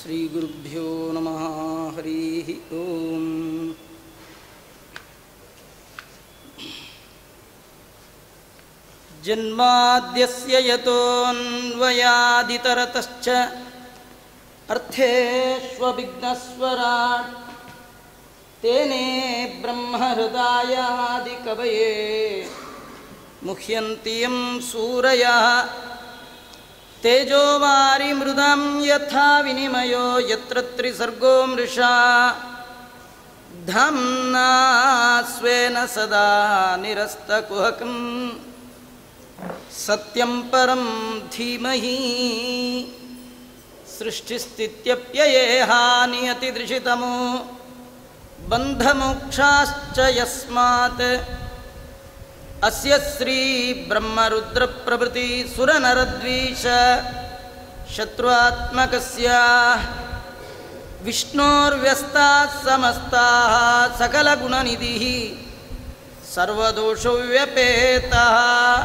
श्रीगुरुभ्यो नमः हरिः ॐ जन्माद्यस्य यतोऽन्वयादितरतश्च अर्थेष्वभिघ्नस्वराट् तेने ब्रह्महृदायादिकवये मुह्यन्ति यं सूरयः तेजोवारिमृदां यथा विनिमयो यत्र त्रिसर्गो मृषा धाम्ना स्वेन सदा निरस्तकुहकं सत्यं परं धीमहि सृष्टिस्थित्यप्ययेहा नियतिदृशितमो बन्धमोक्षाश्च यस्मात् अस्य श्रीब्रह्मरुद्रप्रभृति सुरनरद्वीष शत्रुआत्मकस्य विष्णोर्व्यस्ताः समस्ताः सकलगुणनिधिः सर्वदोषव्यपेतः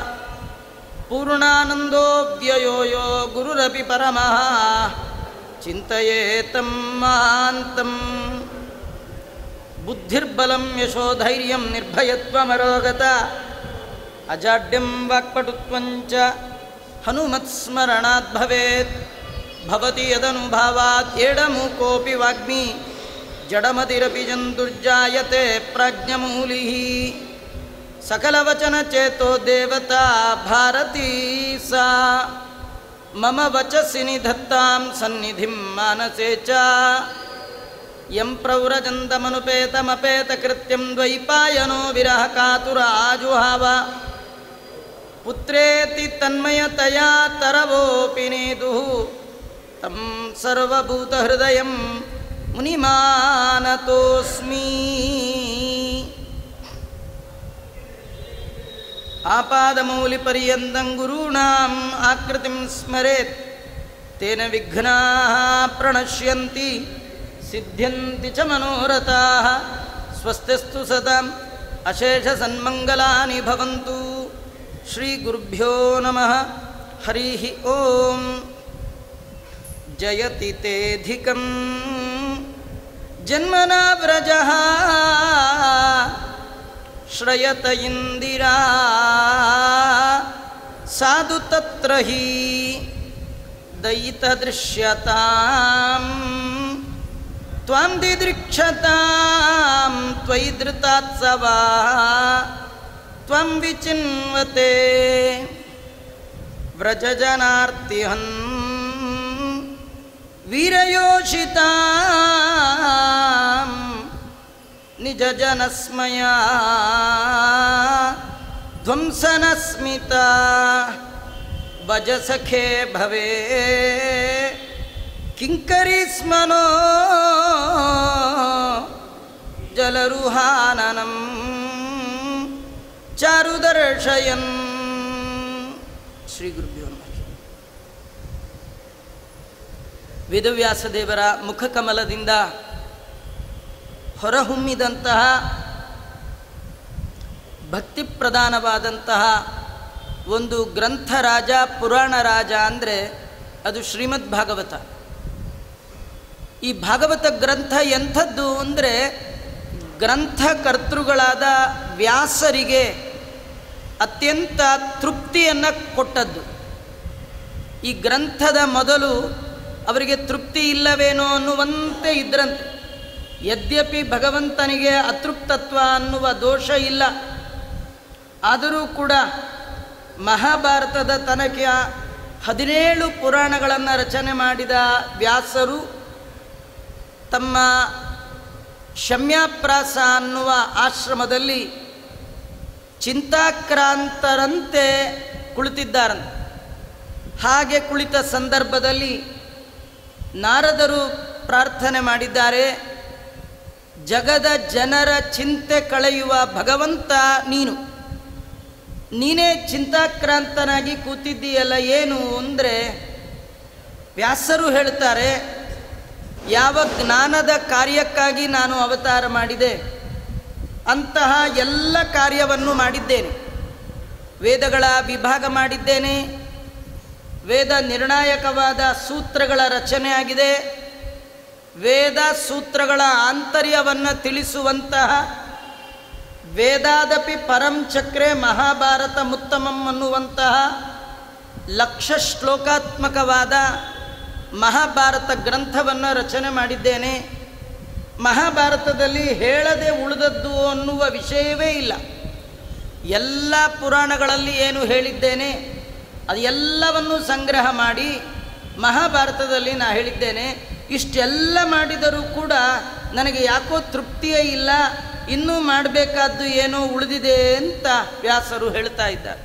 पूर्णानन्दोऽव्ययो यो गुरुरपि परमः चिन्तयेतं महान्तम् बुद्धिर्बलं यशोधैर्यं निर्भयत्वमरोगता अजाड्यं वाक्पटुत्वञ्च हनुमत्स्मरणात् भवेत् भवति यदनुभावात् एडमुकोऽपि वाग्मी जडमतिरपि जन्तुर्जायते प्राज्ञमूलिः सकलवचनचेतो देवता भारती सा मम वचसि निधत्तां सन्निधिं मानसे च यं प्रव्रजन्तमनुपेतमपेतकृत्यं द्वैपायनो विरहकातुराजुहाव पुत्रेति तन्मयतया तरवोऽपि नेदुः तं सर्वभूतहृदयं मुनिमानतोऽस्मि आपादमौलिपर्यन्तं गुरूणाम् आकृतिं स्मरेत् तेन विघ्नाः प्रणश्यन्ति सिद्ध्यन्ति च मनोरथाः स्वस्तिस्तु सदाम् अशेषसन्मङ्गलानि भवन्तु श्रीगुरुभ्यो नमः हरिः ॐ जयति तेऽधिकं जन्मना व्रजः श्रयत इन्दिरा साधु तत्र हि दयितदृश्यताम् त्वां दिदृक्षतां त्वयि धृतात्सवा त्वं विचिन्वते व्रजजनार्तिहन् वीरयोषितां निजजनस्मया ध्वंसनस्मिता भजसखे भवे किङ्करी स्मनो जलरुहाननं ಚಾರುದರ್ಶಯನ್ ಶ್ರೀ ಗುರುಭ್ಯೋ ನಮಃ ವೇದವ್ಯಾಸದೇವರ ಮುಖಕಮಲದಿಂದ ಹೊರಹೊಮ್ಮಿದಂತಹ ಭಕ್ತಿ ಪ್ರಧಾನವಾದಂತಹ ಒಂದು ಗ್ರಂಥ ರಾಜ ಪುರಾಣ ರಾಜ ಅಂದರೆ ಅದು ಶ್ರೀಮದ್ ಭಾಗವತ ಈ ಭಾಗವತ ಗ್ರಂಥ ಎಂಥದ್ದು ಅಂದರೆ ಗ್ರಂಥಕರ್ತೃಗಳಾದ ವ್ಯಾಸರಿಗೆ ಅತ್ಯಂತ ತೃಪ್ತಿಯನ್ನು ಕೊಟ್ಟದ್ದು ಈ ಗ್ರಂಥದ ಮೊದಲು ಅವರಿಗೆ ತೃಪ್ತಿ ಇಲ್ಲವೇನೋ ಅನ್ನುವಂತೆ ಇದ್ರಂತೆ ಯದ್ಯಪಿ ಭಗವಂತನಿಗೆ ಅತೃಪ್ತತ್ವ ಅನ್ನುವ ದೋಷ ಇಲ್ಲ ಆದರೂ ಕೂಡ ಮಹಾಭಾರತದ ತನಕ ಹದಿನೇಳು ಪುರಾಣಗಳನ್ನು ರಚನೆ ಮಾಡಿದ ವ್ಯಾಸರು ತಮ್ಮ ಶಮ್ಯಾಪ್ರಾಸ ಅನ್ನುವ ಆಶ್ರಮದಲ್ಲಿ ಚಿಂತಾಕ್ರಾಂತರಂತೆ ಕುಳಿತಿದ್ದಾರಂತೆ ಹಾಗೆ ಕುಳಿತ ಸಂದರ್ಭದಲ್ಲಿ ನಾರದರು ಪ್ರಾರ್ಥನೆ ಮಾಡಿದ್ದಾರೆ ಜಗದ ಜನರ ಚಿಂತೆ ಕಳೆಯುವ ಭಗವಂತ ನೀನು ನೀನೇ ಚಿಂತಾಕ್ರಾಂತನಾಗಿ ಕೂತಿದ್ದೀಯಲ್ಲ ಏನು ಅಂದರೆ ವ್ಯಾಸರು ಹೇಳ್ತಾರೆ ಯಾವ ಜ್ಞಾನದ ಕಾರ್ಯಕ್ಕಾಗಿ ನಾನು ಅವತಾರ ಮಾಡಿದೆ ಅಂತಹ ಎಲ್ಲ ಕಾರ್ಯವನ್ನು ಮಾಡಿದ್ದೇನೆ ವೇದಗಳ ವಿಭಾಗ ಮಾಡಿದ್ದೇನೆ ವೇದ ನಿರ್ಣಾಯಕವಾದ ಸೂತ್ರಗಳ ರಚನೆ ಆಗಿದೆ ವೇದ ಸೂತ್ರಗಳ ಆಂತರ್ಯವನ್ನು ತಿಳಿಸುವಂತಹ ವೇದಾದಪಿ ಪರಂ ಚಕ್ರೆ ಮಹಾಭಾರತ ಮುತ್ತಮಂ ಅನ್ನುವಂತಹ ಲಕ್ಷ ಶ್ಲೋಕಾತ್ಮಕವಾದ ಮಹಾಭಾರತ ಗ್ರಂಥವನ್ನು ರಚನೆ ಮಾಡಿದ್ದೇನೆ ಮಹಾಭಾರತದಲ್ಲಿ ಹೇಳದೆ ಉಳಿದದ್ದು ಅನ್ನುವ ವಿಷಯವೇ ಇಲ್ಲ ಎಲ್ಲ ಪುರಾಣಗಳಲ್ಲಿ ಏನು ಹೇಳಿದ್ದೇನೆ ಅದು ಎಲ್ಲವನ್ನು ಸಂಗ್ರಹ ಮಾಡಿ ಮಹಾಭಾರತದಲ್ಲಿ ನಾ ಹೇಳಿದ್ದೇನೆ ಇಷ್ಟೆಲ್ಲ ಮಾಡಿದರೂ ಕೂಡ ನನಗೆ ಯಾಕೋ ತೃಪ್ತಿಯೇ ಇಲ್ಲ ಇನ್ನೂ ಮಾಡಬೇಕಾದ್ದು ಏನೋ ಉಳಿದಿದೆ ಅಂತ ವ್ಯಾಸರು ಹೇಳ್ತಾ ಇದ್ದಾರೆ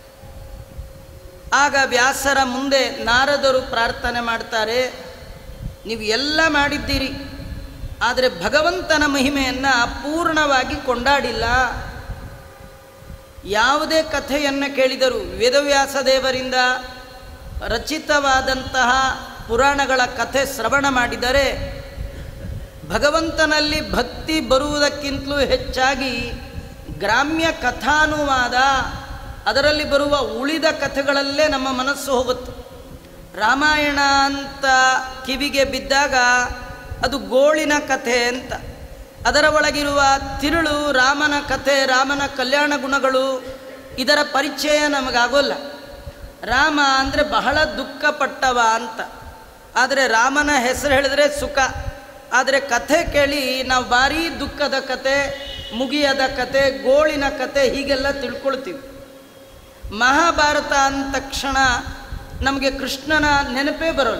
ಆಗ ವ್ಯಾಸರ ಮುಂದೆ ನಾರದರು ಪ್ರಾರ್ಥನೆ ಮಾಡ್ತಾರೆ ನೀವು ಎಲ್ಲ ಮಾಡಿದ್ದೀರಿ ಆದರೆ ಭಗವಂತನ ಮಹಿಮೆಯನ್ನು ಪೂರ್ಣವಾಗಿ ಕೊಂಡಾಡಿಲ್ಲ ಯಾವುದೇ ಕಥೆಯನ್ನು ಕೇಳಿದರು ವೇದವ್ಯಾಸ ದೇವರಿಂದ ರಚಿತವಾದಂತಹ ಪುರಾಣಗಳ ಕಥೆ ಶ್ರವಣ ಮಾಡಿದರೆ ಭಗವಂತನಲ್ಲಿ ಭಕ್ತಿ ಬರುವುದಕ್ಕಿಂತಲೂ ಹೆಚ್ಚಾಗಿ ಗ್ರಾಮ್ಯ ಕಥಾನುವಾದ ಅದರಲ್ಲಿ ಬರುವ ಉಳಿದ ಕಥೆಗಳಲ್ಲೇ ನಮ್ಮ ಮನಸ್ಸು ಹೋಗುತ್ತೆ ರಾಮಾಯಣ ಅಂತ ಕಿವಿಗೆ ಬಿದ್ದಾಗ ಅದು ಗೋಳಿನ ಕಥೆ ಅಂತ ಅದರ ಒಳಗಿರುವ ತಿರುಳು ರಾಮನ ಕಥೆ ರಾಮನ ಕಲ್ಯಾಣ ಗುಣಗಳು ಇದರ ಪರಿಚಯ ನಮಗಾಗೋಲ್ಲ ರಾಮ ಅಂದರೆ ಬಹಳ ದುಃಖಪಟ್ಟವ ಅಂತ ಆದರೆ ರಾಮನ ಹೆಸರು ಹೇಳಿದ್ರೆ ಸುಖ ಆದರೆ ಕಥೆ ಕೇಳಿ ನಾವು ಭಾರೀ ದುಃಖದ ಕತೆ ಮುಗಿಯದ ಕತೆ ಗೋಳಿನ ಕತೆ ಹೀಗೆಲ್ಲ ತಿಳ್ಕೊಳ್ತೀವಿ ಮಹಾಭಾರತ ಅಂದ ತಕ್ಷಣ ನಮಗೆ ಕೃಷ್ಣನ ನೆನಪೇ ಬರೋಲ್ಲ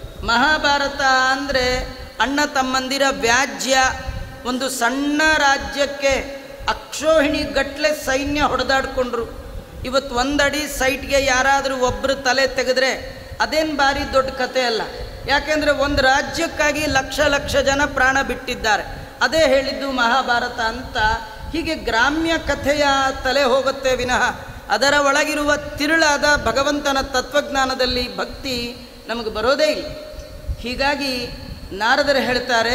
ಮಹಾಭಾರತ ಅಂದರೆ ಅಣ್ಣ ತಮ್ಮಂದಿರ ವ್ಯಾಜ್ಯ ಒಂದು ಸಣ್ಣ ರಾಜ್ಯಕ್ಕೆ ಅಕ್ಷೋಹಿಣಿ ಗಟ್ಲೆ ಸೈನ್ಯ ಹೊಡೆದಾಡ್ಕೊಂಡ್ರು ಇವತ್ತು ಒಂದಡಿ ಸೈಟ್ಗೆ ಯಾರಾದರೂ ಒಬ್ಬರು ತಲೆ ತೆಗೆದ್ರೆ ಅದೇನು ಭಾರಿ ದೊಡ್ಡ ಕತೆ ಅಲ್ಲ ಯಾಕೆಂದರೆ ಒಂದು ರಾಜ್ಯಕ್ಕಾಗಿ ಲಕ್ಷ ಲಕ್ಷ ಜನ ಪ್ರಾಣ ಬಿಟ್ಟಿದ್ದಾರೆ ಅದೇ ಹೇಳಿದ್ದು ಮಹಾಭಾರತ ಅಂತ ಹೀಗೆ ಗ್ರಾಮ್ಯ ಕಥೆಯ ತಲೆ ಹೋಗುತ್ತೆ ವಿನಃ ಅದರ ಒಳಗಿರುವ ತಿರುಳಾದ ಭಗವಂತನ ತತ್ವಜ್ಞಾನದಲ್ಲಿ ಭಕ್ತಿ ನಮಗೆ ಬರೋದೇ ಇಲ್ಲ ಹೀಗಾಗಿ ನಾರದರು ಹೇಳ್ತಾರೆ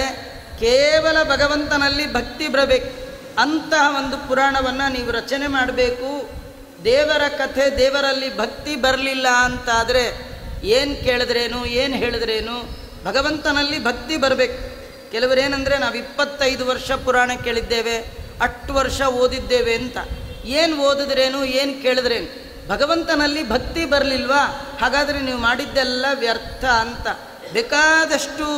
ಕೇವಲ ಭಗವಂತನಲ್ಲಿ ಭಕ್ತಿ ಬರಬೇಕು ಅಂತಹ ಒಂದು ಪುರಾಣವನ್ನು ನೀವು ರಚನೆ ಮಾಡಬೇಕು ದೇವರ ಕಥೆ ದೇವರಲ್ಲಿ ಭಕ್ತಿ ಬರಲಿಲ್ಲ ಅಂತಾದರೆ ಏನು ಕೇಳಿದ್ರೇನು ಏನು ಹೇಳಿದ್ರೇನು ಭಗವಂತನಲ್ಲಿ ಭಕ್ತಿ ಬರಬೇಕು ಕೆಲವರೇನೆಂದರೆ ನಾವು ಇಪ್ಪತ್ತೈದು ವರ್ಷ ಪುರಾಣ ಕೇಳಿದ್ದೇವೆ ಅಷ್ಟು ವರ್ಷ ಓದಿದ್ದೇವೆ ಅಂತ ಏನು ಓದಿದ್ರೇನು ಏನು ಕೇಳಿದ್ರೇನು ಭಗವಂತನಲ್ಲಿ ಭಕ್ತಿ ಬರಲಿಲ್ವಾ ಹಾಗಾದರೆ ನೀವು ಮಾಡಿದ್ದೆಲ್ಲ ವ್ಯರ್ಥ ಅಂತ ಬೇಕಾದಷ್ಟು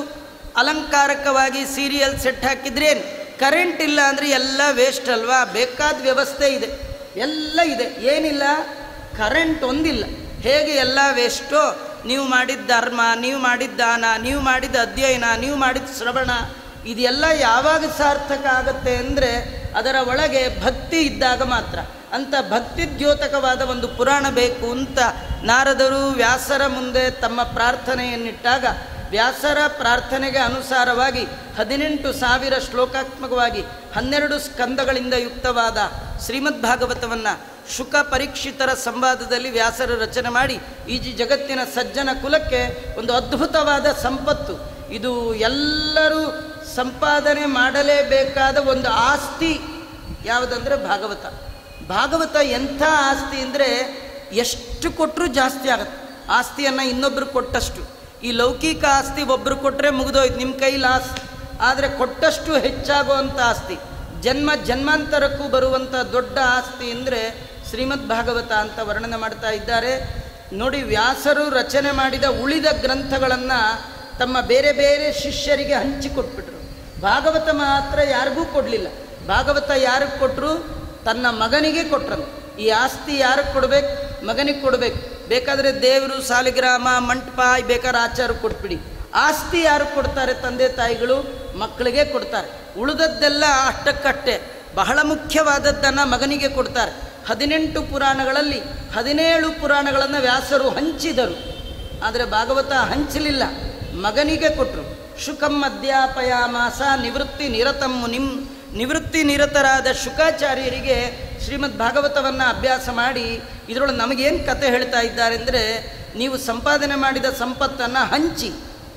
ಅಲಂಕಾರಕವಾಗಿ ಸೀರಿಯಲ್ ಸೆಟ್ ಹಾಕಿದ್ರೇನು ಕರೆಂಟ್ ಇಲ್ಲ ಅಂದರೆ ಎಲ್ಲ ವೇಸ್ಟ್ ಅಲ್ವಾ ಬೇಕಾದ ವ್ಯವಸ್ಥೆ ಇದೆ ಎಲ್ಲ ಇದೆ ಏನಿಲ್ಲ ಕರೆಂಟ್ ಒಂದಿಲ್ಲ ಹೇಗೆ ಎಲ್ಲ ವೇಸ್ಟೋ ನೀವು ಮಾಡಿದ ಧರ್ಮ ನೀವು ಮಾಡಿದ ದಾನ ನೀವು ಮಾಡಿದ ಅಧ್ಯಯನ ನೀವು ಮಾಡಿದ ಶ್ರವಣ ಇದೆಲ್ಲ ಯಾವಾಗ ಸಾರ್ಥಕ ಆಗುತ್ತೆ ಅಂದರೆ ಅದರ ಒಳಗೆ ಭಕ್ತಿ ಇದ್ದಾಗ ಮಾತ್ರ ಅಂತ ಭಕ್ತಿದ್ಯೋತಕವಾದ ಒಂದು ಪುರಾಣ ಬೇಕು ಅಂತ ನಾರದರು ವ್ಯಾಸರ ಮುಂದೆ ತಮ್ಮ ಪ್ರಾರ್ಥನೆಯನ್ನಿಟ್ಟಾಗ ವ್ಯಾಸರ ಪ್ರಾರ್ಥನೆಗೆ ಅನುಸಾರವಾಗಿ ಹದಿನೆಂಟು ಸಾವಿರ ಶ್ಲೋಕಾತ್ಮಕವಾಗಿ ಹನ್ನೆರಡು ಸ್ಕಂದಗಳಿಂದ ಯುಕ್ತವಾದ ಶ್ರೀಮದ್ ಭಾಗವತವನ್ನು ಶುಕ ಪರೀಕ್ಷಿತರ ಸಂವಾದದಲ್ಲಿ ವ್ಯಾಸರು ರಚನೆ ಮಾಡಿ ಈ ಜಿ- ಜಗತ್ತಿನ ಸಜ್ಜನ ಕುಲಕ್ಕೆ ಒಂದು ಅದ್ಭುತವಾದ ಸಂಪತ್ತು ಇದು ಎಲ್ಲರೂ ಸಂಪಾದನೆ ಮಾಡಲೇಬೇಕಾದ ಒಂದು ಆಸ್ತಿ ಯಾವುದಂದರೆ ಭಾಗವತ ಭಾಗವತ ಎಂಥ ಆಸ್ತಿ ಅಂದರೆ ಎಷ್ಟು ಕೊಟ್ಟರೂ ಜಾಸ್ತಿ ಆಗುತ್ತೆ ಆಸ್ತಿಯನ್ನು ಇನ್ನೊಬ್ಬರು ಕೊಟ್ಟಷ್ಟು ಈ ಲೌಕಿಕ ಆಸ್ತಿ ಒಬ್ಬರು ಕೊಟ್ಟರೆ ಮುಗಿದೋಯ್ತು ನಿಮ್ಮ ಕೈ ಲಾಸ್ ಆದರೆ ಕೊಟ್ಟಷ್ಟು ಹೆಚ್ಚಾಗುವಂಥ ಆಸ್ತಿ ಜನ್ಮ ಜನ್ಮಾಂತರಕ್ಕೂ ಬರುವಂಥ ದೊಡ್ಡ ಆಸ್ತಿ ಅಂದರೆ ಶ್ರೀಮದ್ ಭಾಗವತ ಅಂತ ವರ್ಣನೆ ಮಾಡ್ತಾ ಇದ್ದಾರೆ ನೋಡಿ ವ್ಯಾಸರು ರಚನೆ ಮಾಡಿದ ಉಳಿದ ಗ್ರಂಥಗಳನ್ನು ತಮ್ಮ ಬೇರೆ ಬೇರೆ ಶಿಷ್ಯರಿಗೆ ಹಂಚಿಕೊಟ್ಬಿಟ್ರು ಭಾಗವತ ಮಾತ್ರ ಯಾರಿಗೂ ಕೊಡಲಿಲ್ಲ ಭಾಗವತ ಯಾರಿಗೆ ಕೊಟ್ಟರು ತನ್ನ ಮಗನಿಗೆ ಕೊಟ್ರನು ಈ ಆಸ್ತಿ ಯಾರಿಗೆ ಕೊಡ್ಬೇಕು ಮಗನಿಗೆ ಕೊಡ್ಬೇಕು ಬೇಕಾದರೆ ದೇವರು ಸಾಲಿಗ್ರಾಮ ಮಂಟಪ ಬೇಕಾದ್ರೆ ಆಚಾರ ಕೊಟ್ಬಿಡಿ ಆಸ್ತಿ ಯಾರು ಕೊಡ್ತಾರೆ ತಂದೆ ತಾಯಿಗಳು ಮಕ್ಕಳಿಗೆ ಕೊಡ್ತಾರೆ ಉಳಿದದ್ದೆಲ್ಲ ಅಷ್ಟಕ್ಕಷ್ಟೇ ಬಹಳ ಮುಖ್ಯವಾದದ್ದನ್ನು ಮಗನಿಗೆ ಕೊಡ್ತಾರೆ ಹದಿನೆಂಟು ಪುರಾಣಗಳಲ್ಲಿ ಹದಿನೇಳು ಪುರಾಣಗಳನ್ನು ವ್ಯಾಸರು ಹಂಚಿದರು ಆದರೆ ಭಾಗವತ ಹಂಚಲಿಲ್ಲ ಮಗನಿಗೆ ಕೊಟ್ಟರು ಶುಕಂ ಅಧ್ಯಾಪಯಾಮಾಸ ನಿವೃತ್ತಿ ನಿರತಂ ಮುನಿಂ ನಿವೃತ್ತಿ ನಿರತರಾದ ಶುಕಾಚಾರ್ಯರಿಗೆ ಶ್ರೀಮದ್ ಭಾಗವತವನ್ನು ಅಭ್ಯಾಸ ಮಾಡಿ ಇದರೊಳಗೆ ನಮಗೇನು ಕತೆ ಹೇಳ್ತಾ ಇದ್ದಾರೆ ಅಂದರೆ ನೀವು ಸಂಪಾದನೆ ಮಾಡಿದ ಸಂಪತ್ತನ್ನು ಹಂಚಿ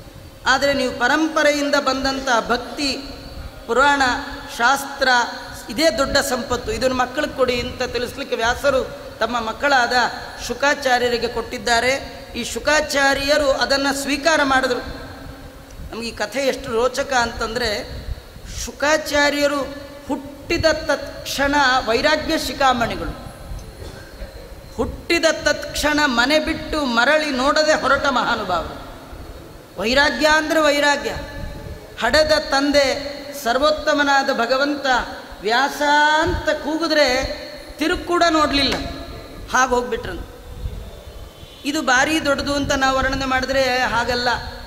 ಆದರೆ ನೀವು ಪರಂಪರೆಯಿಂದ ಬಂದಂಥ ಭಕ್ತಿ ಪುರಾಣ ಶಾಸ್ತ್ರ ಇದೇ ದೊಡ್ಡ ಸಂಪತ್ತು ಇದನ್ನು ಮಕ್ಕಳಿಗೆ ಕೊಡಿ ಅಂತ ತಿಳಿಸ್ಲಿಕ್ಕೆ ವ್ಯಾಸರು ತಮ್ಮ ಮಕ್ಕಳಾದ ಶುಕಾಚಾರ್ಯರಿಗೆ ಕೊಟ್ಟಿದ್ದಾರೆ ಈ ಶುಕಾಚಾರ್ಯರು ಅದನ್ನು ಸ್ವೀಕಾರ ಮಾಡಿದ್ರು ನಮಗೆ ಈ ಕಥೆ ಎಷ್ಟು ರೋಚಕ ಅಂತಂದರೆ ಶುಕಾಚಾರ್ಯರು ಹುಟ್ಟಿದ ತತ್ಕ್ಷಣ ವೈರಾಗ್ಯ ಶಿಖಾಮಣಿಗಳು ಹುಟ್ಟಿದ ತತ್ಕ್ಷಣ ಮನೆ ಬಿಟ್ಟು ಮರಳಿ ನೋಡದೆ ಹೊರಟ ಮಹಾನುಭಾವರು ವೈರಾಗ್ಯ ಅಂದರೆ ವೈರಾಗ್ಯ ಹಡೆದ ತಂದೆ ಸರ್ವೋತ್ತಮನಾದ ಭಗವಂತ ವ್ಯಾಸ ಅಂತ ಕೂಗಿದ್ರೆ ತಿರುಗಿ ಕೂಡ ನೋಡಲಿಲ್ಲ ಹಾಗೆ ಹೋಗ್ಬಿಟ್ರಂತ ಇದು ಭಾರಿ ದೊಡ್ಡದು ಅಂತ ನಾವು ವರ್ಣನೆ ಮಾಡಿದ್ರೆ ಹಾಗಲ್ಲ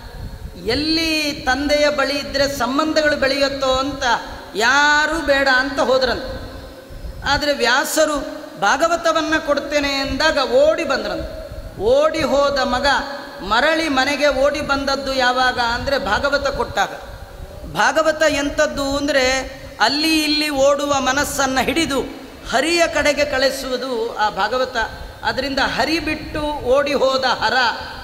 ಎಲ್ಲಿ ತಂದೆಯ ಬಳಿ ಇದ್ದರೆ ಸಂಬಂಧಗಳು ಬೆಳೆಯುತ್ತೋ ಅಂತ ಯಾರೂ ಬೇಡ ಅಂತ ಹೋದ್ರಂತ ಆದರೆ ವ್ಯಾಸರು ಭಾಗವತವನ್ನು ಕೊಡ್ತೇನೆ ಎಂದಾಗ ಓಡಿ ಬಂದ್ರಂತ ಓಡಿ ಹೋದ ಮಗ ಮರಳಿ ಮನೆಗೆ ಓಡಿ ಬಂದದ್ದು ಯಾವಾಗ ಅಂದರೆ ಭಾಗವತ ಕೊಟ್ಟಾಗ ಭಾಗವತ ಎಂಥದ್ದು ಅಂದರೆ ಅಲ್ಲಿ ಇಲ್ಲಿ ಓಡುವ ಮನಸ್ಸನ್ನು ಹಿಡಿದು ಹರಿಯ ಕಡೆಗೆ ಕಳಿಸುವುದು ಆ ಭಾಗವತ ಅದರಿಂದ ಹರಿ ಬಿಟ್ಟು ಓಡಿ ಹೋದ ಹರ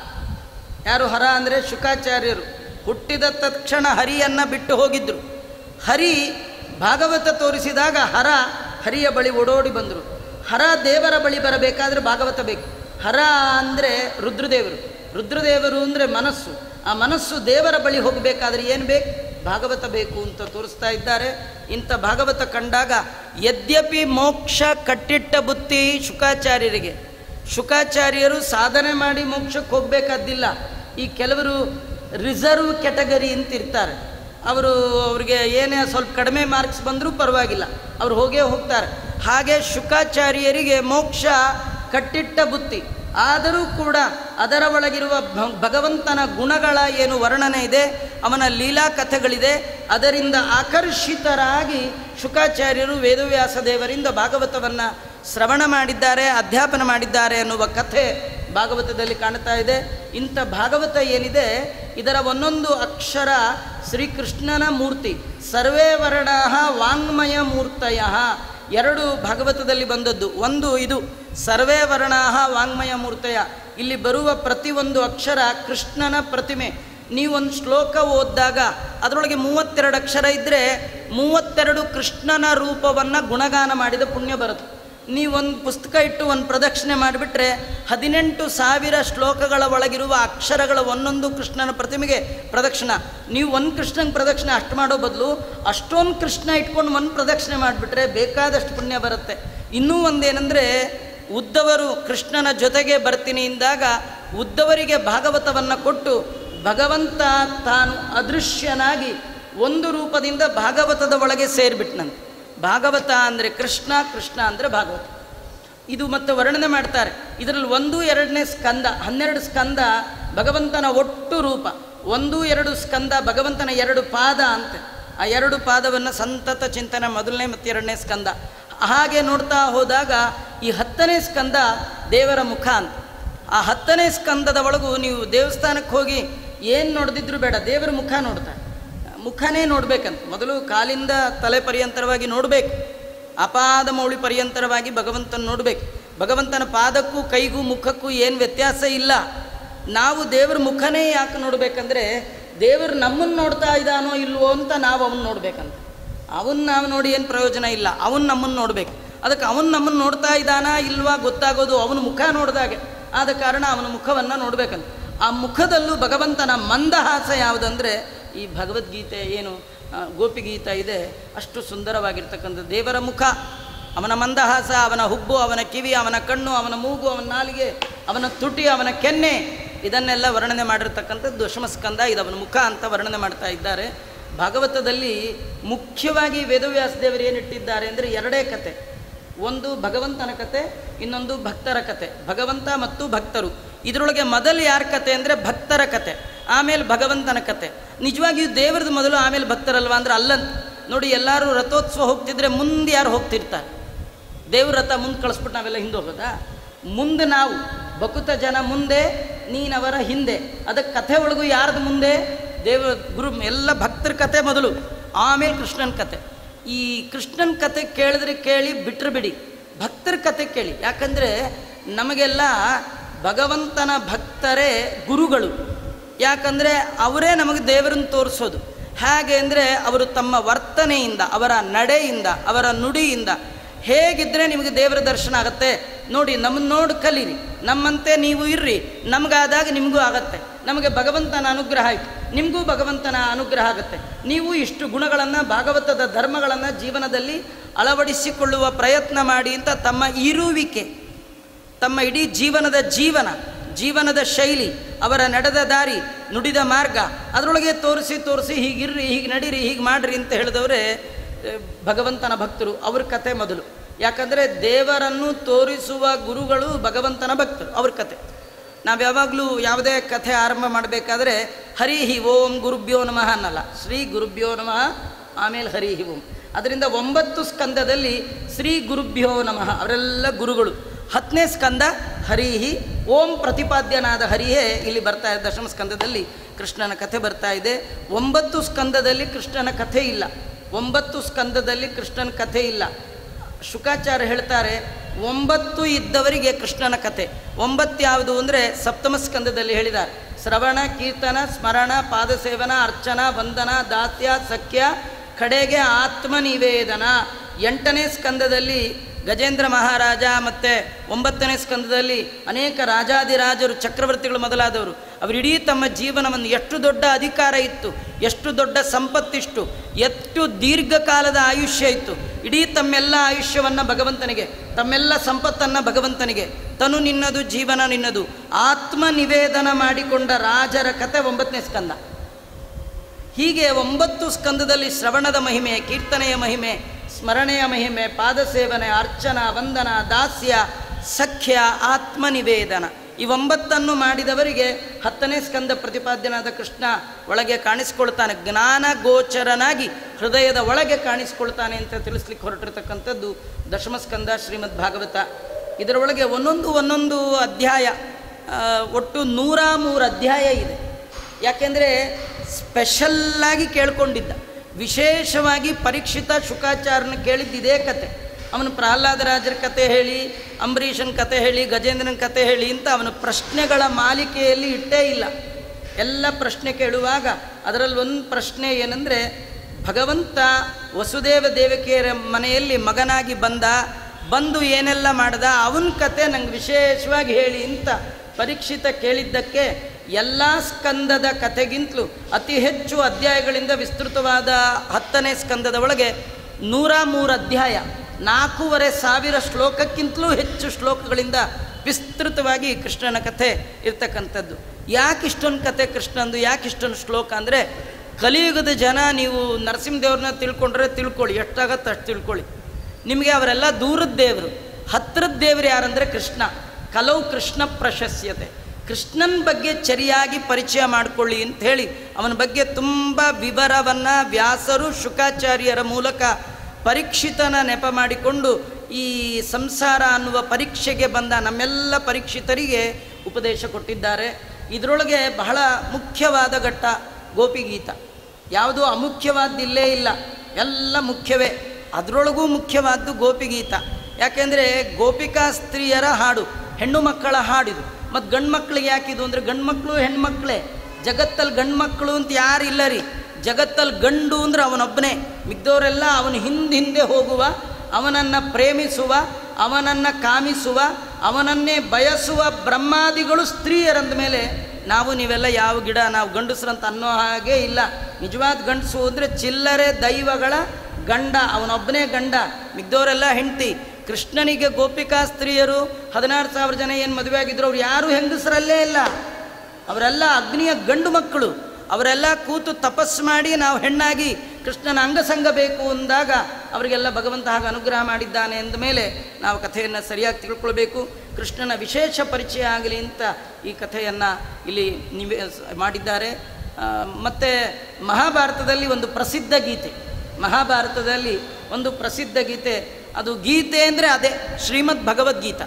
ಯಾರು ಹರ ಅಂದರೆ ಶುಕಾಚಾರ್ಯರು ಹುಟ್ಟಿದ ತಕ್ಷಣ ಹರಿಯನ್ನು ಬಿಟ್ಟು ಹೋಗಿದ್ದರು ಹರಿ ಭಾಗವತ ತೋರಿಸಿದಾಗ ಹರ ಹರಿಯ ಬಳಿ ಓಡೋಡಿ ಬಂದರು ಹರ ದೇವರ ಬಳಿ ಬರಬೇಕಾದ್ರೆ ಭಾಗವತ ಬೇಕು ಹರ ಅಂದರೆ ರುದ್ರದೇವರು ರುದ್ರದೇವರು ಅಂದರೆ ಮನಸ್ಸು ಆ ಮನಸ್ಸು ದೇವರ ಬಳಿ ಹೋಗಬೇಕಾದ್ರೆ ಏನು ಬೇಕು ಭಾಗವತ ಬೇಕು ಅಂತ ತೋರಿಸ್ತಾ ಇದ್ದಾರೆ ಇಂಥ ಭಾಗವತ ಕಂಡಾಗ ಯದ್ಯಪಿ ಮೋಕ್ಷ ಕಟ್ಟಿಟ್ಟ ಬುತ್ತಿ ಶುಕಾಚಾರ್ಯರಿಗೆ ಶುಕಾಚಾರ್ಯರು ಸಾಧನೆ ಮಾಡಿ ಮೋಕ್ಷಕ್ಕೆ ಹೋಗಬೇಕಾದ್ದಿಲ್ಲ ಈ ಕೆಲವರು ರಿಸರ್ವ್ ಕೆಟಗರಿ ಅಂತ ಇರ್ತಾರೆ ಅವರು ಅವ್ರಿಗೆ ಏನೇ ಸ್ವಲ್ಪ ಕಡಿಮೆ ಮಾರ್ಕ್ಸ್ ಬಂದರೂ ಪರವಾಗಿಲ್ಲ ಅವ್ರು ಹೋಗೇ ಹೋಗ್ತಾರೆ ಹಾಗೆ ಶುಕಾಚಾರ್ಯರಿಗೆ ಮೋಕ್ಷ ಕಟ್ಟಿಟ್ಟ ಬುತ್ತಿ ಆದರೂ ಕೂಡ ಅದರ ಒಳಗಿರುವ ಭ- ಭಗವಂತನ ಗುಣಗಳ ಏನು ವರ್ಣನೆ ಇದೆ ಅವನ ಲೀಲಾ ಕಥೆಗಳಿದೆ ಅದರಿಂದ ಆಕರ್ಷಿತರಾಗಿ ಶುಕಾಚಾರ್ಯರು ವೇದವ್ಯಾಸ ದೇವರಿಂದ ಭಾಗವತವನ್ನು ಶ್ರವಣ ಮಾಡಿದ್ದಾರೆ ಅಧ್ಯಾಪನ ಮಾಡಿದ್ದಾರೆ ಅನ್ನುವ ಕಥೆ ಭಾಗವತದಲ್ಲಿ ಕಾಣ್ತಾ ಇದೆ ಇಂಥ ಭಾಗವತ ಏನಿದೆ ಇದರ ಒಂದೊಂದು ಅಕ್ಷರ ಶ್ರೀಕೃಷ್ಣನ ಮೂರ್ತಿ ಸರ್ವೇ ವರ್ಣ ವಾಂಗ್ಮಯ ಮೂರ್ತಯ ಎರಡು ಭಾಗವತದಲ್ಲಿ ಬಂದದ್ದು ಒಂದು ಇದು ಸರ್ವೇ ವರ್ಣ ವಾಂಗ್ಮಯ ಮೂರ್ತಯ ಇಲ್ಲಿ ಬರುವ ಪ್ರತಿಯೊಂದು ಅಕ್ಷರ ಕೃಷ್ಣನ ಪ್ರತಿಮೆ ನೀವೊಂದು ಶ್ಲೋಕ ಓದಿದಾಗ ಅದರೊಳಗೆ ಮೂವತ್ತೆರಡು ಅಕ್ಷರ ಇದ್ದರೆ ಮೂವತ್ತೆರಡು ಕೃಷ್ಣನ ರೂಪವನ್ನು ಗುಣಗಾನ ಮಾಡಿದ ಪುಣ್ಯ ಬರುತ್ತೆ ನೀವೊಂದು ಪುಸ್ತಕ ಇಟ್ಟು ಒಂದು ಪ್ರದಕ್ಷಿಣೆ ಮಾಡಿಬಿಟ್ರೆ ಹದಿನೆಂಟು ಸಾವಿರ ಶ್ಲೋಕಗಳ ಒಳಗಿರುವ ಅಕ್ಷರಗಳ ಒಂದೊಂದು ಕೃಷ್ಣನ ಪ್ರತಿಮೆಗೆ ಪ್ರದಕ್ಷಿಣ ನೀವು ಒಂದು ಕೃಷ್ಣನ ಪ್ರದಕ್ಷಿಣೆ ಅಷ್ಟು ಮಾಡೋ ಬದಲು ಅಷ್ಟೊಂದು ಕೃಷ್ಣ ಇಟ್ಕೊಂಡು ಒಂದು ಪ್ರದಕ್ಷಿಣೆ ಮಾಡಿಬಿಟ್ರೆ ಬೇಕಾದಷ್ಟು ಪುಣ್ಯ ಬರುತ್ತೆ ಇನ್ನೂ ಒಂದೇನೆಂದರೆ ಉದ್ದವರು ಕೃಷ್ಣನ ಜೊತೆಗೆ ಬರ್ತೀನಿ ಇಂದಾಗ ಉದ್ದವರಿಗೆ ಭಾಗವತವನ್ನು ಕೊಟ್ಟು ಭಗವಂತ ತಾನು ಅದೃಶ್ಯನಾಗಿ ಒಂದು ರೂಪದಿಂದ ಭಾಗವತದ ಒಳಗೆ ಸೇರಿಬಿಟ್ನಂತೆ ಭಾಗವತ ಅಂದರೆ ಕೃಷ್ಣ ಕೃಷ್ಣ ಅಂದರೆ ಭಾಗವತ ಇದು ಮತ್ತೆ ವರ್ಣನೆ ಮಾಡ್ತಾರೆ ಇದರಲ್ಲಿ ಒಂದು ಎರಡನೇ ಸ್ಕಂದ ಹನ್ನೆರಡು ಸ್ಕಂದ ಭಗವಂತನ ಒಟ್ಟು ರೂಪ ಒಂದು ಎರಡು ಸ್ಕಂದ ಭಗವಂತನ ಎರಡು ಪಾದ ಅಂತೆ ಆ ಎರಡು ಪಾದವನ್ನು ಸಂತತ ಚಿಂತನೆ ಮೊದಲನೇ ಮತ್ತು ಎರಡನೇ ಸ್ಕಂದ ಹಾಗೆ ನೋಡ್ತಾ ಹೋದಾಗ ಈ ಹತ್ತನೇ ಸ್ಕಂದ ದೇವರ ಮುಖ ಅಂತ ಆ ಹತ್ತನೇ ಸ್ಕಂದದ ಒಳಗೂ ನೀವು ದೇವಸ್ಥಾನಕ್ಕೆ ಹೋಗಿ ಏನು ನೋಡ್ದಿದ್ರು ಬೇಡ ದೇವರ ಮುಖ ನೋಡ್ತಾರೆ ಮುಖನೇ ನೋಡ್ಬೇಕಂತ ಮೊದಲು ಕಾಲಿಂದ ತಲೆ ಪರ್ಯಂತರವಾಗಿ ನೋಡಬೇಕು ಅಪಾದ ಮೌಳಿ ಪರ್ಯಂತರವಾಗಿ ಭಗವಂತನ ನೋಡಬೇಕು ಭಗವಂತನ ಪಾದಕ್ಕೂ ಕೈಗೂ ಮುಖಕ್ಕೂ ಏನು ವ್ಯತ್ಯಾಸ ಇಲ್ಲ ನಾವು ದೇವ್ರ ಮುಖನೇ ಯಾಕೆ ನೋಡಬೇಕಂದ್ರೆ ದೇವರು ನಮ್ಮನ್ನು ನೋಡ್ತಾ ಇದ್ದಾನೋ ಇಲ್ವೋ ಅಂತ ನಾವು ಅವನ್ನ ನೋಡ್ಬೇಕಂತ ಅವನ್ನ ನಾವು ನೋಡಿ ಏನು ಪ್ರಯೋಜನ ಇಲ್ಲ ಅವನು ನಮ್ಮನ್ನು ನೋಡಬೇಕು ಅದಕ್ಕೆ ಅವನು ನಮ್ಮನ್ನು ನೋಡ್ತಾ ಇದ್ದಾನಾ ಇಲ್ವಾ ಗೊತ್ತಾಗೋದು ಅವನ ಮುಖ ನೋಡಿದಾಗೆ ಆದ ಕಾರಣ ಅವನ ಮುಖವನ್ನು ನೋಡ್ಬೇಕಂತ ಆ ಮುಖದಲ್ಲೂ ಭಗವಂತನ ಮಂದಹಾಸ ಯಾವುದಂದರೆ ಈ ಭಗವದ್ಗೀತೆ ಏನು ಆ, ಗೋಪಿಗೀತ ಇದೆ ಅಷ್ಟು ಸುಂದರವಾಗಿರ್ತಕ್ಕಂಥ ದೇವರ ಮುಖ ಅವನ ಮಂದಹಾಸ ಅವನ ಹುಬ್ಬು ಅವನ ಕಿವಿ ಅವನ ಕಣ್ಣು ಅವನ ಮೂಗು ಅವನ ನಾಲಿಗೆ ಅವನ ತುಟಿ ಅವನ ಕೆನ್ನೆ ಇದನ್ನೆಲ್ಲ ವರ್ಣನೆ ಮಾಡಿರ್ತಕ್ಕಂಥದ್ದು ದಶಮಸ್ಕಂದ ಇದು ಅವನ ಮುಖ ಅಂತ ವರ್ಣನೆ ಮಾಡ್ತಾ ಇದ್ದಾರೆ ಭಾಗವತದಲ್ಲಿ ಮುಖ್ಯವಾಗಿ ವೇದವ್ಯಾಸ ದೇವರು ಏನಿಟ್ಟಿದ್ದಾರೆ ಅಂದರೆ ಎರಡೇ ಕತೆ ಒಂದು ಭಗವಂತನ ಕತೆ ಇನ್ನೊಂದು ಭಕ್ತರ ಕತೆ ಭಗವಂತ ಮತ್ತು ಭಕ್ತರು ಇದರೊಳಗೆ ಮೊದಲು ಯಾರ ಕತೆ ಅಂದರೆ ಭಕ್ತರ ಕತೆ ಆಮೇಲೆ ಭಗವಂತನ ಕತೆ ನಿಜವಾಗಿಯೂ ದೇವರದು ಮೊದಲು ಆಮೇಲೆ ಭಕ್ತರಲ್ವಾ ಅಂದ್ರೆ ಅಲ್ಲಂತ ನೋಡಿ ಎಲ್ಲರೂ ರಥೋತ್ಸವ ಹೋಗ್ತಿದ್ರೆ ಮುಂದೆ ಯಾರು ಹೋಗ್ತಿರ್ತಾರೆ ದೇವ್ರ ರಥ ಮುಂದೆ ಕಳಿಸ್ಬಿಟ್ಟು ನಾವೆಲ್ಲ ಹಿಂದೆ ಹೋಗೋದಾ ಮುಂದೆ ನಾವು ಬಕುತ ಜನ ಮುಂದೆ ನೀನವರ ಹಿಂದೆ ಅದಕ್ಕೆ ಕಥೆ ಒಳಗೂ ಯಾರ್ದು ಮುಂದೆ ದೇವ ಗುರು ಎಲ್ಲ ಭಕ್ತರ ಕತೆ ಮೊದಲು ಆಮೇಲೆ ಕೃಷ್ಣನ ಕತೆ ಈ ಕೃಷ್ಣನ ಕತೆ ಕೇಳಿದ್ರೆ ಕೇಳಿ ಬಿಟ್ಟರೆ ಬಿಡಿ ಭಕ್ತರ ಕತೆ ಕೇಳಿ ಯಾಕಂದರೆ ನಮಗೆಲ್ಲ ಭಗವಂತನ ಭಕ್ತರೇ ಗುರುಗಳು ಯಾಕಂದರೆ ಅವರೇ ನಮಗೆ ದೇವರನ್ನು ತೋರಿಸೋದು ಹೇಗೆ ಅಂದರೆ ಅವರು ತಮ್ಮ ವರ್ತನೆಯಿಂದ ಅವರ ನಡೆಯಿಂದ ಅವರ ನುಡಿಯಿಂದ ಹೇಗಿದ್ದರೆ ನಿಮಗೆ ದೇವರ ದರ್ಶನ ಆಗುತ್ತೆ ನೋಡಿ ನಮ್ಮನ್ನು ನೋಡಿ ಕಲೀರಿ ನಮ್ಮಂತೆ ನೀವು ಇರ್ರಿ ನಮಗಾದಾಗ ನಿಮಗೂ ಆಗತ್ತೆ ನಮಗೆ ಭಗವಂತನ ಅನುಗ್ರಹ ಆಯಿತು ನಿಮಗೂ ಭಗವಂತನ ಅನುಗ್ರಹ ಆಗುತ್ತೆ ನೀವು ಇಷ್ಟು ಗುಣಗಳನ್ನು ಭಾಗವತದ ಧರ್ಮಗಳನ್ನು ಜೀವನದಲ್ಲಿ ಅಳವಡಿಸಿಕೊಳ್ಳುವ ಪ್ರಯತ್ನ ಮಾಡಿ ಅಂತ ತಮ್ಮ ಇರುವಿಕೆ ತಮ್ಮ ಇಡೀ ಜೀವನದ ಜೀವನ ಜೀವನದ ಶೈಲಿ ಅವರ ನಡೆದ ದಾರಿ ನುಡಿದ ಮಾರ್ಗ ಅದರೊಳಗೆ ತೋರಿಸಿ ತೋರಿಸಿ ಹೀಗಿರ್ರಿ ಹೀಗೆ ನಡೀರಿ ಹೀಗೆ ಮಾಡ್ರಿ ಅಂತ ಹೇಳಿದವರೇ ಆ, ಭಗವಂತನ ಭಕ್ತರು ಅವ್ರ ಕತೆ ಮೊದಲು ಯಾಕಂದರೆ ದೇವರನ್ನು ತೋರಿಸುವ ಗುರುಗಳು ಭಗವಂತನ ಭಕ್ತರು ಅವ್ರ ಕತೆ ನಾವು ಯಾವಾಗಲೂ ಯಾವುದೇ ಕಥೆ ಆರಂಭ ಮಾಡಬೇಕಾದ್ರೆ ಹರಿ ಹಿ ಓಂ ಗುರುಭ್ಯೋ ನಮಃ ಅನ್ನಲ್ಲ ಶ್ರೀ ಗುರುಭ್ಯೋ ನಮಃ ಆಮೇಲೆ ಹರಿ ಹಿ ಓಂ ಅದರಿಂದ ಒಂಬತ್ತು ಸ್ಕಂದದಲ್ಲಿ ಶ್ರೀ ಗುರುಭ್ಯೋ ನಮಃ ಅವರೆಲ್ಲ ಗುರುಗಳು ಹತ್ತನೇ ಸ್ಕಂದ ಹರಿಹಿ ಓಂ ಪ್ರತಿಪಾದ್ಯನಾದ ಹರಿಯೇ ಇಲ್ಲಿ ಬರ್ತಾ ಇದೆ ದಶಮ ಸ್ಕಂದದಲ್ಲಿ ಕೃಷ್ಣನ ಕಥೆ ಬರ್ತಾ ಇದೆ ಒಂಬತ್ತು ಸ್ಕಂದದಲ್ಲಿ ಕೃಷ್ಣನ ಕಥೆ ಇಲ್ಲ ಒಂಬತ್ತು ಸ್ಕಂದದಲ್ಲಿ ಕೃಷ್ಣನ ಕಥೆ ಇಲ್ಲ ಶುಕಾಚಾರ್ಯ ಹೇಳ್ತಾರೆ ಒಂಬತ್ತು ಇದ್ದವರಿಗೆ ಕೃಷ್ಣನ ಕಥೆ ಒಂಬತ್ತು ಯಾವುದು ಅಂದರೆ ಸಪ್ತಮ ಸ್ಕಂದದಲ್ಲಿ ಹೇಳಿದ್ದಾರೆ ಶ್ರವಣ ಕೀರ್ತನ ಸ್ಮರಣ ಪಾದಸೇವನ ಅರ್ಚನಾ ವಂದನ ದಾಸ್ಯ ಸಖ್ಯ ಕಡೆಗೆ ಆತ್ಮನಿವೇದನ ಎಂಟನೇ ಸ್ಕಂದದಲ್ಲಿ ಗಜೇಂದ್ರ ಮಹಾರಾಜ ಮತ್ತು ಒಂಬತ್ತನೇ ಸ್ಕಂದದಲ್ಲಿ ಅನೇಕ ರಾಜಾದಿರಾಜರು ಚಕ್ರವರ್ತಿಗಳು ಮೊದಲಾದವರು ಅವರಿಡೀ ತಮ್ಮ ಜೀವನವನ್ನು ಎಷ್ಟು ದೊಡ್ಡ ಅಧಿಕಾರ ಇತ್ತು ಎಷ್ಟು ದೊಡ್ಡ ಸಂಪತ್ತಿಷ್ಟು ಎಷ್ಟು ದೀರ್ಘಕಾಲದ ಆಯುಷ್ಯ ಇತ್ತು ಇಡೀ ತಮ್ಮೆಲ್ಲ ಆಯುಷ್ಯವನ್ನು ಭಗವಂತನಿಗೆ ತಮ್ಮೆಲ್ಲ ಸಂಪತ್ತನ್ನು ಭಗವಂತನಿಗೆ ತನು ನಿನ್ನದು ಜೀವನ ನಿನ್ನದು ಆತ್ಮ ನಿವೇದನ ಮಾಡಿಕೊಂಡ ರಾಜರ ಕತೆ ಒಂಬತ್ತನೇ ಸ್ಕಂದ ಹೀಗೆ ಒಂಬತ್ತು ಸ್ಕಂದದಲ್ಲಿ ಶ್ರವಣದ ಮಹಿಮೆ ಕೀರ್ತನೆಯ ಮಹಿಮೆ ಸ್ಮರಣೆಯ ಮಹಿಮೆ ಪಾದಸೇವನೆ ಅರ್ಚನ ವಂದನ ದಾಸ್ಯ ಸಖ್ಯ ಆತ್ಮನಿವೇದನ ಈ ಒಂಬತ್ತನ್ನು ಮಾಡಿದವರಿಗೆ ಹತ್ತನೇ ಸ್ಕಂದ ಪ್ರತಿಪಾದ್ಯನಾದ ಕೃಷ್ಣ ಒಳಗೆ ಕಾಣಿಸ್ಕೊಳ್ತಾನೆ ಜ್ಞಾನ ಗೋಚರನಾಗಿ ಹೃದಯದ ಒಳಗೆ ಕಾಣಿಸ್ಕೊಳ್ತಾನೆ ಅಂತ ತಿಳಿಸ್ಲಿಕ್ಕೆ ಹೊರಟಿರ್ತಕ್ಕಂಥದ್ದು ದಶಮ ಸ್ಕಂದ ಶ್ರೀಮದ್ ಭಾಗವತ ಇದರೊಳಗೆ ಒಂದೊಂದು ಒಂದೊಂದು ಅಧ್ಯಾಯ ಆ, ಒಟ್ಟು ನೂರ ಮೂರು ಅಧ್ಯಾಯ ಇದೆ ಯಾಕೆಂದರೆ ಸ್ಪೆಷಲ್ಲಾಗಿ ಕೇಳ್ಕೊಂಡಿದ್ದ ವಿಶೇಷವಾಗಿ ಪರೀಕ್ಷಿತ ಶುಕಾಚಾರ್ಯನ ಕೇಳಿದ್ದು ಇದೇ ಕತೆ ಅವನು ಪ್ರಹ್ಲಾದರಾಜರ ಕತೆ ಹೇಳಿ ಅಂಬರೀಷನ ಕತೆ ಹೇಳಿ ಗಜೇಂದ್ರನ ಕತೆ ಹೇಳಿ ಅಂತ ಅವನ ಪ್ರಶ್ನೆಗಳ ಮಾಲಿಕೆಯಲ್ಲಿ ಇಟ್ಟೇ ಇಲ್ಲ ಎಲ್ಲ ಪ್ರಶ್ನೆ ಕೇಳುವಾಗ ಅದರಲ್ಲಿ ಒಂದು ಪ್ರಶ್ನೆ ಏನಂದರೆ ಭಗವಂತ ವಸುದೇವ ದೇವಕಿಯರ ಮನೆಯಲ್ಲಿ ಮಗನಾಗಿ ಬಂದ ಬಂದು ಏನೆಲ್ಲ ಮಾಡ್ದ ಅವನ ಕತೆ ನಂಗೆ ವಿಶೇಷವಾಗಿ ಹೇಳಿ ಅಂತ ಪರೀಕ್ಷಿತ ಕೇಳಿದ್ದಕ್ಕೆ ಎಲ್ಲ ಸ್ಕಂದದ ಕಥೆಗಿಂತಲೂ ಅತಿ ಹೆಚ್ಚು ಅಧ್ಯಾಯಗಳಿಂದ ವಿಸ್ತೃತವಾದ ಹತ್ತನೇ ಸ್ಕಂದದ ಒಳಗೆ ನೂರ ಮೂರು ಅಧ್ಯಾಯ ನಾಲ್ಕೂವರೆ ಸಾವಿರ ಶ್ಲೋಕಕ್ಕಿಂತಲೂ ಹೆಚ್ಚು ಶ್ಲೋಕಗಳಿಂದ ವಿಸ್ತೃತವಾಗಿ ಕೃಷ್ಣನ ಕಥೆ ಇರ್ತಕ್ಕಂಥದ್ದು ಯಾಕೆ ಇಷ್ಟೊಂದು ಕಥೆ ಕೃಷ್ಣಂದು ಯಾಕೆ ಇಷ್ಟೊಂದು ಶ್ಲೋಕ ಅಂದರೆ ಕಲಿಯುಗದ ಜನ ನೀವು ನರಸಿಂಹದೇವ್ರನ್ನ ತಿಳ್ಕೊಂಡ್ರೆ ತಿಳ್ಕೊಳ್ಳಿ ಎಷ್ಟಾಗತ್ತೆ ಅಷ್ಟು ತಿಳ್ಕೊಳ್ಳಿ ನಿಮಗೆ ಅವರೆಲ್ಲ ದೂರದ ದೇವರು ಹತ್ತಿರದ ದೇವರು ಯಾರಂದರೆ ಕೃಷ್ಣ ಕಲವು ಕೃಷ್ಣ ಪ್ರಶಸ್ಯತೆ ಕೃಷ್ಣನ ಬಗ್ಗೆ ಸರಿಯಾಗಿ ಪರಿಚಯ ಮಾಡಿಕೊಳ್ಳಿ ಅಂತ ಹೇಳಿ ಅವನ ಬಗ್ಗೆ ತುಂಬ ವಿವರವನ್ನು ವ್ಯಾಸರು ಶುಕಾಚಾರ್ಯರ ಮೂಲಕ ಪರೀಕ್ಷಿತನ ನೆಪ ಮಾಡಿಕೊಂಡು ಈ ಸಂಸಾರ ಅನ್ನುವ ಪರೀಕ್ಷೆಗೆ ಬಂದ ನಮ್ಮೆಲ್ಲ ಪರೀಕ್ಷಿತರಿಗೆ ಉಪದೇಶ ಕೊಟ್ಟಿದ್ದಾರೆ ಇದರೊಳಗೆ ಬಹಳ ಮುಖ್ಯವಾದ ಘಟ್ಟ ಗೋಪಿಗೀತ ಯಾವುದೂ ಅಮುಖ್ಯವಾದ್ದಿಲ್ಲೇ ಇಲ್ಲ ಎಲ್ಲ ಮುಖ್ಯವೇ ಅದರೊಳಗೂ ಮುಖ್ಯವಾದ್ದು ಗೋಪಿಗೀತ ಯಾಕೆಂದರೆ ಗೋಪಿಕಾ ಸ್ತ್ರೀಯರ ಹಾಡು ಹೆಣ್ಣು ಮಕ್ಕಳ ಹಾಡಿದು ಮತ್ತು ಗಂಡು ಮಕ್ಕಳಿಗೆ ಯಾಕಿದು ಅಂದರೆ ಗಂಡು ಮಕ್ಕಳು ಹೆಣ್ಮಕ್ಳೇ ಜಗತ್ತಲ್ಲಿ ಗಂಡು ಮಕ್ಕಳು ಅಂತ ಯಾರು ಇಲ್ಲ ರೀ ಜಗತ್ತಲ್ಲಿ ಗಂಡು ಅಂದ್ರೆ ಅವನೊಬ್ಬನೇ ಮಿಗ್ದವರೆಲ್ಲ ಅವನ ಹಿಂದೆ ಹಿಂದೆ ಹೋಗುವ ಅವನನ್ನು ಪ್ರೇಮಿಸುವ ಅವನನ್ನು ಕಾಮಿಸುವ ಅವನನ್ನೇ ಬಯಸುವ ಬ್ರಹ್ಮಾದಿಗಳು ಸ್ತ್ರೀಯರಂದ ಮೇಲೆ ನಾವು ನೀವೆಲ್ಲ ಯಾವ ಗಿಡ ನಾವು ಗಂಡಸ್ರಂತ ಅನ್ನೋ ಹಾಗೆ ಇಲ್ಲ ನಿಜವಾದ ಗಂಡಸು ಅಂದರೆ ಚಿಲ್ಲರೆ ದೈವಗಳ ಗಂಡ ಅವನೊಬ್ಬನೇ ಗಂಡ ಮಿಗ್ದವರೆಲ್ಲ ಹೆಂಡತಿ ಕೃಷ್ಣನಿಗೆ ಗೋಪಿಕಾ ಸ್ತ್ರೀಯರು ಹದಿನಾರು ಸಾವಿರ ಜನ ಏನು ಮದುವೆ ಆಗಿದ್ರು ಅವ್ರು ಯಾರೂ ಹೆಂಗಸರಲ್ಲೇ ಇಲ್ಲ ಅವರೆಲ್ಲ ಅಗ್ನಿಯ ಗಂಡು ಮಕ್ಕಳು ಅವರೆಲ್ಲ ಕೂತು ತಪಸ್ಸು ಮಾಡಿ ನಾವು ಹೆಣ್ಣಾಗಿ ಕೃಷ್ಣನ ಅಂಗಸಂಗ ಬೇಕು ಅಂದಾಗ ಅವರಿಗೆಲ್ಲ ಭಗವಂತ ಹಾಗೆ ಅನುಗ್ರಹ ಮಾಡಿದ್ದಾನೆ ಅಂದ ಮೇಲೆ ನಾವು ಕಥೆಯನ್ನು ಸರಿಯಾಗಿ ತಿಳ್ಕೊಳ್ಬೇಕು ಕೃಷ್ಣನ ವಿಶೇಷ ಪರಿಚಯ ಆಗಲಿ ಅಂತ ಈ ಕಥೆಯನ್ನು ಇಲ್ಲಿ ನಿವೇ ಮಾಡಿದ್ದಾರೆ ಆ, ಮತ್ತು ಮಹಾಭಾರತದಲ್ಲಿ ಒಂದು ಪ್ರಸಿದ್ಧ ಗೀತೆ ಮಹಾಭಾರತದಲ್ಲಿ ಒಂದು ಪ್ರಸಿದ್ಧ ಗೀತೆ ಅದು ಗೀತೆ ಅಂದರೆ ಅದೇ ಶ್ರೀಮದ್ ಭಗವದ್ಗೀತಾ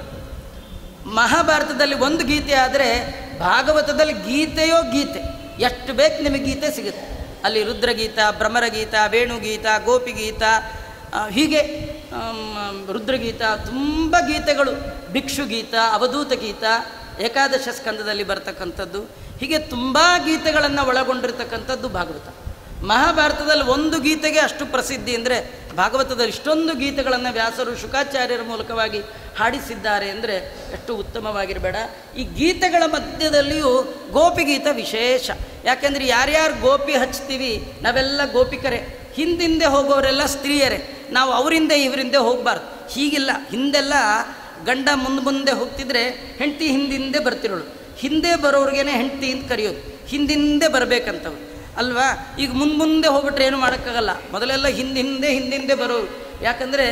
ಮಹಾಭಾರತದಲ್ಲಿ ಒಂದು ಗೀತೆ ಆದರೆ ಭಾಗವತದಲ್ಲಿ ಗೀತೆಯೋ ಗೀತೆ ಎಷ್ಟು ಬೇಕು ನಿಮಗೆ ಗೀತೆ ಸಿಗುತ್ತೆ ಅಲ್ಲಿ ರುದ್ರಗೀತ ಭ್ರಮರಗೀತ ವೇಣುಗೀತ ಗೋಪಿಗೀತ ಆ, ಹೀಗೆ ಆಮ್, ರುದ್ರಗೀತ ತುಂಬ ಗೀತೆಗಳು ಭಿಕ್ಷುಗೀತ ಅವಧೂತ ಗೀತ ಏಕಾದಶ ಸ್ಕಂದದಲ್ಲಿ ಬರ್ತಕ್ಕಂಥದ್ದು ಹೀಗೆ ತುಂಬ ಗೀತೆಗಳನ್ನು ಒಳಗೊಂಡಿರ್ತಕ್ಕಂಥದ್ದು ಭಾಗವತ ಮಹಾಭಾರತದಲ್ಲಿ ಒಂದು ಗೀತೆಗೆ ಅಷ್ಟು ಪ್ರಸಿದ್ಧಿ ಅಂದರೆ ಭಾಗವತದಲ್ಲಿ ಇಷ್ಟೊಂದು ಗೀತೆಗಳನ್ನು ವ್ಯಾಸರು ಶುಕಾಚಾರ್ಯರ ಮೂಲಕವಾಗಿ ಹಾಡಿಸಿದ್ದಾರೆ ಅಂದರೆ ಎಷ್ಟು ಉತ್ತಮವಾಗಿರಬೇಡ ಈ ಗೀತೆಗಳ ಮಧ್ಯದಲ್ಲಿಯೂ ಗೋಪಿಗೀತ ವಿಶೇಷ ಯಾಕೆಂದರೆ ಯಾರ್ಯಾರು ಗೋಪಿ ಹಚ್ತೀವಿ ನಾವೆಲ್ಲ ಗೋಪಿಕರೇ ಹಿಂದಿಂದೆ ಹೋಗೋರೆಲ್ಲ ಸ್ತ್ರೀಯರೇ ನಾವು ಅವರಿಂದ ಇವರಿಂದ ಹೋಗಬಾರ್ದು ಹೀಗಿಲ್ಲ ಹಿಂದೆಲ್ಲ ಗಂಡ ಮುಂದೆ ಮುಂದೆ ಹೋಗ್ತಿದ್ರೆ ಹೆಂಡತಿ ಹಿಂದಿಂದೆ ಬರ್ತಿರೋಳು ಹಿಂದೆ ಬರೋರಿಗೇನೆ ಹೆಂಡತಿ ಅಂತ ಕರೆಯೋದು ಹಿಂದಿಂದೆ ಬರಬೇಕಂತವ್ರು ಅಲ್ವಾ ಈಗ ಮುಂದೆ ಮುಂದೆ ಹೋಗ್ಬಿಟ್ರೆ ಏನು ಮಾಡೋಕ್ಕಾಗಲ್ಲ ಮೊದಲೆಲ್ಲ ಹಿಂದೆ ಹಿಂದೆ ಹಿಂದಿಂದೆ ಬರೋರು ಯಾಕಂದರೆ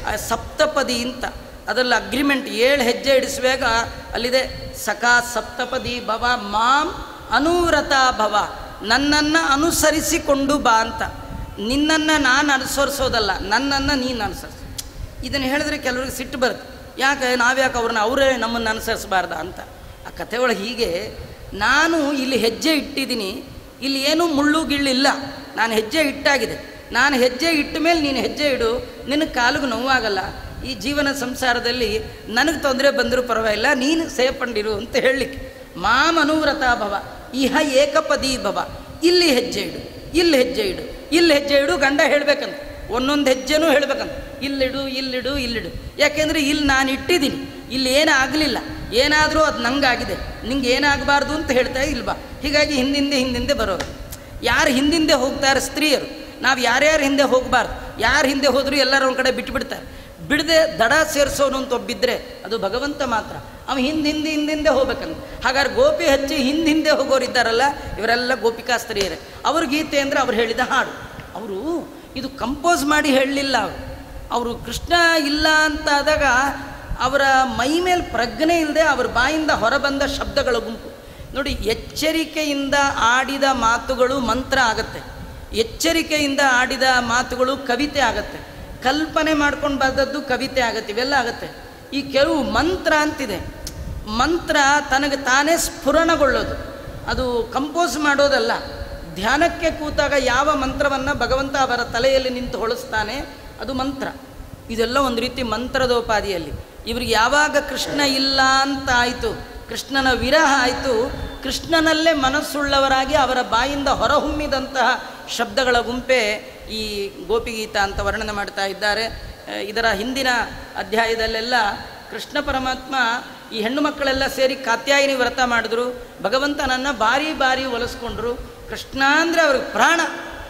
ಸಪ್ತಪದಿ ಅಂತ ಅದರಲ್ಲಿ ಅಗ್ರಿಮೆಂಟ್ ಏಳು ಹೆಜ್ಜೆ ಇಡಿಸುವಾಗ ಅಲ್ಲಿದೆ ಸಖಾ ಸಪ್ತಪದಿ ಭವ ಮಾಂ ಅನುವ್ರತ ಭವ ನನ್ನನ್ನು ಅನುಸರಿಸಿಕೊಂಡು ಬಾ ಅಂತ ನಿನ್ನನ್ನು ನಾನು ಅನುಸರಿಸೋದಲ್ಲ ನನ್ನನ್ನು ನೀನು ಅನುಸರಿಸು ಇದನ್ನು ಹೇಳಿದ್ರೆ ಕೆಲವ್ರಿಗೆ ಸಿಟ್ಟು ಬರುತ್ತೆ ಯಾಕೆ ನಾವ್ಯಾಕೆ ಅವ್ರನ್ನ ಅವರೇ ನಮ್ಮನ್ನು ಅನುಸರಿಸಬಾರ್ದ ಅಂತ ಆ ಕಥೆ ಒಳಗೆ ಹೀಗೆ ನಾನು ಇಲ್ಲಿ ಹೆಜ್ಜೆ ಇಟ್ಟಿದ್ದೀನಿ ಇಲ್ಲಿ ಏನೂ ಮುಳ್ಳು ಗಿಳ್ಳಿಲ್ಲ ನಾನು ಹೆಜ್ಜೆ ಇಟ್ಟಾಗಿದೆ ನಾನು ಹೆಜ್ಜೆ ಇಟ್ಟ ಮೇಲೆ ನೀನು ಹೆಜ್ಜೆ ಇಡು ನಿನ್ನ ಕಾಲಿಗೆ ನೋವಾಗಲ್ಲ ಈ ಜೀವನ ಸಂಸಾರದಲ್ಲಿ ನನಗೆ ತೊಂದರೆ ಬಂದರೂ ಪರವಾಗಿಲ್ಲ ನೀನು ಸೇಪಂಡಿರು ಅಂತ ಹೇಳಲಿಕ್ಕೆ ಮಾಂ ಅನುವ್ರತ ಭವ ಇಹ ಏಕಪದಿ ಭವ ಇಲ್ಲಿ ಹೆಜ್ಜೆ ಇಡು ಇಲ್ಲಿ ಹೆಜ್ಜೆ ಇಡು ಇಲ್ಲಿ ಹೆಜ್ಜೆ ಇಡು ಗಂಡ ಹೇಳ್ಬೇಕಂತ ಒಂದೊಂದು ಹೆಜ್ಜೆನೂ ಹೇಳ್ಬೇಕಂತ ಇಲ್ಲಿಡು ಇಲ್ಲಿಡು ಇಲ್ಲಿಡು ಯಾಕೆಂದರೆ ಇಲ್ಲಿ ನಾನು ಇಟ್ಟಿದ್ದೀನಿ ಇಲ್ಲಿ ಏನೂ ಆಗಲಿಲ್ಲ ಏನಾದರೂ ಅದು ನಂಗಾಗಿದೆ ನಿಂಗೆ ಏನಾಗಬಾರ್ದು ಅಂತ ಹೇಳ್ತಾ ಇಲ್ವಾ ಹೀಗಾಗಿ ಹಿಂದಿಂದೆ ಹಿಂದಿಂದೆ ಬರೋರು ಯಾರು ಹಿಂದಿಂದೆ ಹೋಗ್ತಾರೆ ಸ್ತ್ರೀಯರು ನಾವು ಯಾರ್ಯಾರು ಹಿಂದೆ ಹೋಗಬಾರ್ದು ಯಾರು ಹಿಂದೆ ಹೋದರೂ ಎಲ್ಲರೂ ಒಂದು ಕಡೆ ಬಿಟ್ಟುಬಿಡ್ತಾರೆ ಬಿಡದೆ ದಡ ಸೇರಿಸೋನು ಅಂತ ಒಬ್ಬಿದ್ರೆ ಅದು ಭಗವಂತ ಮಾತ್ರ ಅವ ಹಿಂದೆ ಹಿಂದೆ ಹಿಂದಿಂದೆ ಹೋಗ್ಬೇಕಂತ ಹಾಗಾದ್ರೆ ಗೋಪಿ ಹಚ್ಚಿ ಹಿಂದೆ ಹಿಂದೆ ಹೋಗೋರು ಇದ್ದಾರಲ್ಲ ಇವರೆಲ್ಲ ಗೋಪಿಕಾ ಸ್ತ್ರೀಯರೇ ಅವ್ರ ಗೀತೆ ಅಂದರೆ ಅವ್ರು ಹೇಳಿದ ಹಾಡು ಅವರು ಇದು ಕಂಪೋಸ್ ಮಾಡಿ ಹೇಳಲಿಲ್ಲ ಅವರು ಅವರು ಕೃಷ್ಣ ಇಲ್ಲ ಅಂತಾದಾಗ ಅವರ ಮೈ ಮೇಲೆ ಪ್ರಜ್ಞೆ ಇಲ್ಲದೆ ಅವ್ರ ಬಾಯಿಂದ ಹೊರಬಂದ ಶಬ್ದಗಳ ಗುಂಪು ನೋಡಿ ಎಚ್ಚರಿಕೆಯಿಂದ ಆಡಿದ ಮಾತುಗಳು ಮಂತ್ರ ಆಗತ್ತೆ ಎಚ್ಚರಿಕೆಯಿಂದ ಆಡಿದ ಮಾತುಗಳು ಕವಿತೆ ಆಗತ್ತೆ ಕಲ್ಪನೆ ಮಾಡ್ಕೊಂಡು ಬಂದದ್ದು ಕವಿತೆ ಆಗತ್ತೆ ಇವೆಲ್ಲ ಆಗತ್ತೆ ಈ ಕೆಲವು ಮಂತ್ರ ಅಂತಿದೆ ಮಂತ್ರ ತನಗೆ ತಾನೇ ಸ್ಫುರಣಗೊಳ್ಳೋದು ಅದು ಕಂಪೋಸ್ ಮಾಡೋದಲ್ಲ ಧ್ಯಾನಕ್ಕೆ ಕೂತಾಗ ಯಾವ ಮಂತ್ರವನ್ನು ಭಗವಂತ ಅವರ ತಲೆಯಲ್ಲಿ ನಿಂತು ಹೊಳಿಸ್ತಾನೆ ಅದು ಮಂತ್ರ ಇದೆಲ್ಲ ಒಂದು ರೀತಿ ಮಂತ್ರದೋಪಾದಿಯಲ್ಲಿ ಇವ್ರಿಗೆ ಯಾವಾಗ ಕೃಷ್ಣ ಇಲ್ಲ ಅಂತ ಆಯಿತು ಕೃಷ್ಣನ ವಿರಹ ಆಯಿತು ಕೃಷ್ಣನಲ್ಲೇ ಮನಸ್ಸುಳ್ಳವರಾಗಿ ಅವರ ಬಾಯಿಂದ ಹೊರಹೊಮ್ಮಿದಂತಹ ಶಬ್ದಗಳ ಗುಂಪೇ ಈ ಗೋಪಿಗೀತ ಅಂತ ವರ್ಣನೆ ಮಾಡ್ತಾ ಇದ್ದಾರೆ ಆ, ಇದರ ಹಿಂದಿನ ಅಧ್ಯಾಯದಲ್ಲೆಲ್ಲ ಕೃಷ್ಣ ಪರಮಾತ್ಮ ಈ ಹೆಣ್ಣು ಮಕ್ಕಳೆಲ್ಲ ಸೇರಿ ಕಾತ್ಯಾಯಿನಿ ವ್ರತ ಮಾಡಿದ್ರು ಭಗವಂತನನ್ನು ಬಾರಿ ಬಾರಿ ಒಲಿಸ್ಕೊಂಡ್ರು ಕೃಷ್ಣ ಅಂದರೆ ಅವ್ರಿಗೆ ಪ್ರಾಣ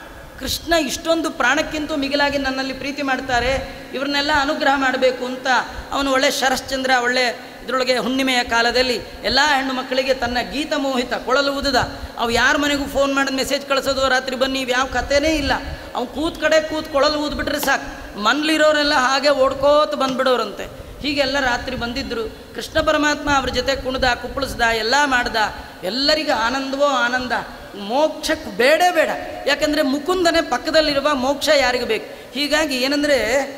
ಕೃಷ್ಣ ಇಷ್ಟೊಂದು ಪ್ರಾಣಕ್ಕಿಂತ ಮಿಗಿಲಾಗಿ ನನ್ನಲ್ಲಿ ಪ್ರೀತಿ ಮಾಡ್ತಾರೆ ಇವ್ರನ್ನೆಲ್ಲ ಅನುಗ್ರಹ ಮಾಡಬೇಕು ಅಂತ ಅವನು ಒಳ್ಳೆ ಶರಶ್ಚಂದ್ರ ಒಳ್ಳೆ ಇದರೊಳಗೆ ಹುಣ್ಣಿಮೆಯ ಕಾಲದಲ್ಲಿ ಎಲ್ಲ ಹೆಣ್ಣು ಮಕ್ಕಳಿಗೆ ತನ್ನ ಗೀತ ಮೋಹಿತ ಕೊಳಲು ಊದದ ಅವು ಯಾರ ಮನೆಗೂ ಫೋನ್ ಮಾಡಿದ ಮೆಸೇಜ್ ಕಳಿಸೋದು ರಾತ್ರಿ ಬನ್ನಿ ಇವು ಯಾವ ಕಥೆನೇ ಇಲ್ಲ ಅವ್ನು ಕೂತ್ ಕಡೆ ಕೂತ್ ಕೊಳಲು ಊದ್ಬಿಟ್ರೆ ಸಾಕು ಮನ್ಲಿರೋರೆಲ್ಲ ಹಾಗೆ ಓಡ್ಕೋತ ಬಂದ್ಬಿಡೋರಂತೆ ಹೀಗೆಲ್ಲ ರಾತ್ರಿ ಬಂದಿದ್ದರು ಕೃಷ್ಣ ಪರಮಾತ್ಮ ಅವ್ರ ಜೊತೆ ಕುಣಿದ ಕುಪ್ಪಳಿಸ್ದ ಎಲ್ಲ ಮಾಡ್ದ ಎಲ್ಲರಿಗೂ ಆನಂದವೋ ಆನಂದ ಮೋಕ್ಷಕ್ಕೆ ಬೇಡೇ ಬೇಡ ಯಾಕಂದರೆ ಮುಕುಂದನೇ ಪಕ್ಕದಲ್ಲಿರುವ ಮೋಕ್ಷ ಯಾರಿಗೆ ಬೇಕು ಹೀಗಾಗಿ ಏನಂದರೆ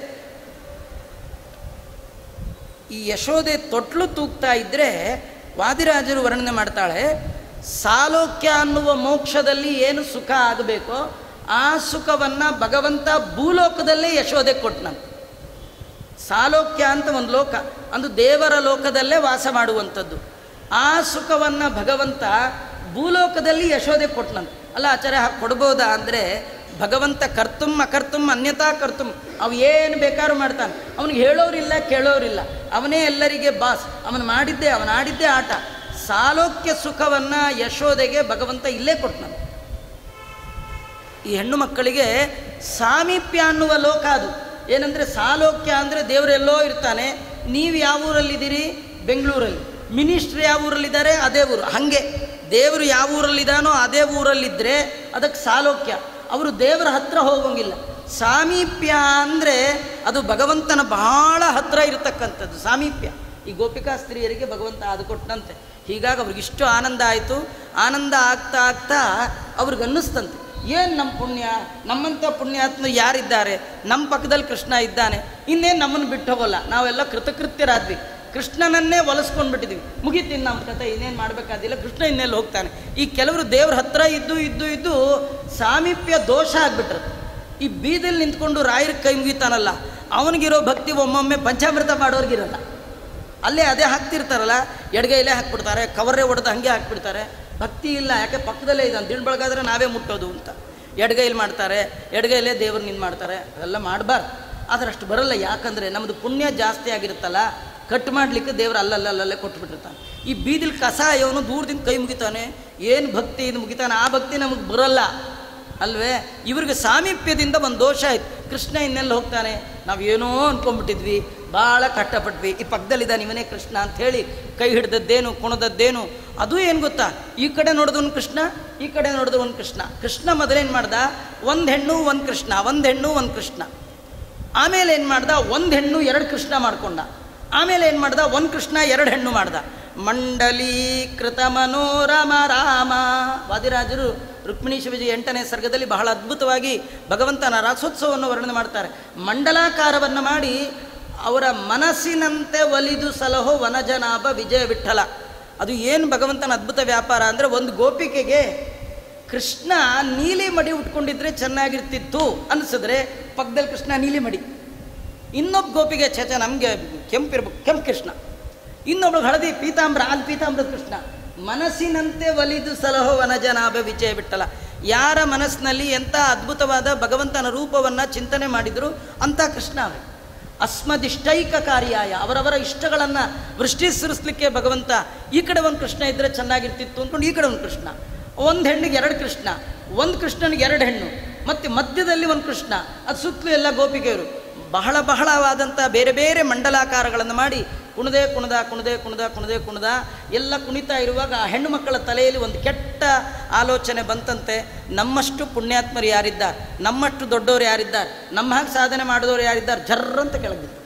ಈ ಯಶೋದೆ ತೊಟ್ಲು ತೂಗ್ತಾ ಇದ್ದರೆ ವಾದಿರಾಜರು ವರ್ಣನೆ ಮಾಡ್ತಾಳೆ ಸಾಲೋಕ್ಯ ಅನ್ನುವ ಮೋಕ್ಷದಲ್ಲಿ ಏನು ಸುಖ ಆಗಬೇಕೋ ಆ ಸುಖವನ್ನು ಭಗವಂತ ಭೂಲೋಕದಲ್ಲೇ ಯಶೋದೆ ಕೊಟ್ಟನಂತೆ ಸಾಲೋಕ್ಯ ಅಂತ ಒಂದು ಲೋಕ ಅಂದು ದೇವರ ಲೋಕದಲ್ಲೇ ವಾಸ ಮಾಡುವಂಥದ್ದು ಆ ಸುಖವನ್ನು ಭಗವಂತ ಭೂಲೋಕದಲ್ಲಿ ಯಶೋದೆ ಕೊಟ್ಟನಂತೆ ಅಲ್ಲ ಆಚಾರ್ಯ ಹಾಗೆ ಕೊಡ್ಬೋದಾ ಅಂದರೆ ಭಗವಂತ ಕರ್ತುಮ್ ಅಕರ್ತುಮ್ ಅನ್ಯತಾ ಕರ್ತುಮ್ ಅವು ಏನು ಬೇಕಾದ್ರೂ ಮಾಡ್ತಾನೆ ಅವನಿಗೆ ಹೇಳೋರಿಲ್ಲ ಕೇಳೋರಿಲ್ಲ ಅವನೇ ಎಲ್ಲರಿಗೆ ಬಾಸ್ ಅವನು ಮಾಡಿದ್ದೆ ಅವನು ಆಡಿದ್ದೇ ಆಟ ಸಾಲೋಕ್ಯ ಸುಖವನ್ನು ಯಶೋದೆಗೆ ಭಗವಂತ ಇಲ್ಲೇ ಕೊಟ್ಟನಂತೆ ಈ ಹೆಣ್ಣು ಮಕ್ಕಳಿಗೆ ಸಾಮೀಪ್ಯ ಅನ್ನುವ ಲೋಕ ಅದು ಏನಂದರೆ ಸಾಲೋಕ್ಯ ಅಂದರೆ ದೇವರೆಲ್ಲೋ ಇರ್ತಾನೆ ನೀವು ಯಾವ ಊರಲ್ಲಿದ್ದೀರಿ ಬೆಂಗಳೂರಲ್ಲಿ ಮಿನಿಸ್ಟ್ರ್ ಯಾವ ಊರಲ್ಲಿದ್ದಾರೆ ಅದೇ ಊರು ಹಾಗೆ ದೇವರು ಯಾವ ಊರಲ್ಲಿದ್ದಾನೋ ಅದೇ ಊರಲ್ಲಿದ್ದರೆ ಅದಕ್ಕೆ ಸಾಲೋಕ್ಯ ಅವರು ದೇವರ ಹತ್ರ ಹೋಗೋಂಗಿಲ್ಲ ಸಾಮೀಪ್ಯ ಅಂದರೆ ಅದು ಭಗವಂತನ ಬಹಳ ಹತ್ರ ಇರತಕ್ಕಂಥದ್ದು ಸಾಮೀಪ್ಯ ಈ ಗೋಪಿಕಾ ಸ್ತ್ರೀಯರಿಗೆ ಭಗವಂತ ಅದು ಕೊಟ್ಟಂತೆ ಹೀಗಾಗಿ ಅವ್ರಿಗೆ ಇಷ್ಟು ಆನಂದ ಆಯಿತು ಆನಂದ ಆಗ್ತಾ ಆಗ್ತಾ ಅವ್ರಿಗೆ ಅನ್ನಿಸ್ತಂತೆ ಏನು ನಮ್ಮ ಪುಣ್ಯ ನಮ್ಮಂಥ ಪುಣ್ಯಾತ್ಮ ಯಾರಿದ್ದಾರೆ ನಮ್ಮ ಪಕ್ಕದಲ್ಲಿ ಕೃಷ್ಣ ಇದ್ದಾನೆ ಇನ್ನೇನು ನಮ್ಮನ್ನು ಬಿಟ್ಟು ಹೋಗೋಲ್ಲ ನಾವೆಲ್ಲ ಕೃತಕೃತ್ಯರಾದ್ವಿ ಕೃಷ್ಣನನ್ನೇ ಒಲಿಸ್ಕೊಂಡು ಬಿಟ್ಟಿದ್ವಿ ಮುಗೀತೀನಿ ನಮ್ಮ ಕತೆ ಇನ್ನೇನು ಮಾಡಬೇಕಾದಿಲ್ಲ ಕೃಷ್ಣ ಇನ್ನೆಲ್ಲಿ ಹೋಗ್ತಾನೆ ಈ ಕೆಲವರು ದೇವ್ರ ಹತ್ರ ಇದ್ದು ಇದ್ದು ಇದ್ದು ಸಾಮೀಪ್ಯ ದೋಷ ಆಗ್ಬಿಟ್ರು ಈ ಬೀದಿಲಿ ನಿಂತ್ಕೊಂಡು ರಾಯರ ಕೈ ಮುಗಿತಾನಲ್ಲ ಅವನಿಗಿರೋ ಭಕ್ತಿ ಒಮ್ಮೊಮ್ಮೆ ಪಂಚಾಮೃತ ಮಾಡೋರ್ಗಿರಲ್ಲ ಅಲ್ಲೇ ಅದೇ ಹಾಕ್ತಿರ್ತಾರಲ್ಲ ಎಡಗೈಲೇ ಹಾಕ್ಬಿಡ್ತಾರೆ ಕವರೇ ಹೊಡೆದು ಹಾಗೆ ಹಾಕ್ಬಿಡ್ತಾರೆ ಭಕ್ತಿ ಇಲ್ಲ ಯಾಕೆ ಪಕ್ಕದಲ್ಲೇ ಇದ್ದಾನೆ ದಿನ ಬೆಳಗಾದ್ರೆ ನಾವೇ ಮುಟ್ಟೋದು ಅಂತ ಎಡಗೈಲಿ ಮಾಡ್ತಾರೆ ಎಡಗೈಲೇ ದೇವ್ರು ನಿಂದು ಮಾಡ್ತಾರೆ ಅದೆಲ್ಲ ಮಾಡಬಾರ್ದು ಆದರೆ ಅಷ್ಟು ಬರಲ್ಲ ಯಾಕಂದರೆ ನಮ್ಮದು ಪುಣ್ಯ ಜಾಸ್ತಿ ಆಗಿರುತ್ತಲ್ಲ ಕಟ್ ಮಾಡಲಿಕ್ಕೆ ದೇವರು ಅಲ್ಲಲ್ಲಲ್ಲೇ ಕೊಟ್ಬಿಟ್ಟಿರ್ತಾನೆ ಈ ಬೀದಿಲ್ ಕಸ ಇವನು ದೂರದಿಂದ ಕೈ ಮುಗಿತಾನೆ ಏನು ಭಕ್ತಿ ಇದು ಮುಗಿತಾನೆ ಆ ಭಕ್ತಿ ನಮಗೆ ಬರಲ್ಲ ಅಲ್ವೇ ಇವ್ರಿಗೆ ಸಾಮೀಪ್ಯದಿಂದ ಒಂದು ದೋಷ ಆಯ್ತು ಕೃಷ್ಣ ಇನ್ನೆಲ್ಲ ಹೋಗ್ತಾನೆ ನಾವು ಏನೋ ಅನ್ಕೊಂಡ್ಬಿಟ್ಟಿದ್ವಿ ಭಾಳ ಕಷ್ಟಪಟ್ವಿ ಈ ಪಕ್ಕದಲ್ಲಿದ್ದಾನೆ ಇವನೇ ಕೃಷ್ಣ ಅಂತ ಹೇಳಿ ಕೈ ಹಿಡ್ದದ್ದೇನು ಕುಣದದ್ದೇನು ಅದು ಏನು ಗೊತ್ತಾ ಈ ಕಡೆ ನೋಡಿದವನು ಕೃಷ್ಣ ಈ ಕಡೆ ನೋಡಿದವನು ಕೃಷ್ಣ ಕೃಷ್ಣ ಮೊದಲೇನು ಮಾಡ್ದ ಒಂದು ಹೆಣ್ಣು ಒಂದು ಕೃಷ್ಣ ಒಂದು ಹೆಣ್ಣು ಒಂದು ಕೃಷ್ಣ ಆಮೇಲೆ ಏನು ಮಾಡ್ದ ಒಂದು ಹೆಣ್ಣು ಎರಡು ಕೃಷ್ಣ ಮಾಡ್ಕೊಂಡ ಆಮೇಲೆ ಏನು ಮಾಡ್ದ ಒಂದು ಕೃಷ್ಣ ಎರಡು ಹೆಣ್ಣು ಮಾಡ್ದ ಮಂಡಲೀಕೃತ ಮನೋರಮ ರಾಮ ವಾದಿರಾಜರು ರುಕ್ಮಿಣಿ ಶಿವಜಿ ಎಂಟನೇ ಸರ್ಗದಲ್ಲಿ ಬಹಳ ಅದ್ಭುತವಾಗಿ ಭಗವಂತನ ರಾಸೋತ್ಸವವನ್ನು ವರ್ಣನೆ ಮಾಡ್ತಾರೆ ಮಂಡಲಾಕಾರವನ್ನು ಮಾಡಿ ಅವರ ಮನಸ್ಸಿನಂತೆ ಒಲಿದು ಸಲಹೋ ವನಜನಾಭ ವಿಜಯ ವಿಠಲ ಅದು ಏನು ಭಗವಂತನ ಅದ್ಭುತ ವ್ಯಾಪಾರ ಅಂದರೆ ಒಂದು ಗೋಪಿಕೆಗೆ ಕೃಷ್ಣ ನೀಲಿ ಮಡಿ ಉಟ್ಕೊಂಡಿದ್ರೆ ಚೆನ್ನಾಗಿರ್ತಿತ್ತು ಅನಿಸಿದ್ರೆ ಪಕ್ಕದಲ್ಲಿ ಕೃಷ್ಣ ನೀಲಿ ಮಡಿ ಇನ್ನೊಬ್ಬ ಗೋಪಿಗೆ ಛೇಚ ನಮಗೆ ಕೆಂಪಿರ್ಬೇಕು ಕೆಂಪು ಕೃಷ್ಣ ಇನ್ನೊಬ್ಳು ಹಳದಿ ಪೀತಾಂಬ್ರ ಅಲ್ಲಿ ಪೀತಾಂಬ್ರದ ಕೃಷ್ಣ ಮನಸ್ಸಿನಂತೆ ಒಲಿದು ಸಲಹೋ ವನಜನಾಭ ವಿಜಯ ಬಿಟ್ಟಲ ಯಾರ ಮನಸ್ಸಿನಲ್ಲಿ ಎಂಥ ಅದ್ಭುತವಾದ ಭಗವಂತನ ರೂಪವನ್ನು ಚಿಂತನೆ ಮಾಡಿದ್ರು ಅಂಥ ಕೃಷ್ಣ ಅವೇ ಅಸ್ಮದಿಷ್ಟೈಕಕಾರಿಯಾಯ ಅವರವರ ಇಷ್ಟಗಳನ್ನು ವೃಷ್ಟಿ ಸುರಿಸ್ಲಿಕ್ಕೆ ಭಗವಂತ ಈ ಕಡೆ ಒಂದು ಕೃಷ್ಣ ಇದ್ದರೆ ಚೆನ್ನಾಗಿರ್ತಿತ್ತು ಅಂದ್ಕೊಂಡು ಈ ಕಡೆ ಒಂದು ಕೃಷ್ಣ ಒಂದು ಹೆಣ್ಣಿಗೆ ಎರಡು ಕೃಷ್ಣ ಒಂದು ಕೃಷ್ಣನಿಗೆ ಎರಡು ಹೆಣ್ಣು ಮತ್ತು ಮಧ್ಯದಲ್ಲಿ ಒಂದು ಕೃಷ್ಣ ಅದು ಸುತ್ತಲೂ ಎಲ್ಲ ಗೋಪಿಗೆಯರು ಬಹಳ ಬಹಳವಾದಂಥ ಬೇರೆ ಬೇರೆ ಮಂಡಲಾಕಾರಗಳನ್ನು ಮಾಡಿ ಕುಣದೆ ಕುಣದ ಕುಣದೆ ಕುಣದ ಕುಣದೆ ಕುಣದ ಎಲ್ಲ ಕುಣಿತಾ ಇರುವಾಗ ಆ ಹೆಣ್ಣು ಮಕ್ಕಳ ತಲೆಯಲ್ಲಿ ಒಂದು ಕೆಟ್ಟ ಆಲೋಚನೆ ಬಂತಂತೆ ನಮ್ಮಷ್ಟು ಪುಣ್ಯಾತ್ಮರು ಯಾರಿದ್ದಾರೆ ನಮ್ಮಷ್ಟು ದೊಡ್ಡವರು ಯಾರಿದ್ದಾರೆ ನಮ್ಮ ಹಾಗೆ ಸಾಧನೆ ಮಾಡಿದವರು ಯಾರಿದ್ದಾರೆ ಜರ್ರಂತ ಕೆಳಗೆ ಬಿದ್ರು.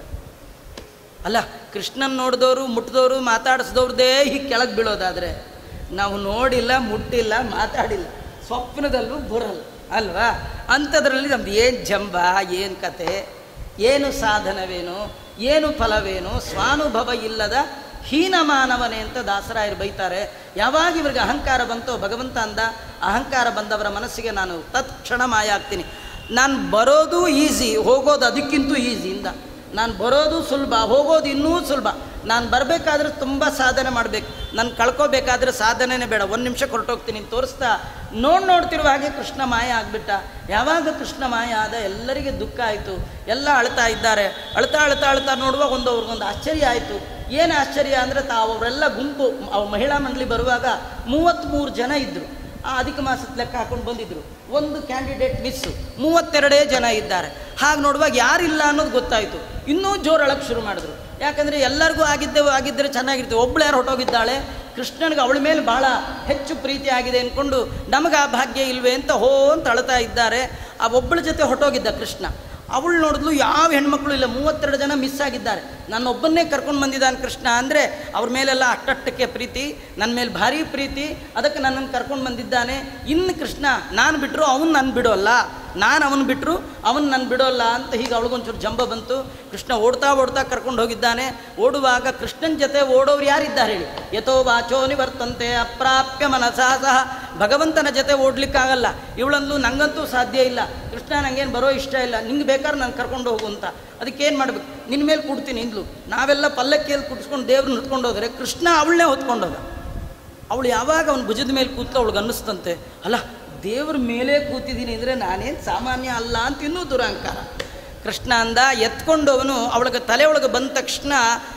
ಅಲ್ಲ ಕೃಷ್ಣನ್ ನೋಡಿದವರು ಮುಟ್ಟಿದವರು ಮಾತಾಡಿಸಿದವ್ರದ್ದೇ ಹೀಗೆ ಕೆಳಗೆ ಬೀಳೋದಾದರೆ ನಾವು ನೋಡಿಲ್ಲ ಮುಟ್ಟಿಲ್ಲ ಮಾತಾಡಿಲ್ಲ ಸ್ವಪ್ನದಲ್ಲೂ ಬರಲ್ಲ ಅಲ್ವಾ ಅಂಥದ್ರಲ್ಲಿ ನಮ್ದು ಏನು ಜಂಬ ಏನು ಕತೆ ಏನು ಸಾಧನವೇನು ಏನು ಫಲವೇನು ಸ್ವಾನುಭವ ಇಲ್ಲದ ಹೀನ ಮಾನವನೇ ಅಂತ ದಾಸರಾಯರು ಬೈತಾರೆ ಯಾವಾಗ ಇವ್ರಿಗೆ ಅಹಂಕಾರ ಬಂತೋ ಭಗವಂತ ಅಂದ ಅಹಂಕಾರ ಬಂದವರ ಮನಸ್ಸಿಗೆ ನಾನು ತತ್ಕ್ಷಣ ಮಾಯ ಆಗ್ತೀನಿ ನಾನು ಬರೋದು ಈಸಿ ಹೋಗೋದು ಅದಕ್ಕಿಂತ ಈಸಿಯಿಂದ ನಾನು ಬರೋದು ಸುಲಭ ಹೋಗೋದು ಇನ್ನೂ ಸುಲಭ ನಾನು ಬರಬೇಕಾದ್ರೆ ತುಂಬ ಸಾಧನೆ ಮಾಡಬೇಕು ನಾನು ಕಳ್ಕೋಬೇಕಾದ್ರೆ ಸಾಧನೆನೇ ಬೇಡ ಒಂದು ನಿಮಿಷ ಹೊರಟೋಗ್ತೀನಿ ಅಂತ ತೋರಿಸ್ತಾ ನೋಡಿ ನೋಡ್ತಿರುವ ಹಾಗೆ ಕೃಷ್ಣ ಮಾಯ ಆಗಿಬಿಟ್ಟ ಯಾವಾಗ ಕೃಷ್ಣ ಮಾಯ ಆದ ಎಲ್ಲರಿಗೆ ದುಃಖ ಆಯಿತು ಎಲ್ಲ ಅಳ್ತಾ ಇದ್ದಾರೆ ಅಳ್ತಾ ಅಳ್ತಾ ಅಳ್ತಾ ನೋಡುವಾಗ ಒಂದು ಅವ್ರಿಗೊಂದು ಆಶ್ಚರ್ಯ ಆಯಿತು ಏನು ಆಶ್ಚರ್ಯ ಅಂದರೆ ತಾವು ಅವರೆಲ್ಲ ಗುಂಪು ಅವ್ ಮಹಿಳಾ ಮಂಡಳಿ ಬರುವಾಗ ಮೂವತ್ತ್ಮೂರು ಜನ ಇದ್ದರು ಆ ಅಧಿಕ ಮಾಸದ ಲೆಕ್ಕ ಹಾಕೊಂಡು ಬಂದಿದ್ರು ಒಂದು ಕ್ಯಾಂಡಿಡೇಟ್ ಮಿಸ್ಸು ಮೂವತ್ತೆರಡೇ ಜನ ಇದ್ದಾರೆ ಹಾಗೆ ನೋಡುವಾಗ ಯಾರಿಲ್ಲ ಅನ್ನೋದು ಗೊತ್ತಾಯಿತು ಇನ್ನೂ ಜೋರು ಅಳಕ್ಕೆ ಶುರು ಮಾಡಿದ್ರು ಯಾಕಂದರೆ ಎಲ್ಲರಿಗೂ ಆಗಿದ್ದೇವೆ ಆಗಿದ್ದರೆ ಚೆನ್ನಾಗಿರ್ತೇವೆ ಒಬ್ಳು ಯಾರು ಹೊಟ್ಟೋಗಿದ್ದಾಳೆ ಕೃಷ್ಣನಿಗೆ ಅವಳ ಮೇಲೆ ಬಹಳ ಹೆಚ್ಚು ಪ್ರೀತಿ ಆಗಿದೆ ಅಂದ್ಕೊಂಡು ನಮಗೆ ಆ ಭಾಗ್ಯ ಇಲ್ವೇ ಅಂತ ಹೋ ಅಂತ ಅಳ್ತಾ ಇದ್ದಾರೆ ಆ ಒಬ್ಬಳ ಜೊತೆ ಹೊಟ್ಟೋಗಿದ್ದ ಕೃಷ್ಣ ಅವಳು ನೋಡಿದ್ಲು ಯಾವ ಹೆಣ್ಮಕ್ಳು ಇಲ್ಲ ಮೂವತ್ತೆರಡು ಜನ ಮಿಸ್ ಆಗಿದ್ದಾರೆ ನನ್ನೊಬ್ಬನ್ನೇ ಕರ್ಕೊಂಡು ಬಂದಿದ್ದಾನೆ ಕೃಷ್ಣ ಅಂದರೆ ಅವ್ರ ಮೇಲೆಲ್ಲ ಅಟ್ಟಟ್ಟಕ್ಕೆ ಪ್ರೀತಿ ನನ್ನ ಮೇಲೆ ಭಾರಿ ಪ್ರೀತಿ ಅದಕ್ಕೆ ನನ್ನನ್ನು ಕರ್ಕೊಂಡು ಬಂದಿದ್ದಾನೆ ಇನ್ನು ಕೃಷ್ಣ ನಾನು ಬಿಟ್ಟರು ಅವನು ನನ್ನ ಬಿಡೋಲ್ಲ ನಾನು ಅವನು ಬಿಟ್ಟರು ಅವನು ನನ್ನ ಬಿಡೋಲ್ಲ ಅಂತ ಹೀಗೆ ಅವಳಿಗೊಂಚೂರು ಜಂಬ ಬಂತು ಕೃಷ್ಣ ಓಡ್ತಾ ಓಡ್ತಾ ಕರ್ಕೊಂಡು ಹೋಗಿದ್ದಾನೆ ಓಡುವಾಗ ಕೃಷ್ಣನ ಜೊತೆ ಓಡೋರು ಯಾರಿದ್ದಾರೆ ಹೇಳಿ ಯಥೋ ವಾಚೋ ನಿವರ್ತಂತೆ ಅಪ್ರಾಪ್ಯ ಮನಸಾ ಸಹ ಭಗವಂತನ ಜೊತೆ ಓಡ್ಲಿಕ್ಕಾಗಲ್ಲ ಇವಳಂದು ನಂಗಂತೂ ಸಾಧ್ಯ ಇಲ್ಲ ಕೃಷ್ಣ ನಂಗೇನು ಬರೋ ಇಷ್ಟ ಇಲ್ಲ ನಿಂಗೆ ಬೇಕಾದ್ರೆ ನಾನು ಕರ್ಕೊಂಡು ಹೋಗು ಅಂತ ಅದಕ್ಕೇನು ಮಾಡ್ಬೇಕು ನಿನ್ನ ಮೇಲೆ ಕೂಡ್ತೀನಿ ಇಂದ್ಲು ನಾವೆಲ್ಲ ಪಲ್ಲಕ್ಕಿಯಲ್ಲಿ ಕುಟ್ಸ್ಕೊಂಡು ದೇವ್ರನ್ನ ಹೊತ್ಕೊಂಡು ಹೋದರೆ ಕೃಷ್ಣ ಅವಳನ್ನೇ ಹೊತ್ಕೊಂಡೋದ ಅವಳು ಯಾವಾಗ ಅವನ ಭುಜದ ಮೇಲೆ ಕೂತ್ಲು ಅವಳಿಗೆ ಅನ್ನಿಸ್ತಂತೆ ಅಲ್ಲ ದೇವ್ರ ಮೇಲೆ ಕೂತಿದ್ದೀನಿ ಅಂದರೆ ನಾನೇನು ಸಾಮಾನ್ಯ ಅಲ್ಲ ಅಂತ ಇನ್ನೂ ದುರಹಂಕಾರ ಕೃಷ್ಣ ಅಂದ ಎತ್ಕೊಂಡು ಅವನು ಅವಳಿಗೆ ತಲೆ ಒಳಗೆ ಬಂದ ತಕ್ಷಣ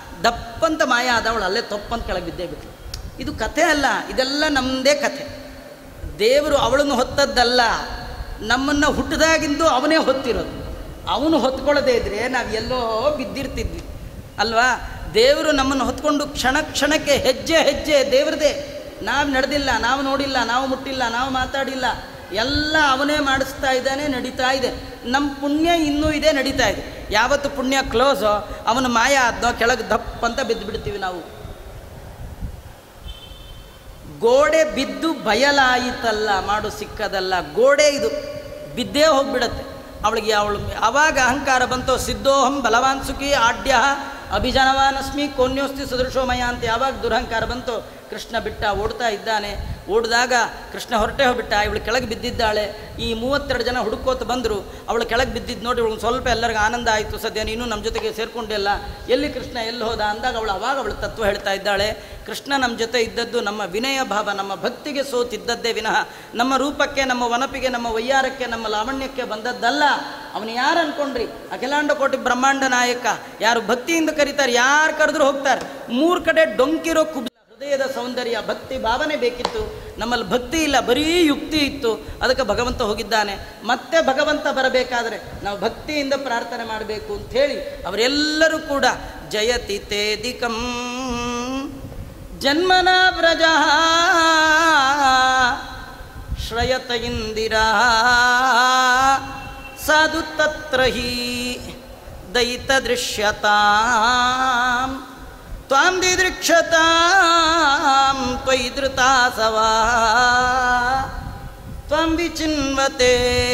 ದಪ್ಪಂತ ಮಾಯ ಆದ ಅವಳು ಅಲ್ಲೇ ತಪ್ಪಂತ ಕೆಳಗೆ ಬಿದ್ದೇ ಬಿಟ್ಲು ಇದು ಕಥೆ ಅಲ್ಲ ಇದೆಲ್ಲ ನಮ್ಮದೇ ಕಥೆ ದೇವರು ಅವಳನ್ನು ಹೊತ್ತದ್ದಲ್ಲ ನಮ್ಮನ್ನು ಹುಟ್ಟಿದಾಗಿಂದು ಅವನೇ ಹೊತ್ತಿರೋದು ಅವನು ಹೊತ್ಕೊಳ್ಳದೇ ಇದ್ರೆ ನಾವು ಎಲ್ಲೋ ಬಿದ್ದಿರ್ತಿದ್ವಿ ಅಲ್ವಾ ದೇವರು ನಮ್ಮನ್ನು ಹೊತ್ಕೊಂಡು ಕ್ಷಣ ಕ್ಷಣಕ್ಕೆ ಹೆಜ್ಜೆ ಹೆಜ್ಜೆ ದೇವ್ರದೇ ನಾವು ನಡೆದಿಲ್ಲ ನಾವು ನೋಡಿಲ್ಲ ನಾವು ಮುಟ್ಟಿಲ್ಲ ನಾವು ಮಾತಾಡಿಲ್ಲ ಎಲ್ಲ ಅವನೇ ಮಾಡಿಸ್ತಾ ಇದ್ದಾನೆ ನಡೀತಾ ಇದೆ ನಮ್ಮ ಪುಣ್ಯ ಇನ್ನೂ ಇದೆ ನಡೀತಾ ಇದೆ ಯಾವತ್ತು ಪುಣ್ಯ ಕ್ಲೋಸೋ ಅವನ ಮಾಯ ಆದ್ನೋ ಕೆಳಗೆ ದಪ್ಪ ಅಂತ ಬಿದ್ದು ಬಿಡ್ತೀವಿ ನಾವು ಗೋಡೆ ಬಿದ್ದು ಬಯಲಾಯಿತಲ್ಲ ಮಾಡು ಸಿಕ್ಕದಲ್ಲ ಗೋಡೆ ಇದು ಬಿದ್ದೇ ಹೋಗ್ಬಿಡತ್ತೆ ಅವಳಿಗೆ ಅವಳು ಆವಾಗ ಅಹಂಕಾರ ಬಂತು ಸಿದ್ಧೋಹಂ ಬಲವಾನ್ ಸುಖಿ ಆಡ್ಯ ಅಭಿಜನವಾನಸ್ಮಿ ಕೋನ್ಯೋಸ್ತಿ ಸದೃಶೋಮಯ ಅಂತ ಯಾವಾಗ ದುರಹಂಕಾರ ಬಂತು ಕೃಷ್ಣ ಬಿಟ್ಟ ಓಡ್ತಾ ಇದ್ದಾನೆ ಓಡಿದಾಗ ಕೃಷ್ಣ ಹೊರಟೆ ಹೋಗ್ಬಿಟ್ಟ ಇವಳು ಕೆಳಗೆ ಬಿದ್ದಿದ್ದಾಳೆ ಈ ಮೂವತ್ತೆರಡು ಜನ ಹುಡುಕೋತ ಬಂದರು ಅವಳು ಕೆಳಗೆ ಬಿದ್ದಿದ್ದು ನೋಡಿ ಇವಳು ಸ್ವಲ್ಪ ಎಲ್ಲರಿಗೂ ಆನಂದ ಆಯಿತು ಸದ್ಯ ನೀನು ನಮ್ಮ ಜೊತೆಗೆ ಸೇರ್ಕೊಂಡಿಲ್ಲ ಎಲ್ಲಿ ಕೃಷ್ಣ ಎಲ್ಲಿ ಹೋದ ಅಂದಾಗ ಅವಳು ಅವಾಗ ಅವಳು ತತ್ವ ಹೇಳ್ತಾ ಇದ್ದಾಳೆ ಕೃಷ್ಣ ನಮ್ಮ ಜೊತೆ ಇದ್ದದ್ದು ನಮ್ಮ ವಿನಯ ಭಾವ ನಮ್ಮ ಭಕ್ತಿಗೆ ಸೋತಿದ್ದದ್ದೇ ವಿನಃ ನಮ್ಮ ರೂಪಕ್ಕೆ ನಮ್ಮ ವನಪಿಗೆ ನಮ್ಮ ವಯ್ಯಾರಕ್ಕೆ ನಮ್ಮ ಲಾವಣ್ಯಕ್ಕೆ ಬಂದದ್ದಲ್ಲ ಅವನು ಯಾರು ಅನ್ಕೊಂಡ್ರಿ ಅಖಿಲಾಂಡ ಕೋಟಿ ಬ್ರಹ್ಮಾಂಡ ನಾಯಕ ಯಾರು ಭಕ್ತಿಯಿಂದ ಕರೀತಾರೆ ಯಾರು ಕರೆದ್ರು ಹೋಗ್ತಾರೆ ಮೂರು ಕಡೆ ಡೊಂಕಿರೋ ಕುಬ್ ಹೃದಯದ ಸೌಂದರ್ಯ ಭಕ್ತಿ ಭಾವನೆ ಬೇಕಿತ್ತು ನಮ್ಮಲ್ಲಿ ಭಕ್ತಿ ಇಲ್ಲ ಬರೀ ಯುಕ್ತಿ ಇತ್ತು ಅದಕ್ಕೆ ಭಗವಂತ ಹೋಗಿದ್ದಾನೆ ಮತ್ತೆ ಭಗವಂತ ಬರಬೇಕಾದ್ರೆ ನಾವು ಭಕ್ತಿಯಿಂದ ಪ್ರಾರ್ಥನೆ ಮಾಡಬೇಕು ಅಂತ ಹೇಳಿ ಅವರೆಲ್ಲರೂ ಕೂಡ ಜಯತಿ ತೇದಿಕಂ ಜನ್ಮನ ವ್ರಜ ಶ್ರಯತ ಇಂದಿರಾ ಸಾಧು ತತ್ರ ಹಿ ದಯಿತ ದೃಶ್ಯತಾಂ ತ್ವಾಂ ದಿದೃಕ್ಷತಾಂ ತ್ವಯಿ ಧೃತಾಸವಾ ತ್ವಂ ವಿಚಿನ್ವತೆ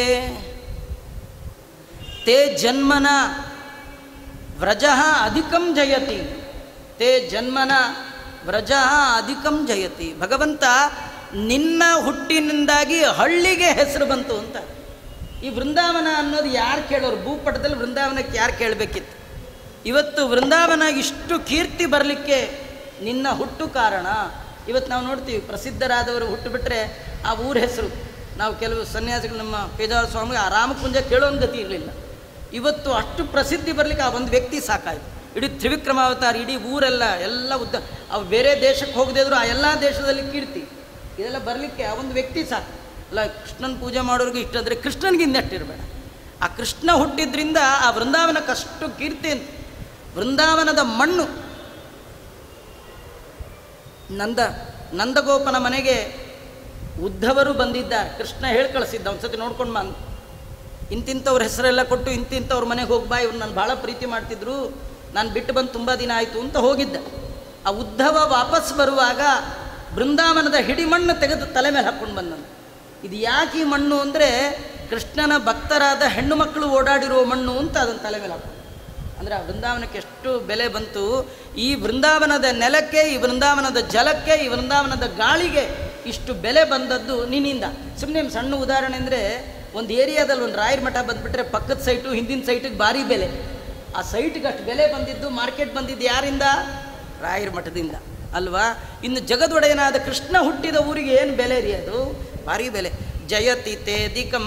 ತೇ ಜನ್ಮನ ವ್ರಜ ಅಧಿಕಂ ಜಯತಿ ತೇ ಜನ್ಮನ ವ್ರಜ ಅಧಿಕಂ ಜಯತಿ ಭಗವಂತ ನಿನ್ನ ಹುಟ್ಟಿನಿಂದಾಗಿ ಹಳ್ಳಿಗೆ ಹೆಸರು ಬಂತು ಅಂತ ಈ ವೃಂದಾವನ ಅನ್ನೋದು ಯಾರು ಕೇಳೋರು ಭೂಪಟದಲ್ಲಿ ವೃಂದಾವನಕ್ಕೆ ಯಾರು ಕೇಳಬೇಕಿತ್ತು ಇವತ್ತು ವೃಂದಾವನ ಇಷ್ಟು ಕೀರ್ತಿ ಬರಲಿಕ್ಕೆ ನಿನ್ನ ಹುಟ್ಟು ಕಾರಣ ಇವತ್ತು ನಾವು ನೋಡ್ತೀವಿ ಪ್ರಸಿದ್ಧರಾದವರು ಹುಟ್ಟು ಬಿಟ್ಟರೆ ಆ ಊರ ಹೆಸರು ನಾವು ಕೆಲವು ಸನ್ಯಾಸಿಗಳು ನಮ್ಮ ಪೇಜಾವರ ಸ್ವಾಮಿಗೆ ಆ ರಾಮಕುಂಜ ಕೇಳೋನ್ ಗತಿ ಇರಲಿಲ್ಲ ಇವತ್ತು ಅಷ್ಟು ಪ್ರಸಿದ್ಧಿ ಬರಲಿಕ್ಕೆ ಆ ಒಂದು ವ್ಯಕ್ತಿ ಸಾಕಾಯಿತು ಇಡೀ ತ್ರಿವಿಕ್ರಮಾವತಾರ ಇಡೀ ಊರೆಲ್ಲ ಎಲ್ಲ ಉದ್ದ ಅವು ಬೇರೆ ದೇಶಕ್ಕೆ ಹೋಗದೇ ಇದ್ರು ಆ ಎಲ್ಲ ದೇಶದಲ್ಲಿ ಕೀರ್ತಿ ಇದೆಲ್ಲ ಬರಲಿಕ್ಕೆ ಆ ಒಂದು ವ್ಯಕ್ತಿ ಸಾಕು ಅಲ್ಲ ಕೃಷ್ಣನ ಪೂಜೆ ಮಾಡೋರಿಗೆ ಇಷ್ಟ ಅಂದರೆ ಕೃಷ್ಣನಿಗೆ ಇನ್ನೆಟ್ಟಿರಬೇಡ ಆ ಕೃಷ್ಣ ಹುಟ್ಟಿದ್ರಿಂದ ಆ ವೃಂದಾವನಕ್ಕಷ್ಟು ಕೀರ್ತಿ ಅಂತ ವೃಂದಾವನದ ಮಣ್ಣು ನಂದ ನಂದಗೋಪನ ಮನೆಗೆ ಉದ್ಧವರು ಬಂದಿದ್ದಾರೆ ಕೃಷ್ಣ ಹೇಳಿ ಕಳಿಸಿದ್ದ ಒಂದ್ಸತಿ ನೋಡ್ಕೊಂಡು ಬಂದು ಇಂತಿಂಥವ್ರ ಹೆಸರೆಲ್ಲ ಕೊಟ್ಟು ಇಂತಿಂಥವ್ರ ಮನೆಗೆ ಹೋಗ್ಬಾ ಇವ್ರು ನಾನು ಭಾಳ ಪ್ರೀತಿ ಮಾಡ್ತಿದ್ರು ನಾನು ಬಿಟ್ಟು ಬಂದು ತುಂಬ ದಿನ ಆಯಿತು ಅಂತ ಹೋಗಿದ್ದ ಆ ಉದ್ಧವ ವಾಪಸ್ ಬರುವಾಗ ಬೃಂದಾವನದ ಹಿಡಿ ಮಣ್ಣು ತೆಗೆದು ತಲೆ ಮೇಲೆ ಹಾಕ್ಕೊಂಡು ಬಂದನು ಇದು ಯಾಕೆ ಈ ಮಣ್ಣು ಅಂದರೆ ಕೃಷ್ಣನ ಭಕ್ತರಾದ ಹೆಣ್ಣು ಮಕ್ಕಳು ಓಡಾಡಿರುವ ಮಣ್ಣು ಅಂತ ಅದನ್ನು ತಲೆ ಮೇಲೆ ಹಾಕೊಂಡು ಅಂದರೆ ಆ ವೃಂದಾವನಕ್ಕೆ ಎಷ್ಟು ಬೆಲೆ ಬಂತು ಈ ವೃಂದಾವನದ ನೆಲಕ್ಕೆ ಈ ವೃಂದಾವನದ ಜಲಕ್ಕೆ ಈ ವೃಂದಾವನದ ಗಾಳಿಗೆ ಇಷ್ಟು ಬೆಲೆ ಬಂದದ್ದು ನಿನ್ನಿಂದ ಸುಮ್ಮನೆ ಸಣ್ಣ ಉದಾಹರಣೆ ಅಂದರೆ ಒಂದು ಏರಿಯಾದಲ್ಲಿ ಒಂದು ರಾಯರ ಮಠ ಬಂದುಬಿಟ್ರೆ ಪಕ್ಕದ ಸೈಟು ಹಿಂದಿನ ಸೈಟಿಗೆ ಭಾರಿ ಬೆಲೆ ಆ ಸೈಟ್ಗೆ ಅಷ್ಟು ಬೆಲೆ ಬಂದಿದ್ದು ಮಾರ್ಕೆಟ್ ಬಂದಿದ್ದು ಯಾರಿಂದ ರಾಯರ ಮಠದಿಂದ ಅಲ್ವಾ ಇನ್ನು ಜಗದೊಡೆಯನಾದ ಕೃಷ್ಣ ಹುಟ್ಟಿದ ಊರಿಗೆ ಏನು ಬೆಲೆ ರೀ ಅದು ಭಾರಿ ಬೆಲೆ ಜಯತಿ ತೇದಿಕಂ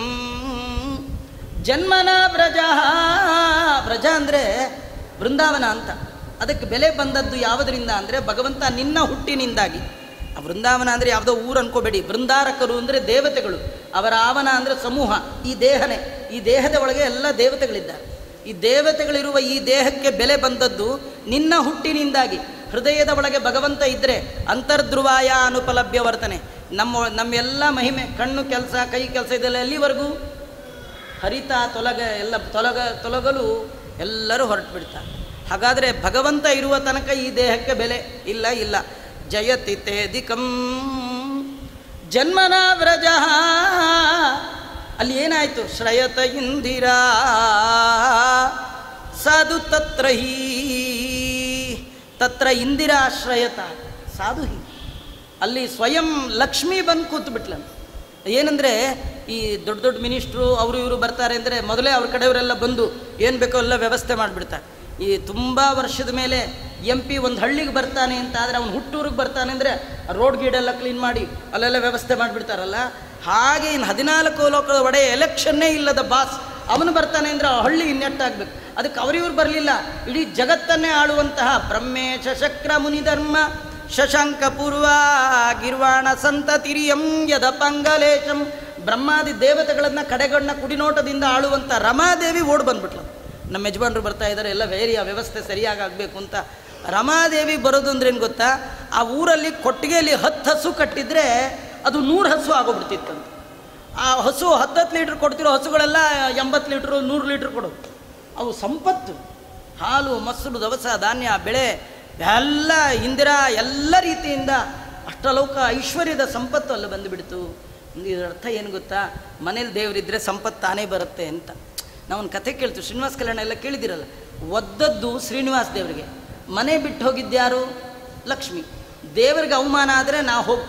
ಜನ್ಮನ ವ್ರಜ ವ್ರಜ ಅಂದರೆ ಬೃಂದಾವನ ಅಂತ ಅದಕ್ಕೆ ಬೆಲೆ ಬಂದದ್ದು ಯಾವುದರಿಂದ ಅಂದರೆ ಭಗವಂತ ನಿನ್ನ ಹುಟ್ಟಿನಿಂದಾಗಿ ಆ ವೃಂದಾವನ ಅಂದರೆ ಯಾವುದೋ ಊರು ಅನ್ಕೋಬೇಡಿ ಬೃಂದಾರಕರು ಅಂದರೆ ದೇವತೆಗಳು ಅವರ ಆವನ ಅಂದರೆ ಸಮೂಹ ಈ ದೇಹನೇ ಈ ದೇಹದ ಒಳಗೆ ಎಲ್ಲ ದೇವತೆಗಳಿದ್ದಾರೆ ಈ ದೇವತೆಗಳಿರುವ ಈ ದೇಹಕ್ಕೆ ಬೆಲೆ ಬಂದದ್ದು ನಿನ್ನ ಹುಟ್ಟಿನಿಂದಾಗಿ ಹೃದಯದ ಒಳಗೆ ಭಗವಂತ ಇದ್ದರೆ ಅಂತರ್ಧ್ರುವಾಯ ಅನುಪಲಭ್ಯ ವರ್ತನೆ ನಮ್ಮ ನಮ್ಮೆಲ್ಲ ಮಹಿಮೆ ಕಣ್ಣು ಕೆಲಸ ಕೈ ಕೆಲಸ ಇದೆಲ್ಲ ಎಲ್ಲಿವರೆಗೂ ಹರಿತ ತೊಲಗ ಎಲ್ಲ ತೊಲಗ ತೊಲಗಲು ಎಲ್ಲರೂ ಹೊರಟು ಬಿಡ್ತಾರೆ ಹಾಗಾದರೆ ಭಗವಂತ ಇರುವ ತನಕ ಈ ದೇಹಕ್ಕೆ ಬೆಲೆ ಇಲ್ಲ ಇಲ್ಲ ಜಯತಿ ತೇದಿಕಂ ಜನ್ಮನ ವ್ರಜ ಅಲ್ಲಿ ಏನಾಯಿತು ಶ್ರಯತ ಇಂದಿರಾ ಸಾಧು ತತ್ರ ಹೀ ತತ್ರ ಇಂದಿರಾ ಶ್ರಯತ ಸಾಧು ಹಿ ಅಲ್ಲಿ ಸ್ವಯಂ ಲಕ್ಷ್ಮಿ ಬಂದು ಕೂತು ಬಿಟ್ಲಂತ ಏನಂದರೆ ಈ ದೊಡ್ಡ ದೊಡ್ಡ ಮಿನಿಸ್ಟ್ರು ಅವರು ಇವರು ಬರ್ತಾರೆ ಅಂದರೆ ಮೊದಲೇ ಅವ್ರ ಕಡೆಯವರೆಲ್ಲ ಬಂದು ಏನು ಬೇಕೋ ಎಲ್ಲ ವ್ಯವಸ್ಥೆ ಮಾಡಿಬಿಡ್ತಾರೆ ಈ ತುಂಬ ವರ್ಷದ ಮೇಲೆ ಎಂ ಪಿ ಒಂದು ಹಳ್ಳಿಗೆ ಬರ್ತಾನೆ ಅಂತ ಆದರೆ ಅವ್ನು ಹುಟ್ಟೂರಿಗೆ ಬರ್ತಾನೆ ಅಂದರೆ ರೋಡ್ ಗೀಡೆಲ್ಲ ಕ್ಲೀನ್ ಮಾಡಿ ಅಲ್ಲೆಲ್ಲ ವ್ಯವಸ್ಥೆ ಮಾಡಿಬಿಡ್ತಾರಲ್ಲ ಹಾಗೆ ಇನ್ನು ಹದಿನಾಲ್ಕು ಲೋಕದ ಒಡೆ ಎಲೆಕ್ಷನ್ನೇ ಇಲ್ಲದ ಬಾಸ್ ಅವನು ಬರ್ತಾನೆ ಅಂದರೆ ಆ ಹಳ್ಳಿ ಇನ್ನೆಟ್ಟಾಗಬೇಕು ಅದಕ್ಕೆ ಅವರಿವ್ರು ಬರಲಿಲ್ಲ ಇಡೀ ಜಗತ್ತನ್ನೇ ಆಳುವಂತಹ ಬ್ರಹ್ಮೇಶ ಶಕ್ರ ಮುನಿಧರ್ಮ ಶಶಾಂಕ ಪೂರ್ವ ಗಿರ್ವಾಣ ಸಂತತಿರಿಯಂ ಯದ ಪಂಗಲೇಶಂ ಬ್ರಹ್ಮಾದಿ ದೇವತೆಗಳನ್ನು ಕಡೆಗಣ್ಣ ಕುಡಿನೋಟದಿಂದ ಆಳುವಂಥ ರಮಾದೇವಿ ಓಡ್ ಬಂದ್ಬಿಟ್ಲು ನಮ್ಮ ಯಜಮಾನರು ಬರ್ತಾ ಇದ್ದಾರೆ ಎಲ್ಲ ವೇರಿ ಆ ವ್ಯವಸ್ಥೆ ಸರಿಯಾಗಿ ಆಗಬೇಕು ಅಂತ ರಮಾದೇವಿ ಬರೋದು ಅಂದ್ರೆ ಏನು ಗೊತ್ತಾ ಆ ಊರಲ್ಲಿ ಕೊಟ್ಟಿಗೆಯಲ್ಲಿ ಹತ್ತು ಹಸು ಕಟ್ಟಿದ್ರೆ ಅದು ನೂರು ಹಸು ಆಗೋಗ್ಬಿಡ್ತಿತ್ತಂತ ಆ ಹಸು ಹತ್ತತ್ತು ಲೀಟ್ರ್ ಕೊಡ್ತಿರೋ ಹಸುಗಳೆಲ್ಲ ಎಂಬತ್ತು ಲೀಟ್ರು ನೂರು ಲೀಟ್ರ್ ಕೊಡೋದು ಅವು ಸಂಪತ್ತು ಹಾಲು ಮೊಸರು ದವಸ ಧಾನ್ಯ ಬೆಳೆ ಎಲ್ಲ ಇಂದಿರಾ ಎಲ್ಲ ರೀತಿಯಿಂದ ಅಷ್ಟಲೌಕ ಐಶ್ವರ್ಯದ ಸಂಪತ್ತು ಅಲ್ಲಿ ಬಂದುಬಿಡ್ತು ಇದರ ಅರ್ಥ ಏನು ಗೊತ್ತಾ ಮನೇಲಿ ದೇವರಿದ್ದರೆ ಸಂಪತ್ತು ತಾನೇ ಬರುತ್ತೆ ಅಂತ ನಾವು ಒಂದು ಕಥೆ ಕೇಳ್ತೀವಿ ಶ್ರೀನಿವಾಸ ಕಲ್ಯಾಣ ಎಲ್ಲ ಕೇಳಿದಿರಲ್ಲ ಒದ್ದದ್ದು ಶ್ರೀನಿವಾಸ ದೇವರಿಗೆ ಮನೆ ಬಿಟ್ಟು ಹೋಗಿದ್ದ್ಯಾರು ಲಕ್ಷ್ಮಿ ದೇವರಿಗೆ ಅವಮಾನ ಆದರೆ ನಾ ಹೋಗ್ತೀನಿ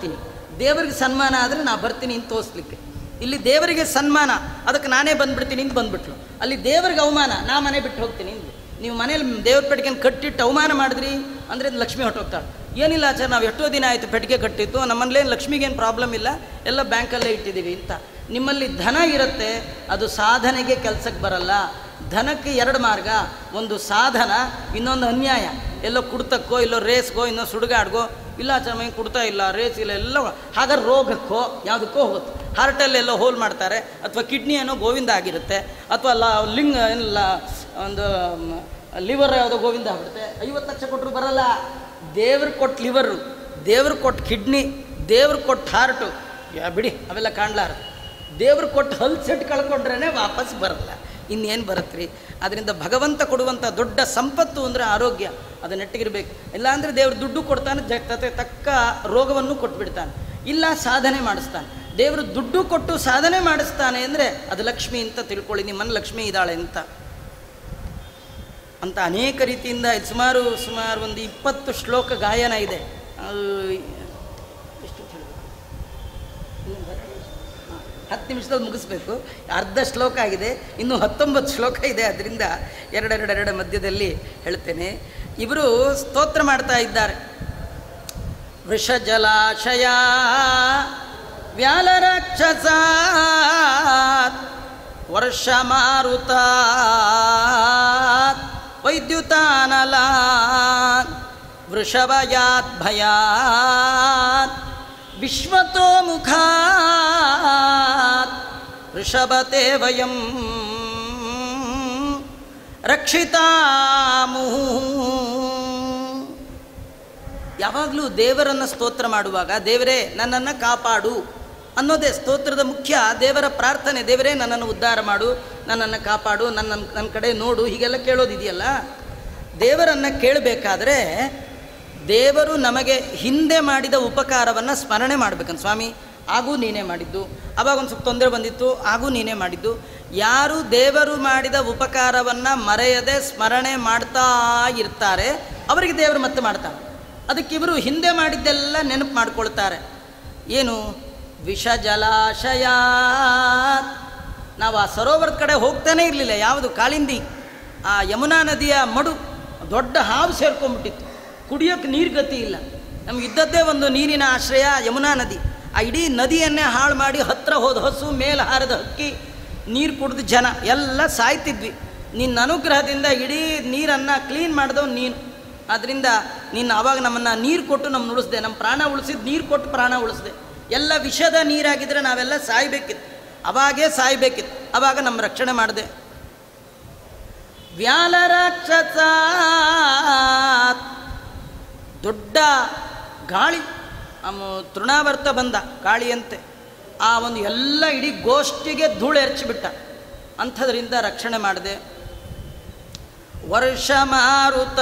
ದೇವರಿಗೆ ಸನ್ಮಾನ ಆದರೆ ನಾ ಬರ್ತೀನಿ ಅಂತ ತೋರಿಸ್ಲಿಕ್ಕೆ ಇಲ್ಲಿ ದೇವರಿಗೆ ಸನ್ಮಾನ ಅದಕ್ಕೆ ನಾನೇ ಬಂದ್ಬಿಡ್ತೀನಿ ಅಂತ ಬಂದ್ಬಿಟ್ಲು ಅಲ್ಲಿ ದೇವರಿಗೆ ಅವಮಾನ ನಾ ಮನೆ ಬಿಟ್ಟು ಹೋಗ್ತೀನಿ ಇಂದು ನೀವು ಮನೇಲಿ ದೇವ್ರ ಪೆಟ್ಟಿಗೆನ ಕಟ್ಟಿಟ್ಟು ಅವಮಾನ ಮಾಡಿದ್ರಿ ಅಂದರೆ ಲಕ್ಷ್ಮಿ ಹೊಟ್ಟೋಗ್ತಾಳೆ ಏನಿಲ್ಲ ಆಚಾರ ನಾವು ಎಷ್ಟೋ ದಿನ ಆಯಿತು ಪೆಟ್ಟಿಗೆ ಕಟ್ಟಿತ್ತು ನಮ್ಮಲ್ಲೇನು ಲಕ್ಷ್ಮಿಗೇನು ಪ್ರಾಬ್ಲಮ್ ಇಲ್ಲ ಎಲ್ಲ ಬ್ಯಾಂಕಲ್ಲೇ ಇಟ್ಟಿದ್ದೀವಿ ಅಂತ ನಿಮ್ಮಲ್ಲಿ ಧನ ಇರುತ್ತೆ ಅದು ಸಾಧನೆಗೆ ಕೆಲಸಕ್ಕೆ ಬರಲ್ಲ ಧನಕ್ಕೆ ಎರಡು ಮಾರ್ಗ ಒಂದು ಸಾಧನ ಇನ್ನೊಂದು ಅನ್ಯಾಯ ಎಲ್ಲೋ ಕುಡ್ತಕ್ಕೋ ಇಲ್ಲೋ ರೇಸ್ಗೋ ಇನ್ನೋ ಸುಡುಗಾಡ್ಗೋ ಇಲ್ಲ ಚೆನ್ನಾಗಿ ಕುಡ್ತಾ ಇಲ್ಲ ರೇಸ್ ಇಲ್ಲ ಎಲ್ಲ ಹಾಗಾದ್ರೆ ರೋಗಕ್ಕೋ ಯಾವುದಕ್ಕೋ ಹೋಗುತ್ತೆ ಹಾರ್ಟಲ್ಲಿ ಎಲ್ಲೋ ಹೋಲ್ ಮಾಡ್ತಾರೆ ಅಥವಾ ಕಿಡ್ನಿ ಏನೋ ಗೋವಿಂದ ಆಗಿರುತ್ತೆ ಅಥವಾ ಲ ಲಿಂಗ್ ಇಲ್ಲ ಒಂದು ಲಿವರ್ ಯಾವುದೋ ಗೋವಿಂದ ಆಗ್ಬಿಡುತ್ತೆ ಐವತ್ತು ಲಕ್ಷ ಕೊಟ್ಟರು ಬರಲ್ಲ ದೇವ್ರು ಕೊಟ್ಟು ಲಿವರು ದೇವ್ರು ಕೊಟ್ಟು ಕಿಡ್ನಿ ದೇವ್ರು ಕೊಟ್ಟು ಹಾರ್ಟು ಯಾ ಬಿಡಿ ಅವೆಲ್ಲ ಕಾಣ್ಲಾರ ದೇವ್ರು ಕೊಟ್ಟು ಹಲ್ ಸೆಟ್ ಕಳ್ಕೊಂಡ್ರೇ ವಾಪಸ್ ಬರಲ್ಲ ಇನ್ನೇನು ಬರುತ್ತ್ರಿ ಅದರಿಂದ ಭಗವಂತ ಕೊಡುವಂಥ ದೊಡ್ಡ ಸಂಪತ್ತು ಅಂದರೆ ಆರೋಗ್ಯ ಅದು ನೆಟ್ಟಿಗಿರ್ಬೇಕು ಇಲ್ಲಾಂದರೆ ದೇವ್ರು ದುಡ್ಡು ಕೊಡ್ತಾನೆ ಜಗತ್ತೆ ತಕ್ಕ ರೋಗವನ್ನು ಕೊಟ್ಬಿಡ್ತಾನೆ ಇಲ್ಲ ಸಾಧನೆ ಮಾಡಿಸ್ತಾನೆ ದೇವರು ದುಡ್ಡು ಕೊಟ್ಟು ಸಾಧನೆ ಮಾಡಿಸ್ತಾನೆ ಅಂದರೆ ಅದು ಲಕ್ಷ್ಮಿ ಅಂತ ತಿಳ್ಕೊಳ್ಳಿ ನಿಮ್ಮನ್ನು ಲಕ್ಷ್ಮಿ ಇದ್ದಾಳೆ ಅಂತ ಅಂತ ಅನೇಕ ರೀತಿಯಿಂದ ಇದು ಸುಮಾರು ಸುಮಾರು ಒಂದು ಇಪ್ಪತ್ತು ಶ್ಲೋಕ ಗಾಯನ ಇದೆ ಅದು ಎಷ್ಟು ಹೇಳ್ಬೇಕು? ಇನ್ನೊಂದು ಹತ್ತು ನಿಮಿಷ? ಹಾ, ಹತ್ತು ನಿಮಿಷದಲ್ಲಿ ಮುಗಿಸ್ಬೇಕು ಅರ್ಧ ಶ್ಲೋಕ ಆಗಿದೆ ಇನ್ನು ಹತ್ತೊಂಬತ್ತು ಶ್ಲೋಕ ಇದೆ ಅದರಿಂದ ಎರಡೆರಡೆರಡು ಮಧ್ಯದಲ್ಲಿ ಹೇಳ್ತೇನೆ ಇವರು ಸ್ತೋತ್ರ ಮಾಡ್ತಾ ಇದ್ದಾರೆ ವೃಷಜಲಾಶಯ ವ್ಯಾಲರಾಕ್ಷಸ ವರ್ಷ ಮಾರುತ ವೈದ್ಯುತಾನಲ ವೃಷಭಯಾತ್ ಭಯಾತ್ ವಿಶ್ವತೋ ಮುಖಾತ್ ವೃಷಭತೆ ವಯಂ ರಕ್ಷಿತಾಮು ಯಾವಾಗಲೂ ದೇವರನ್ನು ಸ್ತೋತ್ರ ಮಾಡುವಾಗ ದೇವರೇ ನನ್ನನ್ನು ಕಾಪಾಡು ಅನ್ನೋದೇ ಸ್ತೋತ್ರದ ಮುಖ್ಯ ದೇವರ ಪ್ರಾರ್ಥನೆ ದೇವರೇ ನನ್ನನ್ನು ಉದ್ಧಾರ ಮಾಡು ನನ್ನನ್ನು ಕಾಪಾಡು ನನ್ನ ನನ್ನ ಕಡೆ ನೋಡು ಹೀಗೆಲ್ಲ ಕೇಳೋದಿದೆಯಲ್ಲ ದೇವರನ್ನು ಕೇಳಬೇಕಾದ್ರೆ ದೇವರು ನಮಗೆ ಹಿಂದೆ ಮಾಡಿದ ಉಪಕಾರವನ್ನು ಸ್ಮರಣೆ ಮಾಡ್ಬೇಕಂತ ಸ್ವಾಮಿ ಹಾಗೂ ನೀನೇ ಮಾಡಿದ್ದು ಆವಾಗ ಒಂದು ಸ್ವಲ್ಪ ತೊಂದರೆ ಬಂದಿತ್ತು ಹಾಗೂ ನೀನೇ ಮಾಡಿದ್ದು ಯಾರು ದೇವರು ಮಾಡಿದ ಉಪಕಾರವನ್ನು ಮರೆಯದೆ ಸ್ಮರಣೆ ಮಾಡ್ತಾ ಇರ್ತಾರೆ ಅವರಿಗೆ ದೇವರು ಮತ್ತೆ ಮಾಡ್ತಾನೆ ಅದಕ್ಕೆ ಇವರು ಹಿಂದೆ ಮಾಡಿದ್ದೆಲ್ಲ ನೆನಪು ಮಾಡ್ಕೊಳ್ತಾರೆ ಏನು ವಿಷ ಜಲಾಶಯ ನಾವು ಆ ಸರೋವರದ ಕಡೆ ಹೋಗ್ತಾನೆ ಇರಲಿಲ್ಲ ಯಾವುದು ಕಾಳಿಂದಿ ಆ ಯಮುನಾ ನದಿಯ ಮಡು ದೊಡ್ಡ ಹಾವು ಸೇರ್ಕೊಂಡ್ಬಿಟ್ಟಿತ್ತು ಕುಡಿಯೋಕ್ಕೆ ನೀರು ಗತಿ ಇಲ್ಲ ನಮ್ಗೆ ಇದ್ದದ್ದೇ ಒಂದು ನೀರಿನ ಆಶ್ರಯ ಯಮುನಾ ನದಿ ಆ ಇಡೀ ನದಿಯನ್ನೇ ಹಾಳು ಮಾಡಿ ಹತ್ತಿರ ಹೋದ ಹಸು ಮೇಲೆ ಹಾರದ ಹಕ್ಕಿ ನೀರು ಕುಡಿದು ಜನ ಎಲ್ಲ ಸಾಯ್ತಿದ್ವಿ ನಿನ್ನ ಅನುಗ್ರಹದಿಂದ ಇಡೀ ನೀರನ್ನು ಕ್ಲೀನ್ ಮಾಡಿದವು ನೀನು ಆದ್ದರಿಂದ ನೀನು ಆವಾಗ ನಮ್ಮನ್ನು ನೀರು ಕೊಟ್ಟು ನಮ್ಮ ಉಳಿಸ್ದೆ ನಮ್ಮ ಪ್ರಾಣ ಉಳಿಸಿದ ನೀರು ಕೊಟ್ಟು ಪ್ರಾಣ ಉಳಿಸ್ದೆ ಎಲ್ಲ ವಿಷದ ನೀರಾಗಿದ್ದರೆ ನಾವೆಲ್ಲ ಸಾಯ್ಬೇಕಿತ್ತು ಅವಾಗೇ ಸಾಯ್ಬೇಕಿತ್ತು ಅವಾಗ ನಮ್ಮ ರಕ್ಷಣೆ ಮಾಡಿದೆ ವ್ಯಾಲರಾಕ್ಷಸ ದೊಡ್ಡ ಗಾಳಿ ಅಮ್ಮ ತೃಣಾವರ್ತ ಬಂದ ಗಾಳಿಯಂತೆ ಆ ಒಂದು ಎಲ್ಲ ಇಡೀ ಗೋಷ್ಠಿಗೆ ಧೂಳು ಎರಚಿಬಿಟ್ಟ ಅಂಥದ್ರಿಂದ ರಕ್ಷಣೆ ಮಾಡಿದೆ ವರ್ಷ ಮಾರುತ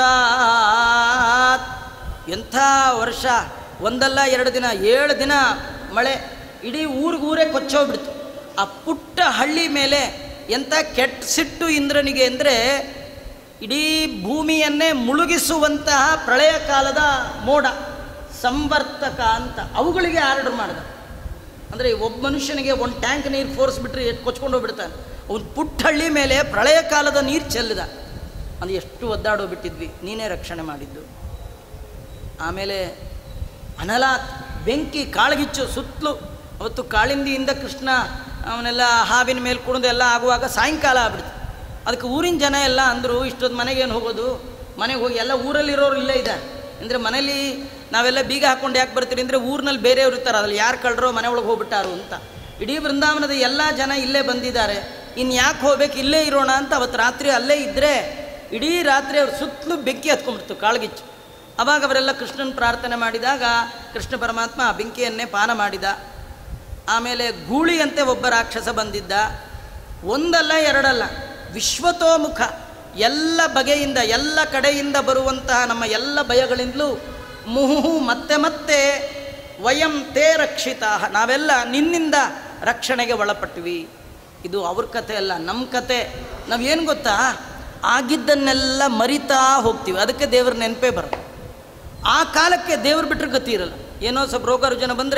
ಎಂಥ ವರ್ಷ ಒಂದಲ್ಲ ಎರಡು ದಿನ ಏಳು ದಿನ ಮಳೆ ಇಡೀ ಊರಿಗೂರೇ ಕೊಚ್ಚೋಗ್ಬಿಡ್ತು ಆ ಪುಟ್ಟ ಹಳ್ಳಿ ಮೇಲೆ ಎಂಥ ಕೆಟ್ಟ ಸಿಟ್ಟು ಇಂದ್ರನಿಗೆ ಅಂದರೆ ಇಡೀ ಭೂಮಿಯನ್ನೇ ಮುಳುಗಿಸುವಂತಹ ಪ್ರಳಯ ಕಾಲದ ಮೋಡ ಸಂವರ್ತಕ ಅಂತ ಅವುಗಳಿಗೆ ಆರ್ಡರ್ ಮಾಡಿದ ಅಂದರೆ ಒಬ್ಬ ಮನುಷ್ಯನಿಗೆ ಒಂದು ಟ್ಯಾಂಕ್ ನೀರು ಫೋರ್ಸ್ ಬಿಟ್ಟರೆ ಕೊಚ್ಕೊಂಡು ಹೋಗ್ಬಿಡ್ತಾನೆ ಅವ್ನು ಪುಟ್ಟ ಹಳ್ಳಿ ಮೇಲೆ ಪ್ರಳಯ ಕಾಲದ ನೀರು ಚೆಲ್ಲಿದ ಅದು ಎಷ್ಟು ಒದ್ದಾಡೋ ಬಿಟ್ಟಿದ್ವಿ ನೀನೇ ರಕ್ಷಣೆ ಮಾಡಿದ್ದು ಆಮೇಲೆ ಅನಲಾತ್ ಬೆಂಕಿ ಕಾಳಗಿಚ್ಚು ಸುತ್ತಲೂ ಅವತ್ತು ಕಾಳಿಂದಿಯಿಂದ ಕೃಷ್ಣ ಅವನೆಲ್ಲ ಹಾವಿನ ಮೇಲೆ ಕುಣಿದು ಎಲ್ಲ ಆಗುವಾಗ ಸಾಯಂಕಾಲ ಆಗ್ಬಿಡ್ತು ಅದಕ್ಕೆ ಊರಿನ ಜನ ಎಲ್ಲ ಅಂದರು ಇಷ್ಟೊತ್ತು ಮನೆಗೇನು ಹೋಗೋದು ಮನೆಗೆ ಹೋಗಿ ಎಲ್ಲ ಊರಲ್ಲಿರೋರು ಇಲ್ಲೇ ಇದ್ದಾರೆ ಅಂದರೆ ಮನೇಲಿ ನಾವೆಲ್ಲ ಬೀಗ ಹಾಕ್ಕೊಂಡು ಯಾಕೆ ಬರ್ತೀರಿ ಅಂದರೆ ಊರಿನಲ್ಲಿ ಬೇರೆಯವ್ರು ಇರ್ತಾರೆ ಅದ್ರಲ್ಲಿ ಯಾರು ಕಳ್ಳರೋ ಮನೆ ಒಳಗೆ ಹೋಗ್ಬಿಟ್ಟಾರು ಅಂತ ಇಡೀ ಬೃಂದಾವನದ ಎಲ್ಲ ಜನ ಇಲ್ಲೇ ಬಂದಿದ್ದಾರೆ ಇನ್ನು ಯಾಕೆ ಹೋಗ್ಬೇಕು ಇಲ್ಲೇ ಇರೋಣ ಅಂತ ಅವತ್ತು ರಾತ್ರಿ ಅಲ್ಲೇ ಇದ್ದರೆ ಇಡೀ ರಾತ್ರಿ ಅವ್ರ ಸುತ್ತಲೂ ಬೆಂಕಿ ಹತ್ಕೊಂಡ್ಬಿಡ್ತು ಕಾಳ್ಗಿಚ್ಚು ಅವಾಗ ಅವರೆಲ್ಲ ಕೃಷ್ಣನ ಪ್ರಾರ್ಥನೆ ಮಾಡಿದಾಗ ಕೃಷ್ಣ ಪರಮಾತ್ಮ ಆ ಬೆಂಕಿಯನ್ನೇ ಪಾನ ಮಾಡಿದ ಆಮೇಲೆ ಗೂಳಿಯಂತೆ ಒಬ್ಬ ರಾಕ್ಷಸ ಬಂದಿದ್ದ ಒಂದಲ್ಲ ಎರಡಲ್ಲ ವಿಶ್ವತೋಮುಖ ಎಲ್ಲ ಬಗೆಯಿಂದ ಎಲ್ಲ ಕಡೆಯಿಂದ ಬರುವಂತಹ ನಮ್ಮ ಎಲ್ಲ ಭಯಗಳಿಂದಲೂ ಮುಹು ಮತ್ತೆ ಮತ್ತೆ ವಯಂ ತೇ ರಕ್ಷಿತ ನಾವೆಲ್ಲ ನಿನ್ನಿಂದ ರಕ್ಷಣೆಗೆ ಒಳಪಟ್ವಿ ಇದು ಅವ್ರ ಕತೆ ಅಲ್ಲ ನಮ್ಮ ಕತೆ ನಾವೇನು ಗೊತ್ತಾ ಆಗಿದ್ದನ್ನೆಲ್ಲ ಮರಿತಾ ಹೋಗ್ತೀವಿ ಅದಕ್ಕೆ ದೇವ್ರ ನೆನಪೇ ಬರೋದು ಆ ಕಾಲಕ್ಕೆ ದೇವ್ರು ಬಿಟ್ಟರೆ ಗತಿ ಇರಲ್ಲ ಏನೋ ಸ್ವಲ್ಪ ರೋಗ ರುಜಿನ ಬಂದರೆ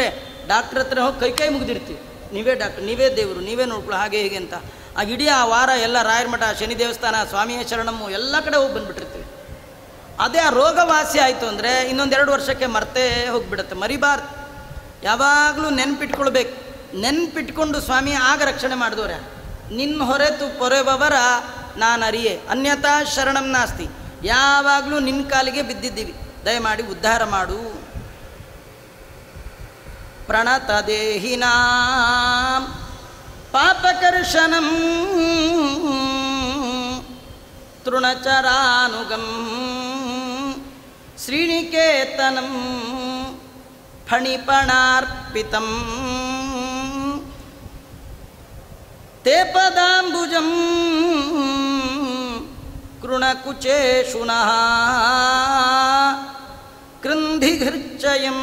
ಡಾಕ್ಟ್ರ್ ಹತ್ರ ಹೋಗಿ ಕೈ ಕೈ ಮುಗಿದಿರ್ತೀವಿ ನೀವೇ ಡಾಕ್ಟ್ರ್ ನೀವೇ ದೇವರು ನೀವೇ ನೋಡ್ಕೊಳ್ಳೋ ಹಾಗೆ ಹೀಗೆ ಅಂತ ಆ ಇಡೀ ಆ ವಾರ ಎಲ್ಲ ರಾಯರ ಮಠ ಶನಿ ದೇವಸ್ಥಾನ ಸ್ವಾಮಿಯ ಶರಣಮ್ಮು ಎಲ್ಲ ಕಡೆ ಹೋಗಿ ಬಂದುಬಿಟ್ಟಿರ್ತೀವಿ ಅದೇ ಆ ರೋಗ ವಾಸಿ ಆಯಿತು ಅಂದರೆ ಇನ್ನೊಂದೆರಡು ವರ್ಷಕ್ಕೆ ಮರ್ತೇ ಹೋಗಿಬಿಡುತ್ತೆ ಮರಿಬಾರ್ದು ಯಾವಾಗಲೂ ನೆನ್ಪಿಟ್ಕೊಳ್ಬೇಕು ನೆನ್ಪಿಟ್ಕೊಂಡು ಸ್ವಾಮಿ ಆಗ ರಕ್ಷಣೆ ಮಾಡಿದವ್ರೆ ನಿನ್ನ ಹೊರೆತು ಪೊರೆಬವರ ನಾನು ಅರಿಯೆ ಅನ್ಯಥಾ ಶರಣಂ ನಾಸ್ತಿ ಯಾವಾಗಲೂ ನಿನ್ನ ಕಾಲಿಗೆ ಬಿದ್ದಿದ್ದೀವಿ ದಯಮಾಡಿ ಉದ್ಧಾರ ಮಾಡು ಪ್ರಣತ ದೇಹಿನಾ ಪಾಪಕರ್ಷಣಂ ತೃಣಚರಾನುಗಂ ಶ್ರೀನಿಕೇತನಂ ಫಣಿಪಣಾರ್ಪಿತಂ ते पदाम्बुजं कृणकुचेषु नः ಕೃಂಧಿಘೃಚ್ಚಯಂ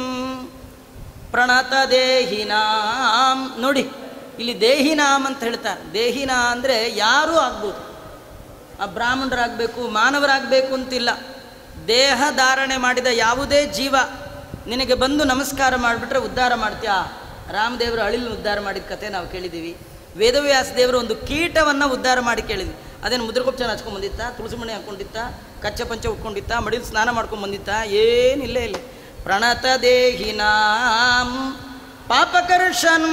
ಪ್ರಣತದೇಹಿನಾಂ ನೋಡಿ ಇಲ್ಲಿ ದೇಹಿನಾಮ್ ಅಂತ ಹೇಳ್ತಾರೆ ದೇಹಿನಾ ಅಂದರೆ ಯಾರೂ ಆಗ್ಬೋದು ಆ ಬ್ರಾಹ್ಮಣರಾಗಬೇಕು ಮಾನವರಾಗಬೇಕು ಅಂತಿಲ್ಲ ದೇಹ ಧಾರಣೆ ಮಾಡಿದ ಯಾವುದೇ ಜೀವ ನಿನಗೆ ಬಂದು ನಮಸ್ಕಾರ ಮಾಡಿಬಿಟ್ರೆ ಉದ್ಧಾರ ಮಾಡ್ತೀಯಾ ರಾಮದೇವರು ಅಳಿಲ್ ಉದ್ಧಾರ ಮಾಡಿದ ಕತೆ ನಾವು ಕೇಳಿದ್ದೀವಿ ವೇದವ್ಯಾಸ ದೇವರು ಒಂದು ಕೀಟವನ್ನು ಉದ್ಧಾರ ಮಾಡಿ ಕೇಳಿದ್ವಿ ಅದೇನು ಮುದ್ರಗೊಪ್ಚನ ಹಚ್ಕೊಂಡು ಬಂದಿತ್ತ ತುಳಸಿ ಮಣಿ ಹಾಕ್ಕೊಂಡಿತ್ತ ಕಚ್ಚ ಪಂಚ ಉಟ್ಕೊಂಡಿತ್ತ ಮಡಿಲ್ ಸ್ನಾನ ಮಾಡ್ಕೊಂಡು ಬಂದಿತ್ತ ಏನಿಲ್ಲ ಇಲ್ಲ ಪ್ರಣತ ದೇಹಿನಾಂ ಪಾಪಕರ್ಷನ್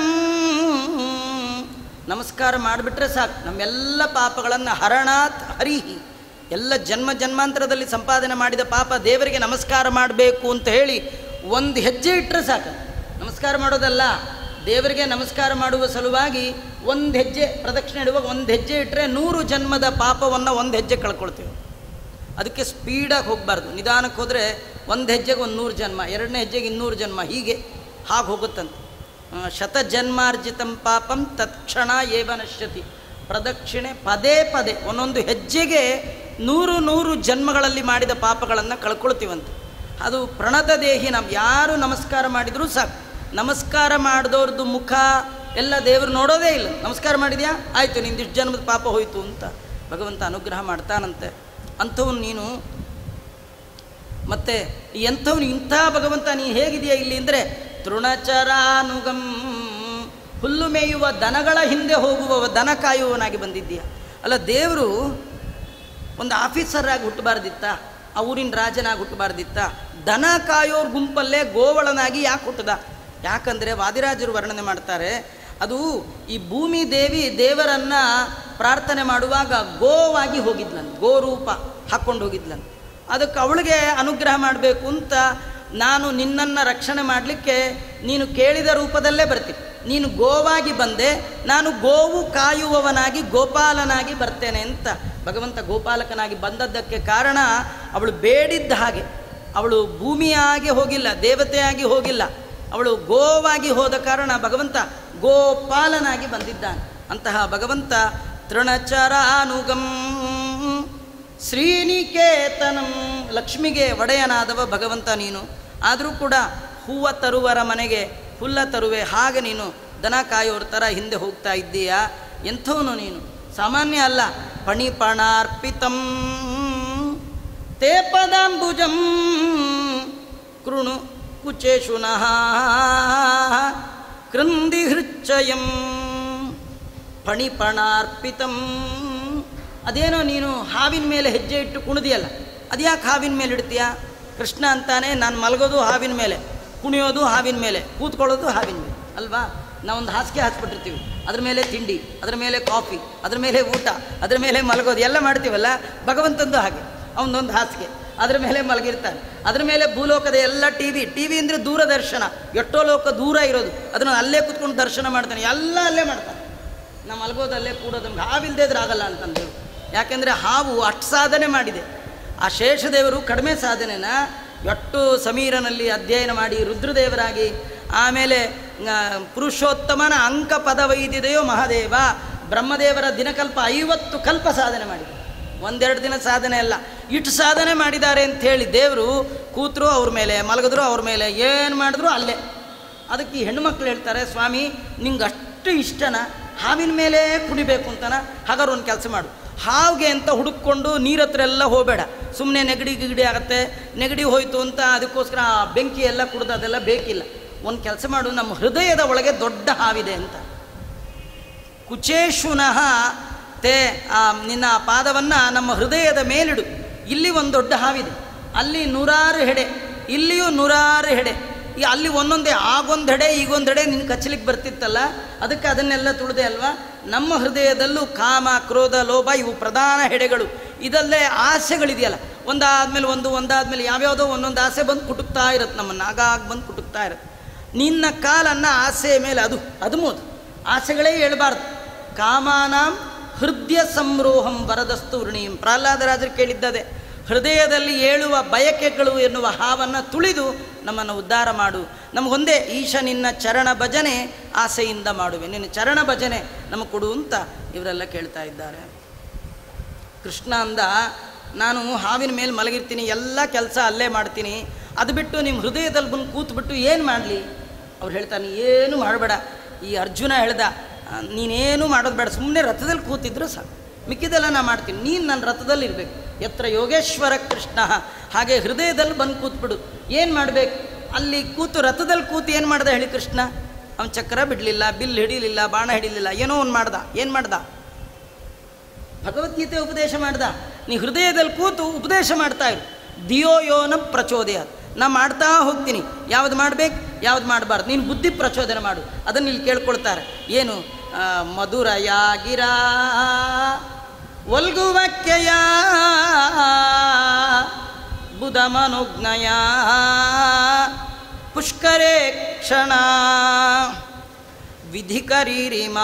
ನಮಸ್ಕಾರ ಮಾಡಿಬಿಟ್ರೆ ಸಾಕು ನಮ್ಮೆಲ್ಲ ಪಾಪಗಳನ್ನು ಹರಣಾತ್ ಹರಿಹಿ ಎಲ್ಲ ಜನ್ಮ ಜನ್ಮಾಂತರದಲ್ಲಿ ಸಂಪಾದನೆ ಮಾಡಿದ ಪಾಪ ದೇವರಿಗೆ ನಮಸ್ಕಾರ ಮಾಡಬೇಕು ಅಂತ ಹೇಳಿ ಒಂದು ಹೆಜ್ಜೆ ಇಟ್ಟರೆ ಸಾಕು ನಮಸ್ಕಾರ ಮಾಡೋದಲ್ಲ ದೇವರಿಗೆ ನಮಸ್ಕಾರ ಮಾಡುವ ಸಲುವಾಗಿ ಒಂದು ಹೆಜ್ಜೆ ಪ್ರದಕ್ಷಿಣೆ ಇಡುವಾಗ ಒಂದು ಹೆಜ್ಜೆ ಇಟ್ಟರೆ ನೂರು ಜನ್ಮದ ಪಾಪವನ್ನು ಒಂದು ಹೆಜ್ಜೆ ಕಳ್ಕೊಳ್ತೀವಿ ಅದಕ್ಕೆ ಸ್ಪೀಡಾಗಿ ಹೋಗಬಾರ್ದು ನಿಧಾನಕ್ಕೆ ಹೋದರೆ ಒಂದು ಹೆಜ್ಜೆಗೆ ಒಂದು ನೂರು ಜನ್ಮ ಎರಡನೇ ಹೆಜ್ಜೆಗೆ ಇನ್ನೂರು ಜನ್ಮ ಹೀಗೆ ಹಾಗೆ ಹೋಗುತ್ತಂತೆ ಆ, ಶತಜನ್ಮಾರ್ಜಿತಂ ಪಾಪಂ ತತ್ಕ್ಷಣ ಏವ ನಶ್ಯತಿ ಪ್ರದಕ್ಷಿಣೆ ಪದೇ ಪದೇ ಒಂದೊಂದು ಹೆಜ್ಜೆಗೆ ನೂರು ನೂರು ಜನ್ಮಗಳಲ್ಲಿ ಮಾಡಿದ ಪಾಪಗಳನ್ನು ಕಳ್ಕೊಳ್ತೀವಂತೆ ಅದು ಪ್ರಣತ ದೇಹಿ ನಾವು ಯಾರು ನಮಸ್ಕಾರ ಮಾಡಿದರೂ ಸಾಕು ನಮಸ್ಕಾರ ಮಾಡಿದವ್ರದ್ದು ಮುಖ ಎಲ್ಲ ದೇವರು ನೋಡೋದೇ ಇಲ್ಲ ನಮಸ್ಕಾರ ಮಾಡಿದ್ಯಾ ಆಯಿತು ನಿಂದಿಷ್ಟು ಜನ್ಮದ ಪಾಪ ಹೋಯಿತು ಅಂತ ಭಗವಂತ ಅನುಗ್ರಹ ಮಾಡ್ತಾನಂತೆ ಅಂಥವ್ನು ನೀನು ಮತ್ತೆ ಎಂಥವ್ನು ಇಂಥ ಭಗವಂತ ನೀ ಹೇಗಿದೆಯಾ ಇಲ್ಲಿ ಅಂದರೆ ತೃಣಚರಾನುಗಂ ಹುಲ್ಲು ಮೇಯುವ ದನಗಳ ಹಿಂದೆ ಹೋಗುವವ ದನ ಕಾಯುವವನಾಗಿ ಬಂದಿದ್ದೀಯ ಅಲ್ಲ ದೇವರು ಒಂದು ಆಫೀಸರಾಗಿ ಹುಟ್ಟಬಾರ್ದಿತ್ತ ಆ ಊರಿನ ರಾಜನಾಗಿ ಹುಟ್ಟಬಾರ್ದಿತ್ತ ದನ ಕಾಯೋರ್ ಗುಂಪಲ್ಲೇ ಗೋವಳನಾಗಿ ಯಾಕೆ ಹುಟ್ಟದ ಯಾಕಂದರೆ ವಾದಿರಾಜರು ವರ್ಣನೆ ಮಾಡ್ತಾರೆ ಅದು ಈ ಭೂಮಿ ದೇವಿ ದೇವರನ್ನ ಪ್ರಾರ್ಥನೆ ಮಾಡುವಾಗ ಗೋವಾಗಿ ಹೋಗಿದ್ಲಂತ ಗೋರೂಪ ಹಾಕ್ಕೊಂಡು ಹೋಗಿದ್ಲಂತ ಅದಕ್ಕೆ ಅವಳಿಗೆ ಅನುಗ್ರಹ ಮಾಡಬೇಕು ಅಂತ ನಾನು ನಿನ್ನನ್ನು ರಕ್ಷಣೆ ಮಾಡಲಿಕ್ಕೆ ನೀನು ಕೇಳಿದ ರೂಪದಲ್ಲೇ ಬರ್ತೀನಿ ನೀನು ಗೋವಾಗಿ ಬಂದೆ ನಾನು ಗೋವು ಕಾಯುವವನಾಗಿ ಗೋಪಾಲನಾಗಿ ಬರ್ತೇನೆ ಅಂತ ಭಗವಂತ ಗೋಪಾಲಕನಾಗಿ ಬಂದದ್ದಕ್ಕೆ ಕಾರಣ ಅವಳು ಬೇಡಿದ್ದ ಹಾಗೆ ಅವಳು ಭೂಮಿಯಾಗಿ ಹೋಗಿಲ್ಲ ದೇವತೆಯಾಗಿ ಹೋಗಿಲ್ಲ ಅವಳು ಗೋವಾಗಿ ಹೋದ ಕಾರಣ ಭಗವಂತ ಗೋಪಾಲನಾಗಿ ಬಂದಿದ್ದಾನೆ ಅಂತಹ ಭಗವಂತ ತೃಣಚರಾನುಗಂ ಶ್ರೀನಿಕೇತನಂ ಲಕ್ಷ್ಮಿಗೆ ಒಡೆಯನಾದವ ಭಗವಂತ ನೀನು ಆದರೂ ಕೂಡ ಹೂವ ತರುವರ ಮನೆಗೆ ಹುಲ್ಲ ತರುವೆ ಹಾಗೆ ನೀನು ದನ ಕಾಯೋರ ಥರ ಹಿಂದೆ ಹೋಗ್ತಾ ಇದ್ದೀಯಾ ಎಂಥವನು ನೀನು ಸಾಮಾನ್ಯ ಅಲ್ಲ ಪಣಿಪಣಾರ್ಪಿತಂ ತೇ ಪದಾಂಬುಜಂ ಕೃಣು ಕುಚೇಶುನಃ ಕೃಂದಿಹೃಚ್ಚಯಂ ಫಣಿಪಣಾರ್ಪಿತಂ ಅದೇನೋ ನೀನು ಹಾವಿನ ಮೇಲೆ ಹೆಜ್ಜೆ ಇಟ್ಟು ಕುಣಿದಿಯಲ್ಲ ಅದ್ಯಾಕೆ ಹಾವಿನ ಮೇಲೆ ಇಡ್ತೀಯಾ ಕೃಷ್ಣ ಅಂತಾನೆ ನಾನು ಮಲಗೋದು ಹಾವಿನ ಮೇಲೆ ಕುಣಿಯೋದು ಹಾವಿನ ಮೇಲೆ ಕೂತ್ಕೊಳ್ಳೋದು ಹಾವಿನ ಮೇಲೆ ಅಲ್ವಾ ನಾವೊಂದು ಹಾಸಿಗೆ ಹಾಸ್ಬಿಟ್ಟಿರ್ತೀವಿ ಅದ್ರ ಮೇಲೆ ತಿಂಡಿ ಅದ್ರ ಮೇಲೆ ಕಾಫಿ ಅದ್ರ ಮೇಲೆ ಊಟ ಅದ್ರ ಮೇಲೆ ಮಲಗೋದು ಎಲ್ಲ ಮಾಡ್ತೀವಲ್ಲ ಭಗವಂತಂದು ಹಾಗೆ ಅವನದೊಂದು ಹಾಸಿಗೆ ಅದ್ರ ಮೇಲೆ ಮಲಗಿರ್ತಾನೆ ಅದ್ರ ಮೇಲೆ ಭೂಲೋಕದ ಎಲ್ಲ ಟಿ ವಿ ಟಿ ವಿ ಅಂದರೆ ದೂರದರ್ಶನ ಎಷ್ಟೋ ಲೋಕ ದೂರ ಇರೋದು ಅದನ್ನು ಅಲ್ಲೇ ಕೂತ್ಕೊಂಡು ದರ್ಶನ ಮಾಡ್ತಾನೆ ಎಲ್ಲ ಅಲ್ಲೇ ಮಾಡ್ತಾನೆ ನಾವು ಮಲಗೋದಲ್ಲೇ ಕೂಡೋದು ನಮ್ಗೆ ಹಾವಿಲ್ದೇ ಇದ್ರೆ ಆಗಲ್ಲ ಅಂತಂದೇಳು ಯಾಕೆಂದರೆ ಹಾವು ಅಷ್ಟು ಸಾಧನೆ ಮಾಡಿದೆ ಆ ಶೇಷದೇವರು ಕಡಿಮೆ ಸಾಧನೆನ ಎಷ್ಟು ಸಮೀರನಲ್ಲಿ ಅಧ್ಯಯನ ಮಾಡಿ ರುದ್ರದೇವರಾಗಿ ಆಮೇಲೆ ಆ, ಪುರುಷೋತ್ತಮನ ಅಂಕ ಪದವೈದಿದೆಯೋ ಮಹಾದೇವ ಬ್ರಹ್ಮದೇವರ ದಿನಕಲ್ಪ ಐವತ್ತು ಕಲ್ಪ ಸಾಧನೆ ಮಾಡಿದೆ ಒಂದೆರಡು ದಿನ ಸಾಧನೆ ಅಲ್ಲ ಇಷ್ಟು ಸಾಧನೆ ಮಾಡಿದ್ದಾರೆ ಅಂತ ಹೇಳಿ ದೇವರು ಕೂತರು ಅವ್ರ ಮೇಲೆ ಮಲಗಿದ್ರು ಅವ್ರ ಮೇಲೆ ಏನು ಮಾಡಿದ್ರು ಅಲ್ಲೇ ಅದಕ್ಕೆ ಈ ಹೆಣ್ಣುಮಕ್ಳು ಹೇಳ್ತಾರೆ ಸ್ವಾಮಿ ನಿಂಗೆ ಅಷ್ಟು ಇಷ್ಟನ ಹಾವಿನ ಮೇಲೆ ಕುಣಿಬೇಕು ಅಂತನ ಹಾಗಾದ್ರೆ ಒಂದು ಕೆಲಸ ಮಾಡು ಹಾವಿಗೆ ಅಂತ ಹುಡುಕೊಂಡು ನೀರ ಹತ್ರ ಎಲ್ಲ ಹೋಗಬೇಡ ಸುಮ್ಮನೆ ನೆಗಡಿ ಗಿಗಡಿ ಆಗುತ್ತೆ ನೆಗಡಿ ಹೋಯ್ತು ಅಂತ ಅದಕ್ಕೋಸ್ಕರ ಆ ಬೆಂಕಿ ಎಲ್ಲ ಕುಡ್ದು ಅದೆಲ್ಲ ಬೇಕಿಲ್ಲ ಒಂದು ಕೆಲಸ ಮಾಡು ನಮ್ಮ ಹೃದಯದ ಒಳಗೆ ದೊಡ್ಡ ಹಾವಿದೆ ಅಂತ ಕುಚೇಶುನಃ ತೇ ಆ ನಿನ್ನ ಆ ಪಾದವನ್ನು ನಮ್ಮ ಹೃದಯದ ಮೇಲಿಡು ಇಲ್ಲಿ ಒಂದು ದೊಡ್ಡ ಹಾವಿದೆ ಅಲ್ಲಿ ನೂರಾರು ಹೆಡೆ ಇಲ್ಲಿಯೂ ನೂರಾರು ಹೆಡೆ ಈ ಅಲ್ಲಿ ಒಂದೊಂದೇ ಆಗೊಂದು ಹೆಡೆ ಈಗೊಂದು ಹೆಡೆ ನಿನ್ನ ಕಚ್ಚಲಿಕ್ಕೆ ಬರ್ತಿತ್ತಲ್ಲ ಅದಕ್ಕೆ ಅದನ್ನೆಲ್ಲ ತುಳಿದೆ ಅಲ್ವಾ ನಮ್ಮ ಹೃದಯದಲ್ಲೂ ಕಾಮ ಕ್ರೋಧ ಲೋಭ ಇವು ಪ್ರಧಾನ ಹೆಡೆಗಳು ಇದಲ್ಲೇ ಆಸೆಗಳಿದೆಯಲ್ಲ ಒಂದಾದ್ಮೇಲೆ ಒಂದು ಒಂದಾದ್ಮೇಲೆ ಯಾವ್ಯಾವುದೋ ಒಂದೊಂದು ಆಸೆ ಬಂದು ಕುಟುಕ್ತಾ ಇರುತ್ತೆ ನಮ್ಮನ್ನು ಆಗಾಗ ಬಂದು ಕುಟುಕ್ತಾ ಇರುತ್ತೆ ನಿನ್ನ ಕಾಲನ್ನು ಆಸೆಯ ಮೇಲೆ ಅದು ಅದು ಮೋದು ಆಸೆಗಳೇ ಹೇಳ್ಬಾರ್ದು ಕಾಮಾನಾಂ ಹೃದಯ ಸಂರೋಹಂ ವರದಸ್ತು ವೃಣೀಂ ಪ್ರಹ್ಲಾದರಾಜರು ಕೇಳಿದ್ದದೆ ಹೃದಯದಲ್ಲಿ ಏಳುವ ಬಯಕೆಗಳು ಎನ್ನುವ ಹಾವನ್ನು ತುಳಿದು ನಮ್ಮನ್ನು ಉದ್ಧಾರ ಮಾಡು ನಮಗೊಂದೇ ಈಶ ನಿನ್ನ ಚರಣ ಭಜನೆ ಆಸೆಯಿಂದ ಮಾಡುವೆ ನಿನ್ನ ಚರಣ ಭಜನೆ ನಮಗೆ ಕೊಡು ಅಂತ ಇವರೆಲ್ಲ ಕೇಳ್ತಾ ಇದ್ದಾರೆ ಕೃಷ್ಣ ಅಂದ ನಾನು ಹಾವಿನ ಮೇಲೆ ಮಲಗಿರ್ತೀನಿ ಎಲ್ಲ ಕೆಲಸ ಅಲ್ಲೇ ಮಾಡ್ತೀನಿ ಅದು ಬಿಟ್ಟು ನಿಮ್ಮ ಹೃದಯದಲ್ಲಿ ಬಂದು ಕೂತ್ಬಿಟ್ಟು ಏನು ಮಾಡಲಿ ಅವ್ರು ಹೇಳ್ತಾನೆ ಏನು ಮಾಡಬೇಡ ಈ ಅರ್ಜುನ ಹೇಳ್ದ ಆ, ನೀನೇನು ಮಾಡೋದು ಬೇಡ ಸುಮ್ಮನೆ ರಥದಲ್ಲಿ ಕೂತಿದ್ರು ಸಾಕು ಮಿಕ್ಕಿದೆಲ್ಲ ನಾ ಮಾಡ್ತೀನಿ ನೀನು ನನ್ನ ರಥದಲ್ಲಿ ಇರಬೇಕು ಎತ್ರ ಯೋಗೇಶ್ವರ ಕೃಷ್ಣ ಹಾಗೆ ಹೃದಯದಲ್ಲಿ ಬಂದು ಕೂತ್ಬಿಡು ಏನು ಮಾಡಬೇಕು ಅಲ್ಲಿ ಕೂತು ರಥದಲ್ಲಿ ಕೂತು ಏನು ಮಾಡ್ದ ಹೇಳಿ ಕೃಷ್ಣ ಅವನ ಚಕ್ರ ಬಿಡಲಿಲ್ಲ ಬಿಲ್ ಹಿಡಿಲಿಲ್ಲ ಬಾಣ ಹಿಡಿಲಿಲ್ಲ ಏನೋ ಒಂದು ಮಾಡ್ದ ಏನು ಮಾಡ್ದ ಭಗವದ್ಗೀತೆ ಉಪದೇಶ ಮಾಡ್ದ ನೀ ಹೃದಯದಲ್ಲಿ ಕೂತು ಉಪದೇಶ ಮಾಡ್ತಾ ಇರು ದಿಯೋ ಯೋನ ಪ್ರಚೋದಯ ನಾ ಮಾಡ್ತಾ ಹೋಗ್ತೀನಿ ಯಾವ್ದು ಮಾಡ್ಬೇಕು ಯಾವ್ದು ಮಾಡಬಾರ್ದು ನೀನು ಬುದ್ಧಿ ಪ್ರಚೋದನೆ ಮಾಡು ಅದನ್ನು ಇಲ್ಲಿ ಕೇಳ್ಕೊಳ್ತಾರೆ ಏನು ಆ, ಮಧುರಯಾಗಿರ ಒಲ್ಗುವಕ್ಕೆಯ ಬುಧ ಮನುಜ್ಞಯ ಪುಷ್ಕರೇ ಕ್ಷಣ ವಿಧಿಕರೀರಿಮಾ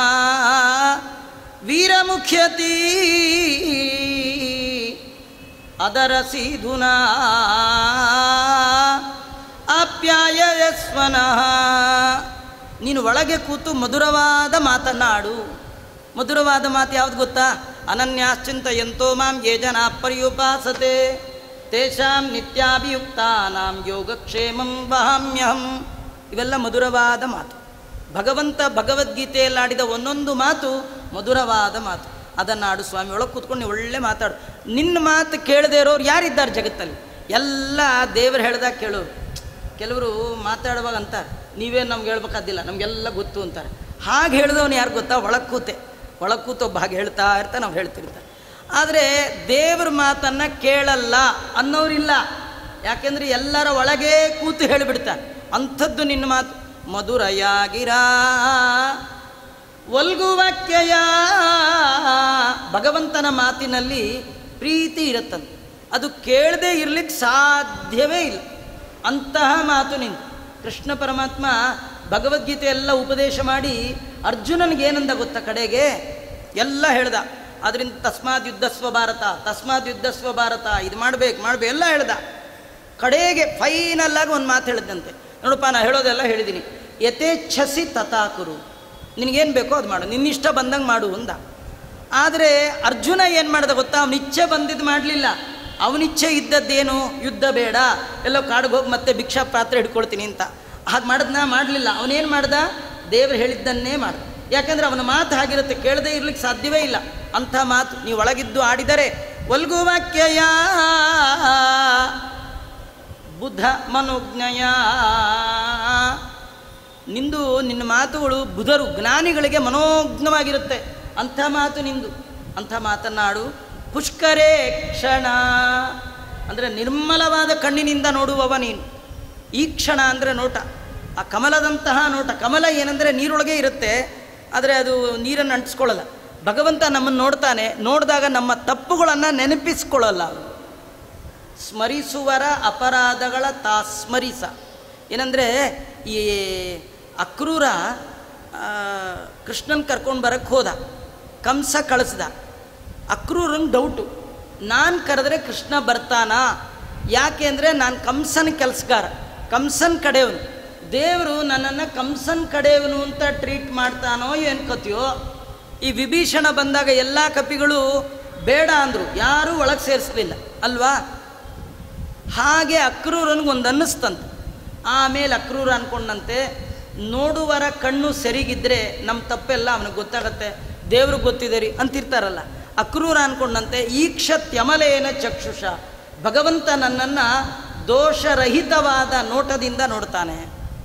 ವೀರಮುಖ್ಯತಿ ಅದರ ಸೀಧುನಾ ಆಪ್ಯಾಯಸ್ವನಃ ನೀನು ಒಳಗೆ ಕೂತು ಮಧುರವಾದ ಮಾತನ್ನಾಡು ಮಧುರವಾದ ಮಾತು ಯಾವ್ದು ಗೊತ್ತಾ ಅನನ್ಯಾಶ್ಚಿಂತ ಎಂತೋ ಮಾಂ ಯೇ ಜನ ಪರ್ಯುಪಾಸತೆ ತೇಷಾಂ ನಿತ್ಯಾಭಿಯುಕ್ತಾನಾಂ ಯೋಗಕ್ಷೇಮಂ ವಹಾಮ್ಯಹಂ ಇವೆಲ್ಲ ಮಧುರವಾದ ಮಾತು ಭಗವಂತ ಭಗವದ್ಗೀತೆಯಲ್ಲಾಡಿದ ಒಂದೊಂದು ಮಾತು ಮಧುರವಾದ ಮಾತು ಅದನ್ನು ಆಡು ಸ್ವಾಮಿ ಒಳಗೆ ಕೂತ್ಕೊಂಡು ನೀವು ಒಳ್ಳೆ ಮಾತಾಡು ನಿನ್ನ ಮಾತು ಕೇಳದೇ ಇರೋರು ಯಾರಿದ್ದಾರೆ ಜಗತ್ತಲ್ಲಿ ಎಲ್ಲ ದೇವರು ಹೇಳ್ದಾಗ ಕೇಳೋರು ಕೆಲವರು ಮಾತಾಡುವಾಗ ಅಂತಾರೆ ನೀವೇ ನಮ್ಗೆ ಹೇಳ್ಬೇಕಾದಿಲ್ಲ ನಮಗೆಲ್ಲ ಗೊತ್ತು ಅಂತಾರೆ ಹಾಗೆ ಹೇಳಿದವನು ಯಾರು ಗೊತ್ತಾ ಒಳಗೆ ಕೂತೆ ಒಳಗೆ ಕೂತು ಒಬ್ಬ ಹಾಗೆ ಹೇಳ್ತಾ ಇರ್ತಾ ನಾವು ಹೇಳ್ತಿರ್ತಾರೆ ಆದರೆ ದೇವ್ರ ಮಾತನ್ನು ಕೇಳಲ್ಲ ಅನ್ನೋರಿಲ್ಲ ಯಾಕೆಂದ್ರೆ ಎಲ್ಲರ ಒಳಗೆ ಕೂತು ಹೇಳಿಬಿಡ್ತಾರೆ ಅಂಥದ್ದು ನಿನ್ನ ಮಾತು ಮಧುರಯಾಗಿರಾ ಒಲ್ಗುವಾಕ್ಯಯ ಭಗವಂತನ ಮಾತಿನಲ್ಲಿ ಪ್ರೀತಿ ಇರುತ್ತಂತೆ ಅದು ಕೇಳದೇ ಇರ್ಲಿಕ್ಕೆ ಸಾಧ್ಯವೇ ಇಲ್ಲ ಅಂತಹ ಮಾತು ನಿಂತು ಕೃಷ್ಣ ಪರಮಾತ್ಮ ಭಗವದ್ಗೀತೆ ಎಲ್ಲ ಉಪದೇಶ ಮಾಡಿ ಅರ್ಜುನನಿಗೆ ಏನಂದ ಗೊತ್ತಾ ಕಡೆಗೆ ಎಲ್ಲ ಹೇಳ್ದ ಅದರಿಂದ ತಸ್ಮಾತ್ ಯುದ್ಧಸ್ವ ಭಾರತ ತಸ್ಮಾತ್ ಯುದ್ಧಸ್ವ ಭಾರತ ಇದು ಮಾಡ್ಬೇಕು ಮಾಡ್ಬೇಕು ಎಲ್ಲ ಹೇಳ್ದ ಕಡೆಗೆ ಫೈನಲ್ ಆಗಿ ಒಂದು ಮಾತು ಹೇಳಿದಂತೆ ನೋಡಪ್ಪ ನಾ ಹೇಳೋದೆಲ್ಲ ಹೇಳಿದ್ದೀನಿ ಯಥೇಚ್ಛಸಿ ತಥಾಕುರು ನಿನಗೇನು ಬೇಕೋ ಅದು ಮಾಡು ನಿನ್ನಿಷ್ಟ ಬಂದಂಗೆ ಮಾಡು ಅಂದ ಆದರೆ ಅರ್ಜುನ ಏನು ಮಾಡ್ದ ಗೊತ್ತಾ ಅವನಿಚ್ಛೆ ಬಂದಿದ್ದು ಮಾಡಲಿಲ್ಲ ಅವನಿಚ್ಛೆ ಇದ್ದದ್ದೇನು ಯುದ್ಧ ಬೇಡ ಎಲ್ಲೋ ಕಾಡಿಗೆ ಹೋಗಿ ಮತ್ತೆ ಭಿಕ್ಷಾ ಪಾತ್ರೆ ಹಿಡ್ಕೊಳ್ತೀನಿ ಅಂತ ಹಾಗೆ ಮಾಡಿದ್ನ ಮಾಡಲಿಲ್ಲ ಅವನೇನು ಮಾಡ್ದ ದೇವರು ಹೇಳಿದ್ದನ್ನೇ ಮಾಡ್ದ ಯಾಕಂದ್ರೆ ಅವನ ಮಾತು ಹಾಗಿರುತ್ತೆ ಕೇಳದೇ ಇರ್ಲಿಕ್ಕೆ ಸಾಧ್ಯವೇ ಇಲ್ಲ ಅಂಥ ಮಾತು ನೀವು ಒಳಗಿದ್ದು ಆಡಿದರೆ ಒಲ್ಗು ವಾಕ್ಯಯ ಬುದ್ಧ ಮನೋಜ್ಞಯ ನಿಂದು ನಿನ್ನ ಮಾತುಗಳು ಬುಧರು ಜ್ಞಾನಿಗಳಿಗೆ ಮನೋಜ್ಞವಾಗಿರುತ್ತೆ ಅಂಥ ಮಾತು ನಿಂದು ಅಂಥ ಮಾತನ್ನಾಡು ಪುಷ್ಕರೇ ಕ್ಷಣ ಅಂದರೆ ನಿರ್ಮಲವಾದ ಕಣ್ಣಿನಿಂದ ನೋಡುವವ ನೀನು ಈ ಕ್ಷಣ ಅಂದರೆ ನೋಟ ಆ ಕಮಲದಂತಹ ನೋಟ ಕಮಲ ಏನಂದರೆ ನೀರೊಳಗೆ ಇರುತ್ತೆ ಆದರೆ ಅದು ನೀರನ್ನು ಅಂಟಿಸ್ಕೊಳ್ಳಲ್ಲ ಭಗವಂತ ನಮ್ಮನ್ನು ನೋಡ್ತಾನೆ ನೋಡಿದಾಗ ನಮ್ಮ ತಪ್ಪುಗಳನ್ನು ನೆನಪಿಸ್ಕೊಳ್ಳಲ್ಲ ಅವನು ಸ್ಮರಿಸುವರ ಅಪರಾಧಗಳ ತಾ ಸ್ಮರಿಸ ಏನಂದರೆ ಈ ಅಕ್ರೂರ ಆ, ಕೃಷ್ಣನ್ ಕರ್ಕೊಂಡು ಬರಕ್ಕೆ ಹೋದ ಕಂಸ ಕಳಿಸ್ದ ಅಕ್ರೂರಂಗೆ ಡೌಟು ನಾನು ಕರೆದ್ರೆ ಕೃಷ್ಣ ಬರ್ತಾನಾ ಯಾಕೆ ಅಂದರೆ ನಾನು ಕಂಸನ ಕೆಲಸಗಾರ ಕಂಸನ್ ಕಡೆಯವನು ದೇವರು ನನ್ನನ್ನು ಕಂಸನ್ ಕಡೆಯವನು ಅಂತ ಟ್ರೀಟ್ ಮಾಡ್ತಾನೋ ಏನು ಕಥೆಯೋ ಈ ವಿಭೀಷಣ ಬಂದಾಗ ಎಲ್ಲ ಕಪಿಗಳು ಬೇಡ ಅಂದರು ಯಾರೂ ಒಳಗೆ ಸೇರಿಸ್ಲಿಲ್ಲ ಅಲ್ವಾ ಹಾಗೆ ಅಕ್ರೂರನಿಗೆ ಒಂದು ಅನ್ನಿಸ್ತಂತೆ ಆಮೇಲೆ ಅಕ್ರೂರ ಅನ್ಕೊಂಡಂತೆ ನೋಡುವರ ಕಣ್ಣು ಸರಿಗಿದ್ರೆ ನಮ್ಮ ತಪ್ಪೆಲ್ಲ ಅವನಿಗೆ ಗೊತ್ತಾಗತ್ತೆ ದೇವ್ರಿಗೆ ಗೊತ್ತಿದೆ ರೀ ಅಂತಿರ್ತಾರಲ್ಲ ಅಕ್ರೂರ ಅನ್ಕೊಂಡಂತೆ ಈಕ್ಷತ್ಯಮಲೇನ ಚಕ್ಷುಷ ಭಗವಂತ ನನ್ನನ್ನು ದೋಷರಹಿತವಾದ ನೋಟದಿಂದ ನೋಡ್ತಾನೆ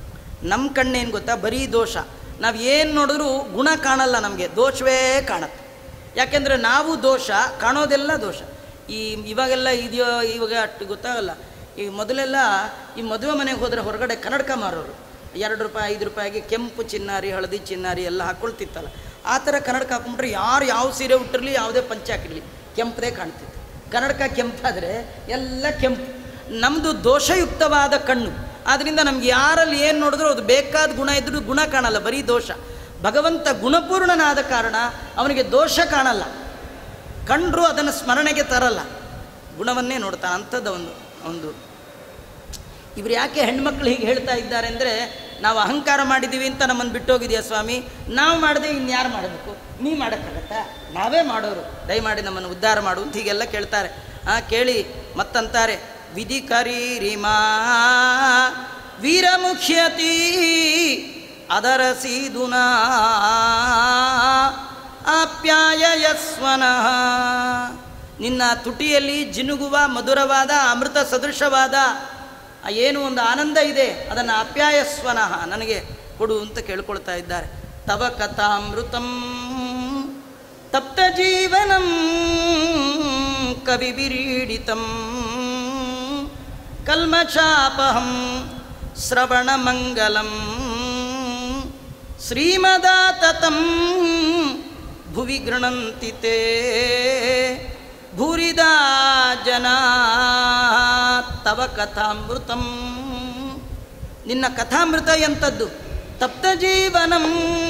ನಮ್ಮ ಕಣ್ಣೇನು ಗೊತ್ತಾ ಬರೀ ದೋಷ ನಾವು ಏನು ನೋಡಿದ್ರೂ ಗುಣ ಕಾಣಲ್ಲ ನಮಗೆ ದೋಷವೇ ಕಾಣತ್ತೆ ಯಾಕೆಂದರೆ ನಾವು ದೋಷ ಕಾಣೋದೆಲ್ಲ ದೋಷ ಈ ಇವಾಗೆಲ್ಲ ಇದೆಯೋ ಇವಾಗ ಅಷ್ಟು ಗೊತ್ತಾಗಲ್ಲ ಈ ಮೊದಲೆಲ್ಲ ಈ ಮದುವೆ ಮನೆಗೆ ಹೋದರೆ ಹೊರಗಡೆ ಕನ್ನಡಕ ಮಾರೋರು ಎರಡು ರೂಪಾಯಿ ಐದು ರೂಪಾಯಿಗೆ ಕೆಂಪು ಚಿನ್ನಾರಿ ಹಳದಿ ಚಿನ್ನಾರಿ ಎಲ್ಲ ಹಾಕ್ಕೊಳ್ತಿತ್ತಲ್ಲ ಆ ಥರ ಕನ್ನಡಕ ಹಾಕೊಂಡ್ರೆ ಯಾರು ಯಾವ ಸೀರೆ ಉಟ್ಟಿರಲಿ ಯಾವುದೇ ಪಂಚೆ ಹಾಕಿರಲಿ ಕೆಂಪದೇ ಕಾಣ್ತಿತ್ತು ಕನ್ನಡಕ ಕೆಂಪಾದರೆ ಎಲ್ಲ ಕೆಂಪು ನಮ್ಮದು ದೋಷಯುಕ್ತವಾದ ಕಣ್ಣು ಆದ್ದರಿಂದ ನಮ್ಗೆ ಯಾರಲ್ಲಿ ಏನು ನೋಡಿದ್ರೂ ಅದು ಬೇಕಾದ ಗುಣ ಇದ್ರೂ ಗುಣ ಕಾಣಲ್ಲ ಬರೀ ದೋಷ ಭಗವಂತ ಗುಣಪೂರ್ಣನಾದ ಕಾರಣ ಅವನಿಗೆ ದೋಷ ಕಾಣಲ್ಲ ಕಂಡ್ರು ಅದನ್ನು ಸ್ಮರಣೆಗೆ ತರಲ್ಲ ಗುಣವನ್ನೇ ನೋಡ್ತಾನೆ ಅಂಥದ್ದು ಒಂದು ಒಂದು ಇವ್ರು ಯಾಕೆ ಹೆಣ್ಮಕ್ಳು ಹೀಗೆ ಹೇಳ್ತಾ ಇದ್ದಾರೆ ಅಂದರೆ ನಾವು ಅಹಂಕಾರ ಮಾಡಿದ್ದೀವಿ ಅಂತ ನಮ್ಮನ್ನು ಬಿಟ್ಟೋಗಿದೆಯಾ ಸ್ವಾಮಿ ನಾವು ಮಾಡದೆ ಇನ್ಯಾರು ಮಾಡಬೇಕು ನೀ ಮಾಡೋಕ್ಕಾಗತ್ತಾ ನಾವೇ ಮಾಡೋರು ದಯಮಾಡಿ ನಮ್ಮನ್ನು ಉದ್ಧಾರ ಮಾಡು ಅಂತ ಹೀಗೆಲ್ಲ ಕೇಳ್ತಾರೆ ಆ ಕೇಳಿ ಮತ್ತಂತಾರೆ ವಿಧಿ ಕರೀರಿಮಾ ವೀರಮುಖ್ಯತಿ ಅದರ ಸೀದುನಾ ಆಪ್ಯಾಯಸ್ವನಃ ನಿನ್ನ ತುಟಿಯಲ್ಲಿ ಜಿನುಗುವ ಮಧುರವಾದ ಅಮೃತ ಸದೃಶವಾದ ಆ ಏನು ಒಂದು ಆನಂದ ಇದೆ ಅದನ್ನು ಅಪ್ಯಾಯಸ್ವನಃ ನನಗೆ ಕೊಡು ಅಂತ ಕೇಳ್ಕೊಳ್ತಾ ಇದ್ದಾರೆ ತವ ಕಥಾಮೃತಂ ತಪ್ತ ಜೀವನಂ ಕವಿಬಿರೀಡಿತಂ ಕಲ್ಮಚಾಪಹಂ ಶ್ರವಣಮಂಗಲಂ ಶ್ರೀಮದಾತತಂ ಭುವಿ ಗೃಣಂತಿ ತೇ ಭೂರಿದಾ ಜನ ತವ ಕಥಾಮೃತಂ ನಿನ್ನ ಕಥಾಮೃತ ಎಂಥದ್ದು ತಪ್ತ ಜೀವನಂ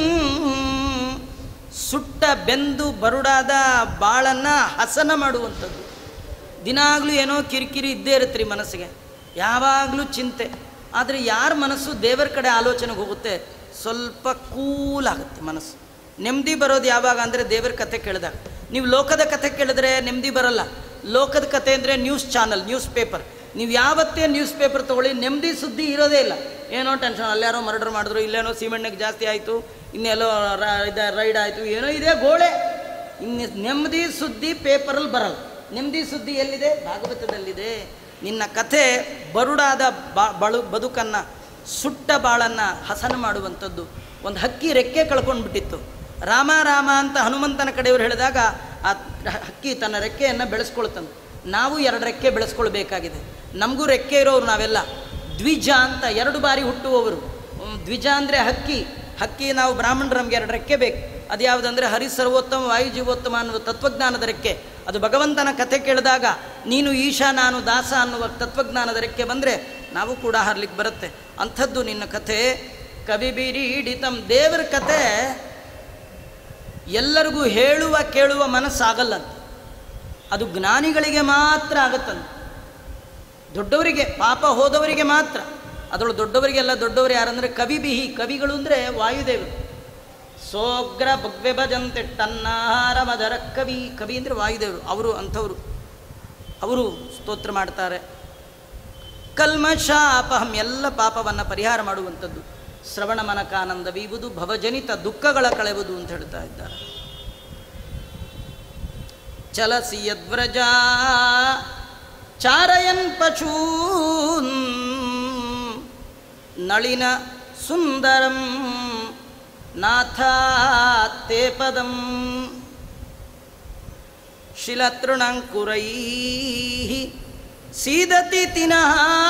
ಸುಟ್ಟ ಬೆಂದು ಬರುಡಾದ ಬಾಳನ್ನು ಹಸನ ಮಾಡುವಂಥದ್ದು ದಿನಾಗಲೂ ಏನೋ ಕಿರಿಕಿರಿ ಇದ್ದೇ ಇರುತ್ತೆ ರೀ ಮನಸ್ಸಿಗೆ ಯಾವಾಗಲೂ ಚಿಂತೆ ಆದರೆ ಯಾರ ಮನಸ್ಸು ದೇವರ ಕಡೆ ಆಲೋಚನೆಗೆ ಹೋಗುತ್ತೆ ಸ್ವಲ್ಪ ಕೂಲ್ ಆಗುತ್ತೆ ಮನಸ್ಸು ನೆಮ್ಮದಿ ಬರೋದು ಯಾವಾಗ ಅಂದರೆ ದೇವರ ಕಥೆ ಕೇಳಿದಾಗ ನೀವು ಲೋಕದ ಕಥೆ ಕೇಳಿದ್ರೆ ನೆಮ್ಮದಿ ಬರಲ್ಲ ಲೋಕದ ಕಥೆ ಅಂದರೆ ನ್ಯೂಸ್ ಚಾನಲ್ ನ್ಯೂಸ್ ಪೇಪರ್ ನೀವು ಯಾವತ್ತೇ ನ್ಯೂಸ್ ಪೇಪರ್ ತೊಗೊಳ್ಳಿ ನೆಮ್ಮದಿ ಸುದ್ದಿ ಇರೋದೇ ಇಲ್ಲ ಏನೋ ಟೆನ್ಷನ್ ಅಲ್ಲಾರೋ ಮರ್ಡರ್ ಮಾಡಿದ್ರು ಇಲ್ಲೇನೋ ಸಿಮೆಂಟ್ನಾಗ ಜಾಸ್ತಿ ಆಯಿತು ಇನ್ನೆಲ್ಲೋ ರ- ಇದ ರೈಡ್ ಆಯಿತು ಏನೋ ಇದೆ ಗೋಳೆ ಇನ್ನು ನೆಮ್ಮದಿ ಸುದ್ದಿ ಪೇಪರಲ್ಲಿ ಬರಲ್ಲ ನೆಮ್ಮದಿ ಸುದ್ದಿ ಎಲ್ಲಿದೆ ಭಾಗವತದಲ್ಲಿದೆ ನಿನ್ನ ಕಥೆ ಬರುಡಾದ ಬಾ ಬಳು ಬದುಕನ್ನು ಸುಟ್ಟ ಬಾಳನ್ನು ಹಸನ ಮಾಡುವಂಥದ್ದು ಒಂದು ಹಕ್ಕಿ ರೆಕ್ಕೆ ಕಳ್ಕೊಂಡು ಬಿಟ್ಟಿತ್ತು ರಾಮ ರಾಮ ಅಂತ ಹನುಮಂತನ ಕಡೆಯವರು ಹೇಳಿದಾಗ ಆ ಹಕ್ಕಿ ತನ್ನ ರೆಕ್ಕೆಯನ್ನು ಬೆಳೆಸ್ಕೊಳ್ತಂತೆ ನಾವು ಎರಡು ರೆಕ್ಕೆ ಬೆಳೆಸ್ಕೊಳ್ಬೇಕಾಗಿದೆ ನಮಗೂ ರೆಕ್ಕೆ ಇರೋರು ನಾವೆಲ್ಲ ದ್ವಿಜ ಅಂತ ಎರಡು ಬಾರಿ ಹುಟ್ಟುವವರು ಹ್ಮ್, ದ್ವಿಜ ಅಂದರೆ ಹಕ್ಕಿ ಹಕ್ಕಿ ನಾವು ಬ್ರಾಹ್ಮಣರು ನಮಗೆ ಎರಡು ರೆಕ್ಕೆ ಬೇಕು ಅದು ಯಾವುದಂದರೆ ಹರಿ ಸರ್ವೋತ್ತಮ ವಾಯು ಜೀವೋತ್ತಮ ಅನ್ನುವ ತತ್ವಜ್ಞಾನದ ರೆಕ್ಕೆ ಅದು ಭಗವಂತನ ಕಥೆ ಕೇಳಿದಾಗ ನೀನು ಈಶಾ ನಾನು ದಾಸ ಅನ್ನುವ ತತ್ವಜ್ಞಾನದ ರೆಕ್ಕೆ ಬಂದರೆ ನಾವು ಕೂಡ ಹಾರ್ಲಿಕ್ಕೆ ಬರುತ್ತೆ ಅಂಥದ್ದು ನಿನ್ನ ಕಥೆ ಕವಿ ಬಿರೀಡಿತಂ ದೇವರ ಕಥೆ ಎಲ್ಲರಿಗೂ ಹೇಳುವ ಕೇಳುವ ಮನಸ್ಸಾಗಲ್ಲಂತೆ ಅದು ಜ್ಞಾನಿಗಳಿಗೆ ಮಾತ್ರ ಆಗತ್ತಂತೆ ದೊಡ್ಡವರಿಗೆ ಪಾಪ ಹೋದವರಿಗೆ ಮಾತ್ರ ಅದರೊಳು ದೊಡ್ಡವರಿಗೆಲ್ಲ ದೊಡ್ಡವರು ಯಾರಂದರೆ ಕವಿ ಬಿಹಿ ಕವಿಗಳು ಅಂದರೆ ವಾಯುದೇವರು ಸೋಗ್ರ ಭಗ್ವೆ ಭಜಂತೆ ಟನ್ನಾರ ಮದರ ಕವಿ ಕವಿ ಅಂದರೆ ವಾಯುದೇವರು ಅವರು ಅಂಥವರು ಅವರು ಸ್ತೋತ್ರ ಮಾಡ್ತಾರೆ ಕಲ್ಮಶಾಪಹಂ ಎಲ್ಲ ಪಾಪವನ್ನು ಪರಿಹಾರ ಮಾಡುವಂಥದ್ದು ಶ್ರವಣ ಮನಕಾನಂದವೀವುದು ಭವಜನಿತ ದುಃಖಗಳ ಕಳೆವುದು ಅಂತ ಹೇಳ್ತಾ ಇದ್ದಾರೆ ಚಲಸಿ ಯದ್ವ್ರಜ ಚಾರಯನ್ ಪಶೂನ್ ನಳಿನ ಸುಂದರಂ ನಾಥ ತೇ ಪದಂ ಶಿಲತೃಣಂಕುರೈ ಸೀದತಿ ತಿನಃ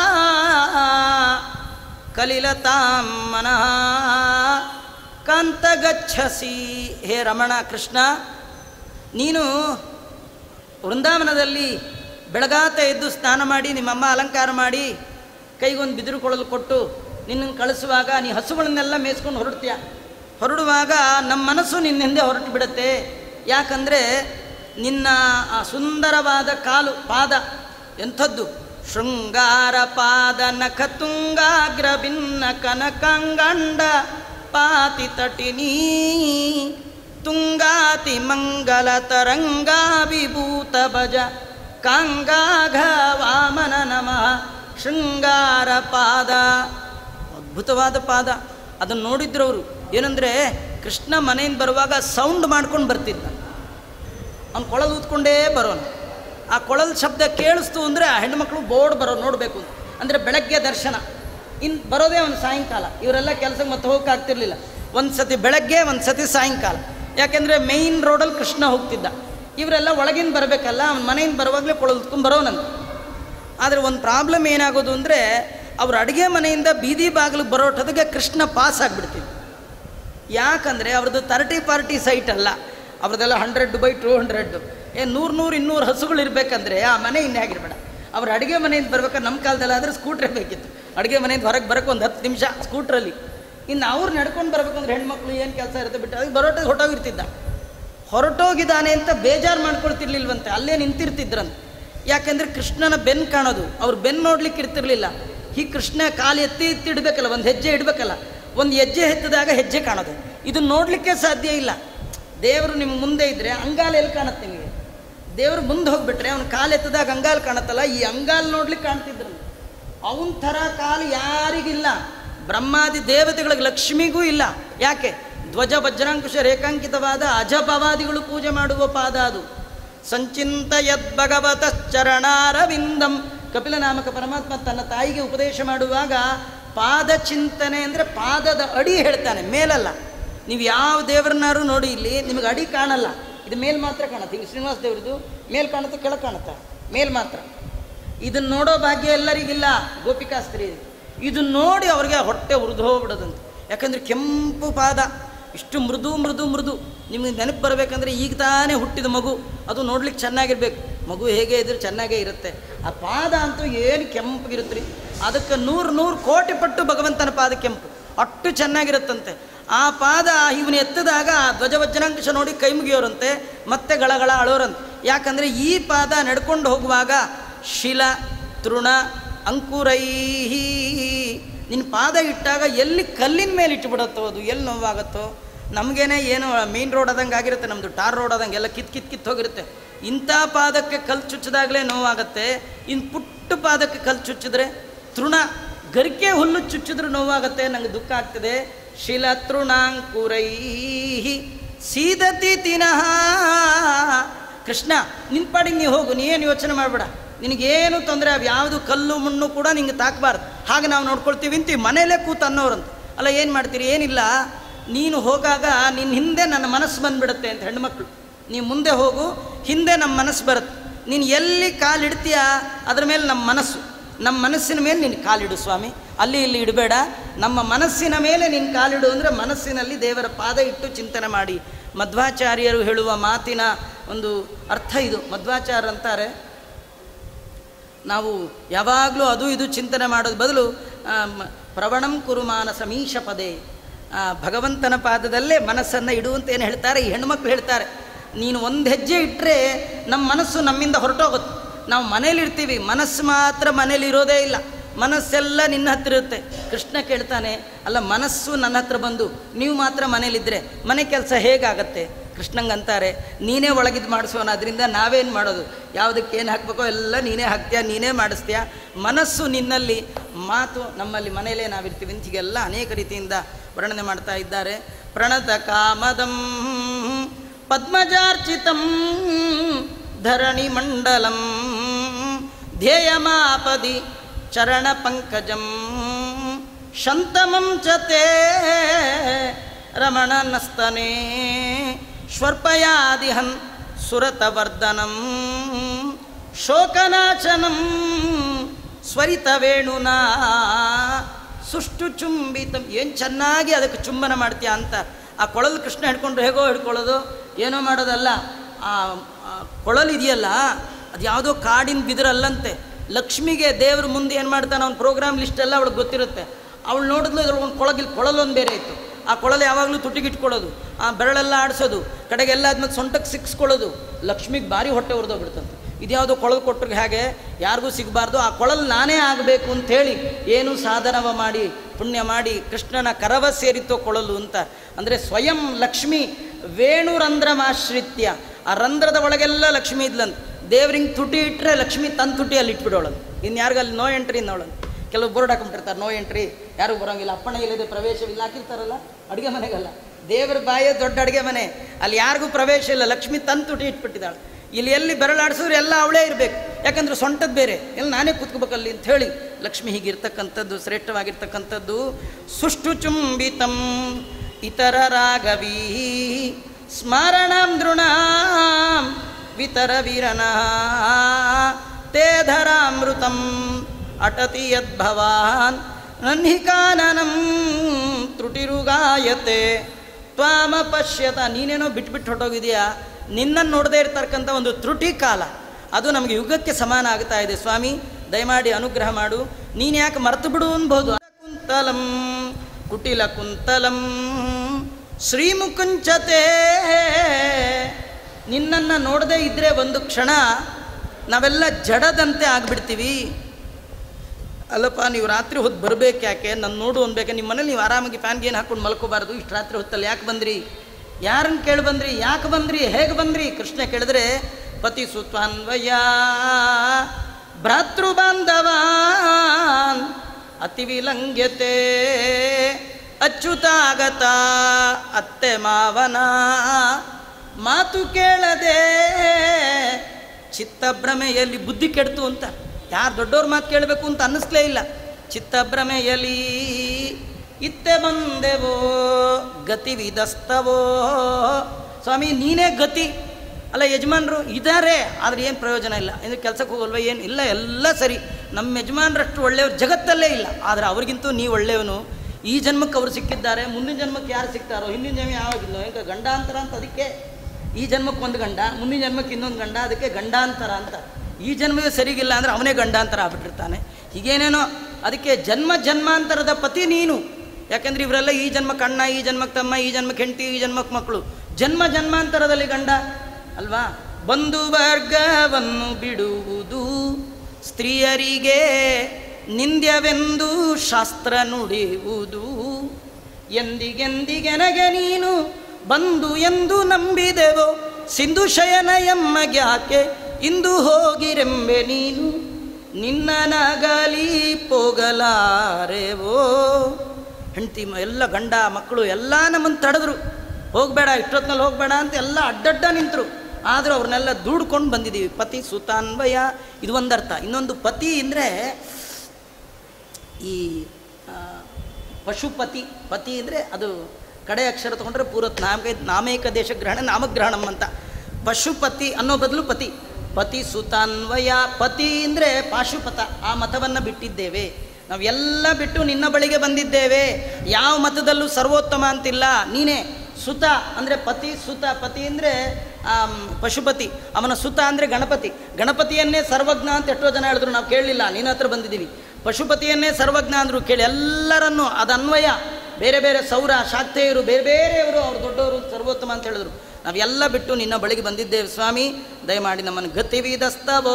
ಕಲಿಲತಾಂ ಮನಃ ಕಾಂತಗಚ್ಚಸಿ ಹೇ ರಮಣ ಕೃಷ್ಣ ನೀನು ವೃಂದಾವನದಲ್ಲಿ ಬೆಳಗಾತ ಎದ್ದು ಸ್ನಾನ ಮಾಡಿ ನಿಮ್ಮಮ್ಮ ಅಲಂಕಾರ ಮಾಡಿ ಕೈಗೊಂದು ಬಿದಿರು ಕೊಳಲು ಕೊಟ್ಟು ನಿನ್ನನ್ನು ಕಳಿಸುವಾಗ ನೀ ಹಸುಗಳನ್ನೆಲ್ಲ ಮೇಯಿಸ್ಕೊಂಡು ಹೊರಡ್ತೀಯ ಹೊರಡುವಾಗ ನಮ್ಮ ಮನಸ್ಸು ನಿನ್ನ ಹಿಂದೆ ಹೊರಟು ಬಿಡುತ್ತೆ ಯಾಕಂದರೆ ನಿನ್ನ ಆ ಸುಂದರವಾದ ಕಾಲು ಪಾದ ಎಂಥದ್ದು ಶೃಂಗಾರ ಪಾದ ನಖ ತುಂಗಾಗ್ರ ಭಿನ್ನ ಕನಕಂಗಂಡ ಪಾತಿ ತಟಿನೀ ತುಂಗಾತಿ ಮಂಗಲ ತರಂಗಾ ವಿಭೂತ ಭಜ ಕಾಂಗಾಘ ವಾಮನ ನಮಃ ಶೃಂಗಾರ ಪಾದ ಅದ್ಭುತವಾದ ಪಾದ ಅದನ್ನು ನೋಡಿದ್ರು ಅವರು ಏನಂದರೆ ಕೃಷ್ಣ ಮನೆಯಿಂದ ಬರುವಾಗ ಸೌಂಡ್ ಮಾಡ್ಕೊಂಡು ಬರ್ತಿದ್ದ ಅವ್ನು ಕೊಳಲು ಊದ್ಕೊಂಡೇ ಬರೋನು ಆ ಕೊಳಲ್ ಶಬ್ದ ಕೇಳಿಸ್ತು ಅಂದರೆ ಆ ಹೆಣ್ಮಕ್ಳು ಬೋರ್ಡ್ ಬರೋ ನೋಡಬೇಕು ಅಂದರೆ ಬೆಳಗ್ಗೆ ದರ್ಶನ ಇನ್ನು ಬರೋದೇ ಒಂದು ಸಾಯಂಕಾಲ ಇವರೆಲ್ಲ ಕೆಲಸಕ್ಕೆ ಮತ್ತೆ ಹೋಗಕ್ಕಾಗ್ತಿರ್ಲಿಲ್ಲ ಒಂದು ಸತಿ ಬೆಳಗ್ಗೆ ಒಂದು ಸತಿ ಸಾಯಂಕಾಲ ಯಾಕೆಂದರೆ ಮೇಯ್ನ್ ರೋಡಲ್ಲಿ ಕೃಷ್ಣ ಹೋಗ್ತಿದ್ದ ಇವರೆಲ್ಲ ಒಳಗಿನ ಬರಬೇಕಲ್ಲ ಅವನ ಮನೆಯಿಂದ ಬರುವಾಗಲೇ ಕೊಳಲ್ತ್ಕೊಂಡು ಬರೋನಂತ ಆದರೆ ಒಂದು ಪ್ರಾಬ್ಲಮ್ ಏನಾಗೋದು ಅಂದರೆ ಅವ್ರ ಅಡುಗೆ ಮನೆಯಿಂದ ಬೀದಿ ಬಾಗಿಲು ಬರೋಟದಿಗೆ ಕೃಷ್ಣ ಪಾಸ್ ಆಗಿಬಿಡ್ತಿದ್ದ ಯಾಕಂದರೆ ಅವ್ರದ್ದು ತರ್ಟಿ ಪಾರ್ಟಿ ಸೈಟ್ ಅಲ್ಲ ಅವ್ರದ್ದೆಲ್ಲ ಹಂಡ್ರೆಡ್ ಬೈ ಟೂ ಹಂಡ್ರೆಡ್ ಏನು ನೂರು ನೂರು ಇನ್ನೂರು ಹಸುಗಳು ಇರಬೇಕಂದ್ರೆ ಆ ಮನೆ ಇನ್ಯಾಗಿರ್ಬೇಡ ಅವ್ರ ಅಡುಗೆ ಮನೆಯಿಂದ ಬರ್ಬೇಕಾದ್ರೆ ನಮ್ಮ ಕಾಲದಲ್ಲಿ ಆದರೆ ಸ್ಕೂಟ್ರೇ ಬೇಕಿತ್ತು ಅಡುಗೆ ಮನೆಯಿಂದ ಹೊರಗೆ ಬರೋಕ್ಕೆ ಒಂದು ಹತ್ತು ನಿಮಿಷ ಸ್ಕೂಟ್ರಲ್ಲಿ ಇನ್ನು ಅವ್ರು ನಡ್ಕೊಂಡು ಬರ್ಬೇಕಂದ್ರೆ ಹೆಣ್ಮಕ್ಳು ಏನು ಕೆಲಸ ಇರುತ್ತೆ ಬಿಟ್ಟು ಅದಕ್ಕೆ ಬರೋಟಕ್ಕೆ ಹೊರಟೋಗಿರ್ತಿದ್ದ ಹೊರಟೋಗಿದ್ದಾನೆ ಅಂತ ಬೇಜಾರು ಮಾಡ್ಕೊಳ್ತಿರ್ಲಿಲ್ವಂತೆ ಅಲ್ಲೇ ನಿಂತಿರ್ತಿದ್ರಂತೆ ಯಾಕೆಂದ್ರೆ ಕೃಷ್ಣನ ಬೆನ್ನು ಕಾಣೋದು ಅವ್ರು ಬೆನ್ನು ನೋಡ್ಲಿಕ್ಕೆ ಇರ್ತಿರ್ಲಿಲ್ಲ ಈ ಕೃಷ್ಣ ಕಾಲು ಎತ್ತಿ ಎತ್ತಿ ಇಡಬೇಕಲ್ಲ ಒಂದು ಹೆಜ್ಜೆ ಇಡಬೇಕಲ್ಲ ಒಂದು ಹೆಜ್ಜೆ ಎತ್ತಿದಾಗ ಹೆಜ್ಜೆ ಕಾಣೋದು ಇದನ್ನ ನೋಡಲಿಕ್ಕೆ ಸಾಧ್ಯ ಇಲ್ಲ ದೇವರು ನಿಮ್ಮ ಮುಂದೆ ಇದ್ದರೆ ಅಂಗಾಲು ಎಲ್ಲಿ ಕಾಣುತ್ತೆ ನಿಮಗೆ ದೇವರು ಮುಂದೆ ಹೋಗ್ಬಿಟ್ರೆ ಅವ್ನ ಕಾಲು ಎತ್ತದಾಗ ಅಂಗಾಲು ಕಾಣುತ್ತಲ್ಲ ಈ ಅಂಗಾಲು ನೋಡ್ಲಿಕ್ಕೆ ಕಾಣ್ತಿದ್ರು ಅವನ ಥರ ಕಾಲು ಯಾರಿಗಿಲ್ಲ ಬ್ರಹ್ಮಾದಿ ದೇವತೆಗಳಿಗೆ ಲಕ್ಷ್ಮಿಗೂ ಇಲ್ಲ ಯಾಕೆ ಧ್ವಜ ವಜ್ರಾಂಕುಶ ರೇಖಾಂಕಿತವಾದ ಅಜಪವಾದಿಗಳು ಪೂಜೆ ಮಾಡುವ ಪಾದ ಅದು ಸಂಚಿಂತ ಯದ್ಭಗವತ ಚರಣಾರವಿಂದಂ ಕಪಿಲ ನಾಮಕ ಪರಮಾತ್ಮ ತನ್ನ ತಾಯಿಗೆ ಉಪದೇಶ ಮಾಡುವಾಗ ಪಾದ ಚಿಂತನೆ ಅಂದರೆ ಪಾದದ ಅಡಿ ಹೇಳ್ತಾನೆ ಮೇಲಲ್ಲ ನೀವು ಯಾವ ದೇವರನ್ನಾರು ನೋಡಿ ಇಲ್ಲಿ ನಿಮಗೆ ಅಡಿ ಕಾಣಲ್ಲ ಇದು ಮೇಲ್ ಮಾತ್ರ ಕಾಣುತ್ತೆ ಈಗ ಶ್ರೀನಿವಾಸ ದೇವ್ರದ್ದು ಮೇಲ್ ಕಾಣುತ್ತೆ ಕೆಳಗೆ ಕಾಣುತ್ತಾ ಮೇಲ್ ಮಾತ್ರ ಇದನ್ನ ನೋಡೋ ಭಾಗ್ಯ ಎಲ್ಲರಿಗಿಲ್ಲ ಗೋಪಿಕಾ ಸ್ತ್ರೀ ಇದನ್ನ ನೋಡಿ ಅವ್ರಿಗೆ ಹೊಟ್ಟೆ ಉರಿದು ಹೋಗ್ಬಿಡೋದಂತೆ ಯಾಕಂದ್ರೆ ಕೆಂಪು ಪಾದ ಇಷ್ಟು ಮೃದು ಮೃದು ಮೃದು ನಿಮಗೆ ನೆನಪು ಬರಬೇಕಂದ್ರೆ ಈಗ ತಾನೇ ಹುಟ್ಟಿದ ಮಗು ಅದು ನೋಡ್ಲಿಕ್ಕೆ ಚೆನ್ನಾಗಿರ್ಬೇಕು ಮಗು ಹೇಗೆ ಇದ್ರೆ ಚೆನ್ನಾಗೇ ಇರುತ್ತೆ ಆ ಪಾದ ಅಂತೂ ಏನು ಕೆಂಪಗಿರುತ್ತೆ ರೀ ಅದಕ್ಕೆ ನೂರು ನೂರು ಕೋಟಿ ಪಟ್ಟು ಭಗವಂತನ ಪಾದ ಕೆಂಪು ಅಷ್ಟು ಚೆನ್ನಾಗಿರುತ್ತಂತೆ ಆ ಪಾದ ಇವನು ಎತ್ತದಾಗ ಆ ಧ್ವಜವಜ್ಜನಾಂಶ ನೋಡಿ ಕೈ ಮುಗಿಯೋರಂತೆ ಮತ್ತೆ ಗಳಗಳ ಅಳೋರಂತೆ ಯಾಕಂದರೆ ಈ ಪಾದ ನಡ್ಕೊಂಡು ಹೋಗುವಾಗ ಶಿಲ ತೃಣ ಅಂಕುರೈಹಿ ನಿನ್ನ ಪಾದ ಇಟ್ಟಾಗ ಎಲ್ಲಿ ಕಲ್ಲಿನ ಮೇಲೆ ಇಟ್ಬಿಡತ್ತೋ ಅದು ಎಲ್ಲಿ ನೋವಾಗತ್ತೋ ನಮಗೇನೆ ಏನು ಮೇನ್ ರೋಡ್ ಆದಂಗೆ ಆಗಿರುತ್ತೆ ನಮ್ಮದು ಟಾರ್ ರೋಡ್ ಆದಂಗೆ ಎಲ್ಲ ಕಿತ್ ಕಿತ್ ಕಿತ್ ಹೋಗಿರುತ್ತೆ ಇಂಥ ಪಾದಕ್ಕೆ ಕಲ್ಲು ಚುಚ್ಚಿದಾಗಲೇ ನೋವಾಗತ್ತೆ ಇನ್ನು ಪುಟ್ಟ ಪಾದಕ್ಕೆ ಕಲ್ಲು ಚುಚ್ಚಿದ್ರೆ ತೃಣ ಗರಿಕೆ ಹುಲ್ಲು ಚುಚ್ಚಿದ್ರೆ ನೋವಾಗತ್ತೆ ನಂಗೆ ದುಃಖ ಆಗ್ತದೆ ಶಿಲ ತೃಣಾಂಕುರೈಹಿ ಸೀದತಿ ತಿನಃ ಕೃಷ್ಣ ನಿನ್ನ ಪಾಡಿಗೆ ನೀವು ಹೋಗು ನೀ ಏನು ಯೋಚನೆ ಮಾಡಬೇಡ ನಿನಗೇನು ತೊಂದರೆ ಅವು ಯಾವುದು ಕಲ್ಲು ಮಣ್ಣು ಕೂಡ ನಿಂಗೆ ತಾಕಬಾರ್ದು ಹಾಗೆ ನಾವು ನೋಡ್ಕೊಳ್ತೀವಿ ಅಂತೀವಿ ಮನೇಲೇ ಕೂತು ಅನ್ನೋರಂತ ಅಲ್ಲ ಏನು ಮಾಡ್ತೀರಿ ಏನಿಲ್ಲ ನೀನು ಹೋಗಾಗ ನಿನ್ನ ಹಿಂದೆ ನನ್ನ ಮನಸ್ಸು ಬಂದ್ಬಿಡುತ್ತೆ ಅಂತ ಹೆಣ್ಮಕ್ಳು ನೀವು ಮುಂದೆ ಹೋಗು ಹಿಂದೆ ನಮ್ಮ ಮನಸ್ಸು ಬರುತ್ತೆ ನೀನು ಎಲ್ಲಿ ಕಾಲಿಡ್ತೀಯ ಅದ್ರ ಮೇಲೆ ನಮ್ಮ ಮನಸ್ಸು ನಮ್ಮ ಮನಸ್ಸಿನ ಮೇಲೆ ನೀನು ಕಾಲಿಡು ಸ್ವಾಮಿ ಅಲ್ಲಿ ಇಲ್ಲಿ ಇಡಬೇಡ ನಮ್ಮ ಮನಸ್ಸಿನ ಮೇಲೆ ನೀನು ಕಾಲಿಡು ಅಂದರೆ ಮನಸ್ಸಿನಲ್ಲಿ ದೇವರ ಪಾದ ಇಟ್ಟು ಚಿಂತನೆ ಮಾಡಿ ಮಧ್ವಾಚಾರ್ಯರು ಹೇಳುವ ಮಾತಿನ ಒಂದು ಅರ್ಥ ಇದು ಮಧ್ವಾಚಾರ್ಯ ಅಂತಾರೆ ನಾವು ಯಾವಾಗಲೂ ಅದು ಇದು ಚಿಂತನೆ ಮಾಡೋದು ಬದಲು ಆ, ಮ- ಪ್ರವಣಂ ಕುರುಮಾನ ಸಮೀಶ ಪದೇ ಆ, ಭಗವಂತನ ಪಾದದಲ್ಲೇ ಮನಸ್ಸನ್ನು ಇಡುವಂತ ಏನು ಹೇಳ್ತಾರೆ ಈ ಹೆಣ್ಮಕ್ಳು ಹೇಳ್ತಾರೆ ನೀನು ಒಂದು ಹೆಜ್ಜೆ ಇಟ್ಟರೆ ನಮ್ಮ ಮನಸ್ಸು ನಮ್ಮಿಂದ ಹೊರಟೋಗುತ್ತೆ ನಾವು ಮನೇಲಿರ್ತೀವಿ ಮನಸ್ಸು ಮಾತ್ರ ಮನೇಲಿ ಇರೋದೇ ಇಲ್ಲ ಮನಸ್ಸೆಲ್ಲ ನಿನ್ನ ಹತ್ರ ಇರುತ್ತೆ ಕೃಷ್ಣ ಕೇಳ್ತಾನೆ ಅಲ್ಲ ಮನಸ್ಸು ನನ್ನ ಹತ್ರ ಬಂದು ನೀವು ಮಾತ್ರ ಮನೇಲಿದ್ದರೆ ಮನೆ ಕೆಲಸ ಹೇಗಾಗತ್ತೆ ಕೃಷ್ಣಂಗೆ ಅಂತಾರೆ ನೀನೇ ಒಳಗಿದ್ದು ಮಾಡಿಸೋಣ ಅದರಿಂದ ನಾವೇನು ಮಾಡೋದು ಯಾವುದಕ್ಕೆ ಏನು ಹಾಕಬೇಕೋ ಎಲ್ಲ ನೀನೇ ಹಾಕ್ತೀಯ ನೀನೇ ಮಾಡಿಸ್ತೀಯ ಮನಸ್ಸು ನಿನ್ನಲ್ಲಿ ಮಾತು ನಮ್ಮಲ್ಲಿ ಮನೆಯಲ್ಲೇ ನಾವಿರ್ತೀವಿ ಅಂತ ಹೀಗೆಲ್ಲ ಅನೇಕ ರೀತಿಯಿಂದ ವರ್ಣನೆ ಮಾಡ್ತಾ ಇದ್ದಾರೆ ಪ್ರಣತ ಕಾಮದಂ ಪದ್ಮಜಾರ್ಚಿತಂ ಧರಣಿ ಮಂಡಲಂ ಧ್ಯೇಯಮಾಪದಿ ಚರಣ ಪಂಕಜಂ ಶಂತಮಂ ಚ ತೇ ರಮಣನಸ್ತನೇ ಶ್ವರ್ಪಯಾದಿಹನ್ ಸುರತವರ್ಧನಂ ಶೋಕನಾಶನಂ ಸ್ವರಿತವೇಣುನಾ ಸುಷ್ಟು ಚುಂಬಿತಂ ಏನು ಚೆನ್ನಾಗಿ ಅದಕ್ಕೆ ಚುಂಬನ ಮಾಡ್ತೀಯ ಅಂತ ಆ ಕೊಳಲು ಕೃಷ್ಣ ಹಿಡ್ಕೊಂಡ್ರೆ ಹೇಗೋ ಹಿಡ್ಕೊಳ್ಳೋದು ಏನೋ ಮಾಡೋದಲ್ಲ ಆ ಆ ಕೊಳಲು ಇದೆಯಲ್ಲ ಅದು ಯಾವುದೋ ಕಾಡಿನ ಬಿದಿರಲ್ಲಂತೆ ಲಕ್ಷ್ಮಿಗೆ ದೇವ್ರ ಮುಂದೆ ಏನು ಮಾಡ್ತಾನೆ ಅವ್ನ ಪ್ರೋಗ್ರಾಮ್ ಲಿಸ್ಟ್ ಎಲ್ಲ ಅವಳಿಗೆ ಗೊತ್ತಿರುತ್ತೆ ಅವಳು ನೋಡಿದ್ಲು ಇದ್ರೊಳಗೆ ಒಂದು ಕೊಳಗಿಲ್ ಕೊಳಲೊಂದು ಬೇರೆ ಇತ್ತು ಆ ಕೊಳಲು ಯಾವಾಗಲೂ ತುಟಿಗಿಟ್ಕೊಳ್ಳೋದು ಆ ಬೆರಳೆಲ್ಲ ಆಡಿಸೋದು ಕಡೆಗೆಲ್ಲ ಆದ್ಮೇಲೆ ಸೊಂಟಕ್ಕೆ ಸಿಕ್ಸ್ಕೊಳ್ಳೋದು ಲಕ್ಷ್ಮಿಗೆ ಭಾರಿ ಹೊಟ್ಟೆ ಉರಿದೋಗ್ಬಿಡ್ತಂತೆ ಇದ್ಯಾವುದೋ ಕೊಳಲು ಕೊಟ್ಟರೆ ಹಾಗೆ ಯಾರಿಗೂ ಸಿಗಬಾರ್ದು ಆ ಕೊಳಲು ನಾನೇ ಆಗಬೇಕು ಅಂಥೇಳಿ ಏನು ಸಾಧನವ ಮಾಡಿ ಪುಣ್ಯ ಮಾಡಿ ಕೃಷ್ಣನ ಕರವ ಸೇರಿತೋ ಕೊಳಲು ಅಂತ ಅಂದರೆ ಸ್ವಯಂ ಲಕ್ಷ್ಮಿ ವೇಣುರಂಧ್ರಮಾಶ್ರಿತ್ಯ ಆ ರಂಧ್ರದ ಒಳಗೆಲ್ಲ ಲಕ್ಷ್ಮಿ ಇದ್ಲಂತ ದೇವ್ರಿಂಗ್ ತುಟಿ ಇಟ್ಟರೆ ಲಕ್ಷ್ಮಿ ತನ್ನ ತುಟಿಯಲ್ಲಿ ಇಟ್ಬಿಡೋಳಂತ ಇನ್ನು ಯಾರಿಗಲ್ಲಿ ನೋ ಎಂಟ್ರಿ ಇನ್ನವಳಂತ ಕೆಲವು ಬೋರ್ಡ್ ಹಾಕೊಂಡ್ಬಿಟ್ಟಿರ್ತಾರೆ ನೋ ಎಂಟ್ರಿ ಯಾರು ಬರೋಂಗಿಲ್ಲ ಅಪ್ಪಣೆ ಇಲ್ಲದೆ ಪ್ರವೇಶವಿಲ್ಲ ಹಾಕಿರ್ತಾರಲ್ಲ ಅಡುಗೆ ಮನೆಗಲ್ಲ ದೇವರ ಬಾಯ ದೊಡ್ಡ ಅಡುಗೆ ಮನೆ ಅಲ್ಲಿ ಯಾರಿಗೂ ಪ್ರವೇಶ ಇಲ್ಲ ಲಕ್ಷ್ಮಿ ತನ್ನ ತುಟಿ ಇಟ್ಬಿಟ್ಟಿದ್ದಾಳೆ ಇಲ್ಲಿ ಎಲ್ಲಿ ಬೆರಳಾಡಿಸಿದ್ರೆ ಎಲ್ಲ ಅವಳೇ ಇರಬೇಕು ಯಾಕಂದ್ರೆ ಸೊಂಟದ ಬೇರೆ ಎಲ್ಲ ನಾನೇ ಕೂತ್ಕೋಬೇಕಲ್ಲಿ ಅಂತ ಹೇಳಿ ಲಕ್ಷ್ಮಿ ಹೀಗಿರ್ತಕ್ಕಂಥದ್ದು ಶ್ರೇಷ್ಠವಾಗಿರ್ತಕ್ಕಂಥದ್ದು ಸುಷ್ಟು ಚುಂಬಿತಂ ಇತರ ರಾಗವೀ ಸ್ಮರಣಂ ದೃಣಾಂ ವಿತರ ವೀರನ ತೇ ಧರಾಮೃತಂ ಅಟತಿ ಯದ್ಭವಾನ್ ನನ್ಹಿಕಾನನಂ ತ್ರುಟಿರುಗಾಯತೆ ತ್ವಾಮ ಪಶ್ಯತ ನೀನೇನೋ ಬಿಟ್ಬಿಟ್ಟು ಹೊರಟೋಗಿದೆಯಾ ನಿನ್ನನ್ನು ನೋಡದೇ ಇರ್ತಕ್ಕಂಥ ಒಂದು ತ್ರುಟಿ ಕಾಲ ಅದು ನಮಗೆ ಯುಗಕ್ಕೆ ಸಮಾನ ಆಗ್ತಾ ಇದೆ ಸ್ವಾಮಿ ದಯಮಾಡಿ ಅನುಗ್ರಹ ಮಾಡು ನೀನು ಯಾಕೆ ಮರ್ತು ಬಿಡು ಅನ್ಬೋದು ಕುಂತಲಂ ಕುಟಿಲ ಕುಂತಲಂ ಶ್ರೀಮುಕುಂಚತೆ ನಿನ್ನನ್ನು ನೋಡದೇ ಇದ್ದರೆ ಒಂದು ಕ್ಷಣ ನಾವೆಲ್ಲ ಜಡದಂತೆ ಆಗ್ಬಿಡ್ತೀವಿ ಅಲ್ಲಪ್ಪ ನೀವು ರಾತ್ರಿ ಹೊತ್ತು ಬರಬೇಕು ಯಾಕೆ ನಾನು ನೋಡು ಅನ್ಬೇಕು ನಿಮ್ಮ ಮನೇಲಿ ನೀವು ಆರಾಮಾಗಿ ಫ್ಯಾನ್ಗೆ ಏನು ಹಾಕೊಂಡು ಮಲ್ಕೋಬಾರ್ದು ಇಷ್ಟು ರಾತ್ರಿ ಹೊತ್ತಲ್ಲಿ ಯಾಕೆ ಬಂದ್ರಿ ಯಾರನ್ನು ಕೇಳಿ ಬಂದ್ರಿ ಯಾಕೆ ಬಂದ್ರಿ ಹೇಗೆ ಬಂದ್ರಿ ಕೃಷ್ಣ ಕೇಳಿದ್ರೆ ಪತಿ ಸುತ್ವಾನ್ವಯ ಭ್ರಾತೃ ಬಾಂಧವಾನ್ ಅತಿ ವಿಲಂಘ್ಯತೆ ಅಚ್ಯುತಾಗತ ಅತ್ತೆ ಮಾವನ ಮಾತು ಕೇಳದೆ ಚಿತ್ತಭ್ರಮೆಯಲ್ಲಿ ಬುದ್ಧಿ ಕೆಡ್ತು ಅಂತ ಯಾರು ದೊಡ್ಡವ್ರ ಮಾತು ಕೇಳಬೇಕು ಅಂತ ಅನ್ನಿಸ್ಲೇ ಇಲ್ಲ ಚಿತ್ತಭ್ರಮೆಯಲಿ ಇತ್ತೆ ಬಂದೆವೋ ಗತಿ ವಿಧಸ್ತವೋ ಸ್ವಾಮಿ ನೀನೇ ಗತಿ ಅಲ್ಲ ಯಜಮಾನರು ಇದ್ದಾರೆ ಆದರೆ ಏನು ಪ್ರಯೋಜನ ಇಲ್ಲ ಇನ್ನು ಕೆಲಸಕ್ಕೆ ಹೋಗಲ್ವ ಏನು ಇಲ್ಲ ಎಲ್ಲ ಸರಿ ನಮ್ಮ ಯಜಮಾನರಷ್ಟು ಒಳ್ಳೆಯವ್ರು ಜಗತ್ತಲ್ಲೇ ಇಲ್ಲ ಆದರೆ ಅವ್ರಿಗಿಂತೂ ನೀವು ಒಳ್ಳೆಯವನು ಈ ಜನ್ಮಕ್ಕೆ ಅವರು ಸಿಕ್ಕಿದ್ದಾರೆ ಮುಂದಿನ ಜನ್ಮಕ್ಕೆ ಯಾರು ಸಿಗ್ತಾರೋ ಹಿಂದಿನ ಜನ್ಮ ಯಾವಾಗಿಲ್ಲ ಈಗ ಗಂಡಾಂತರ ಅಂತ ಅದಕ್ಕೆ ಈ ಜನ್ಮಕ್ಕೆ ಒಂದು ಗಂಡ ಮುಂದಿನ ಜನ್ಮಕ್ಕೆ ಇನ್ನೊಂದು ಗಂಡ ಅದಕ್ಕೆ ಗಂಡಾಂತರ ಅಂತ ಈ ಜನ್ಮವೇ ಸರಿಗಿಲ್ಲ ಅಂದರೆ ಅವನೇ ಗಂಡಾಂತರ ಆಗ್ಬಿಟ್ಟಿರ್ತಾನೆ ಹೀಗೇನೇನೋ ಅದಕ್ಕೆ ಜನ್ಮ ಜನ್ಮಾಂತರದ ಪತಿ ನೀನು ಯಾಕೆಂದ್ರೆ ಇವರೆಲ್ಲ ಈ ಜನ್ಮಕ್ಕೆ ಅಣ್ಣ ಈ ಜನ್ಮಕ್ಕೆ ತಮ್ಮ ಈ ಜನ್ಮಕ್ಕೆ ಹೆಂಡತಿ ಈ ಜನ್ಮಕ್ಕೆ ಮಕ್ಕಳು ಜನ್ಮ ಜನ್ಮಾಂತರದಲ್ಲಿ ಗಂಡ ಅಲ್ವಾ ಬಂಧು ವರ್ಗವನ್ನು ಬಿಡುವುದು ಸ್ತ್ರೀಯರಿಗೆ ನಿಂದ್ಯವೆಂದು ಶಾಸ್ತ್ರ ನುಡಿಯುವುದು ಎಂದಿಗೆಂದಿಗೆನಗೆ ನೀನು ಬಂದು ಎಂದು ನಂಬಿದೆವೋ ಸಿಂಧು ಶಯನ ಎಮ್ಮಗ್ಯಾಕೆ ಇಂದು ಹೋಗಿರೆಂಬೆ ನೀನು ನಿನ್ನ ನಗಲಿ ಪೋಗಲಾರೆವೋ ಹೆಂಡತಿ ಎಲ್ಲ ಗಂಡ ಮಕ್ಕಳು ಎಲ್ಲ ನಮ್ಮನ್ನು ತಡೆದ್ರು ಹೋಗಬೇಡ ಇಷ್ಟೊತ್ತಿನಲ್ಲಿ ಹೋಗಬೇಡ ಅಂತ ಎಲ್ಲ ಅಡ್ಡಡ್ಡ ನಿಂತರು ಆದರೂ ಅವ್ರನ್ನೆಲ್ಲ ದುಡ್ಕೊಂಡು ಬಂದಿದ್ದೀವಿ ಪತಿ ಸುತಾನ್ವಯ ಇದು ಒಂದರ್ಥ ಇನ್ನೊಂದು ಪತಿ ಅಂದರೆ ಈ ಆ, ಪಶುಪತಿ ಪತಿ ಅಂದರೆ ಅದು ಕಡೆ ಅಕ್ಷರ ತೊಗೊಂಡ್ರೆ ಪೂರ್ವತ್ ನಾಮಕ ನಾಮೇಕ ದೇಶಗ್ರಹಣ ನಾಮಗ್ರಹಣಂ ಅಂತ ಪಶುಪತಿ ಅನ್ನೋ ಬದಲು ಪತಿ ಪತಿ ಸುತಾನ್ವಯ ಪತಿ ಅಂದರೆ ಪಾಶುಪತ ಆ ಮತವನ್ನು ಬಿಟ್ಟಿದ್ದೇವೆ ನಾವು ಎಲ್ಲ ಬಿಟ್ಟು ನಿನ್ನ ಬಳಿಗೆ ಬಂದಿದ್ದೇವೆ ಯಾವ ಮತದಲ್ಲೂ ಸರ್ವೋತ್ತಮ ಅಂತಿಲ್ಲ ನೀನೇ ಸುತ ಅಂದರೆ ಪತಿ ಸುತ ಪತಿ ಅಂದರೆ ಪಶುಪತಿ ಅವನ ಸುತ ಅಂದರೆ ಗಣಪತಿ ಗಣಪತಿಯನ್ನೇ ಸರ್ವಜ್ಞ ಅಂತ ಎಷ್ಟೋ ಜನ ಹೇಳಿದ್ರು ನಾವು ಕೇಳಲಿಲ್ಲ ನಿನ್ನ ಹತ್ರ ಬಂದಿದ್ದೀವಿ ಪಶುಪತಿಯನ್ನೇ ಸರ್ವಜ್ಞ ಅಂದರು ಕೇಳಿ ಎಲ್ಲರನ್ನೂ ಅದು ಅನ್ವಯ ಬೇರೆ ಬೇರೆ ಸೌರ ಶಾಕ್ತೇಯರು ಬೇರೆ ಬೇರೆಯವರು ಅವ್ರು ದೊಡ್ಡವರು ಸರ್ವೋತ್ತಮ ಅಂತ ಹೇಳಿದ್ರು ನಾವೆಲ್ಲ ಬಿಟ್ಟು ನಿನ್ನ ಬಳಿಗೆ ಬಂದಿದ್ದೇವೆ ಸ್ವಾಮಿ ದಯಮಾಡಿ ನಮ್ಮನ್ನು ಗತಿವಿದಸ್ತವೋ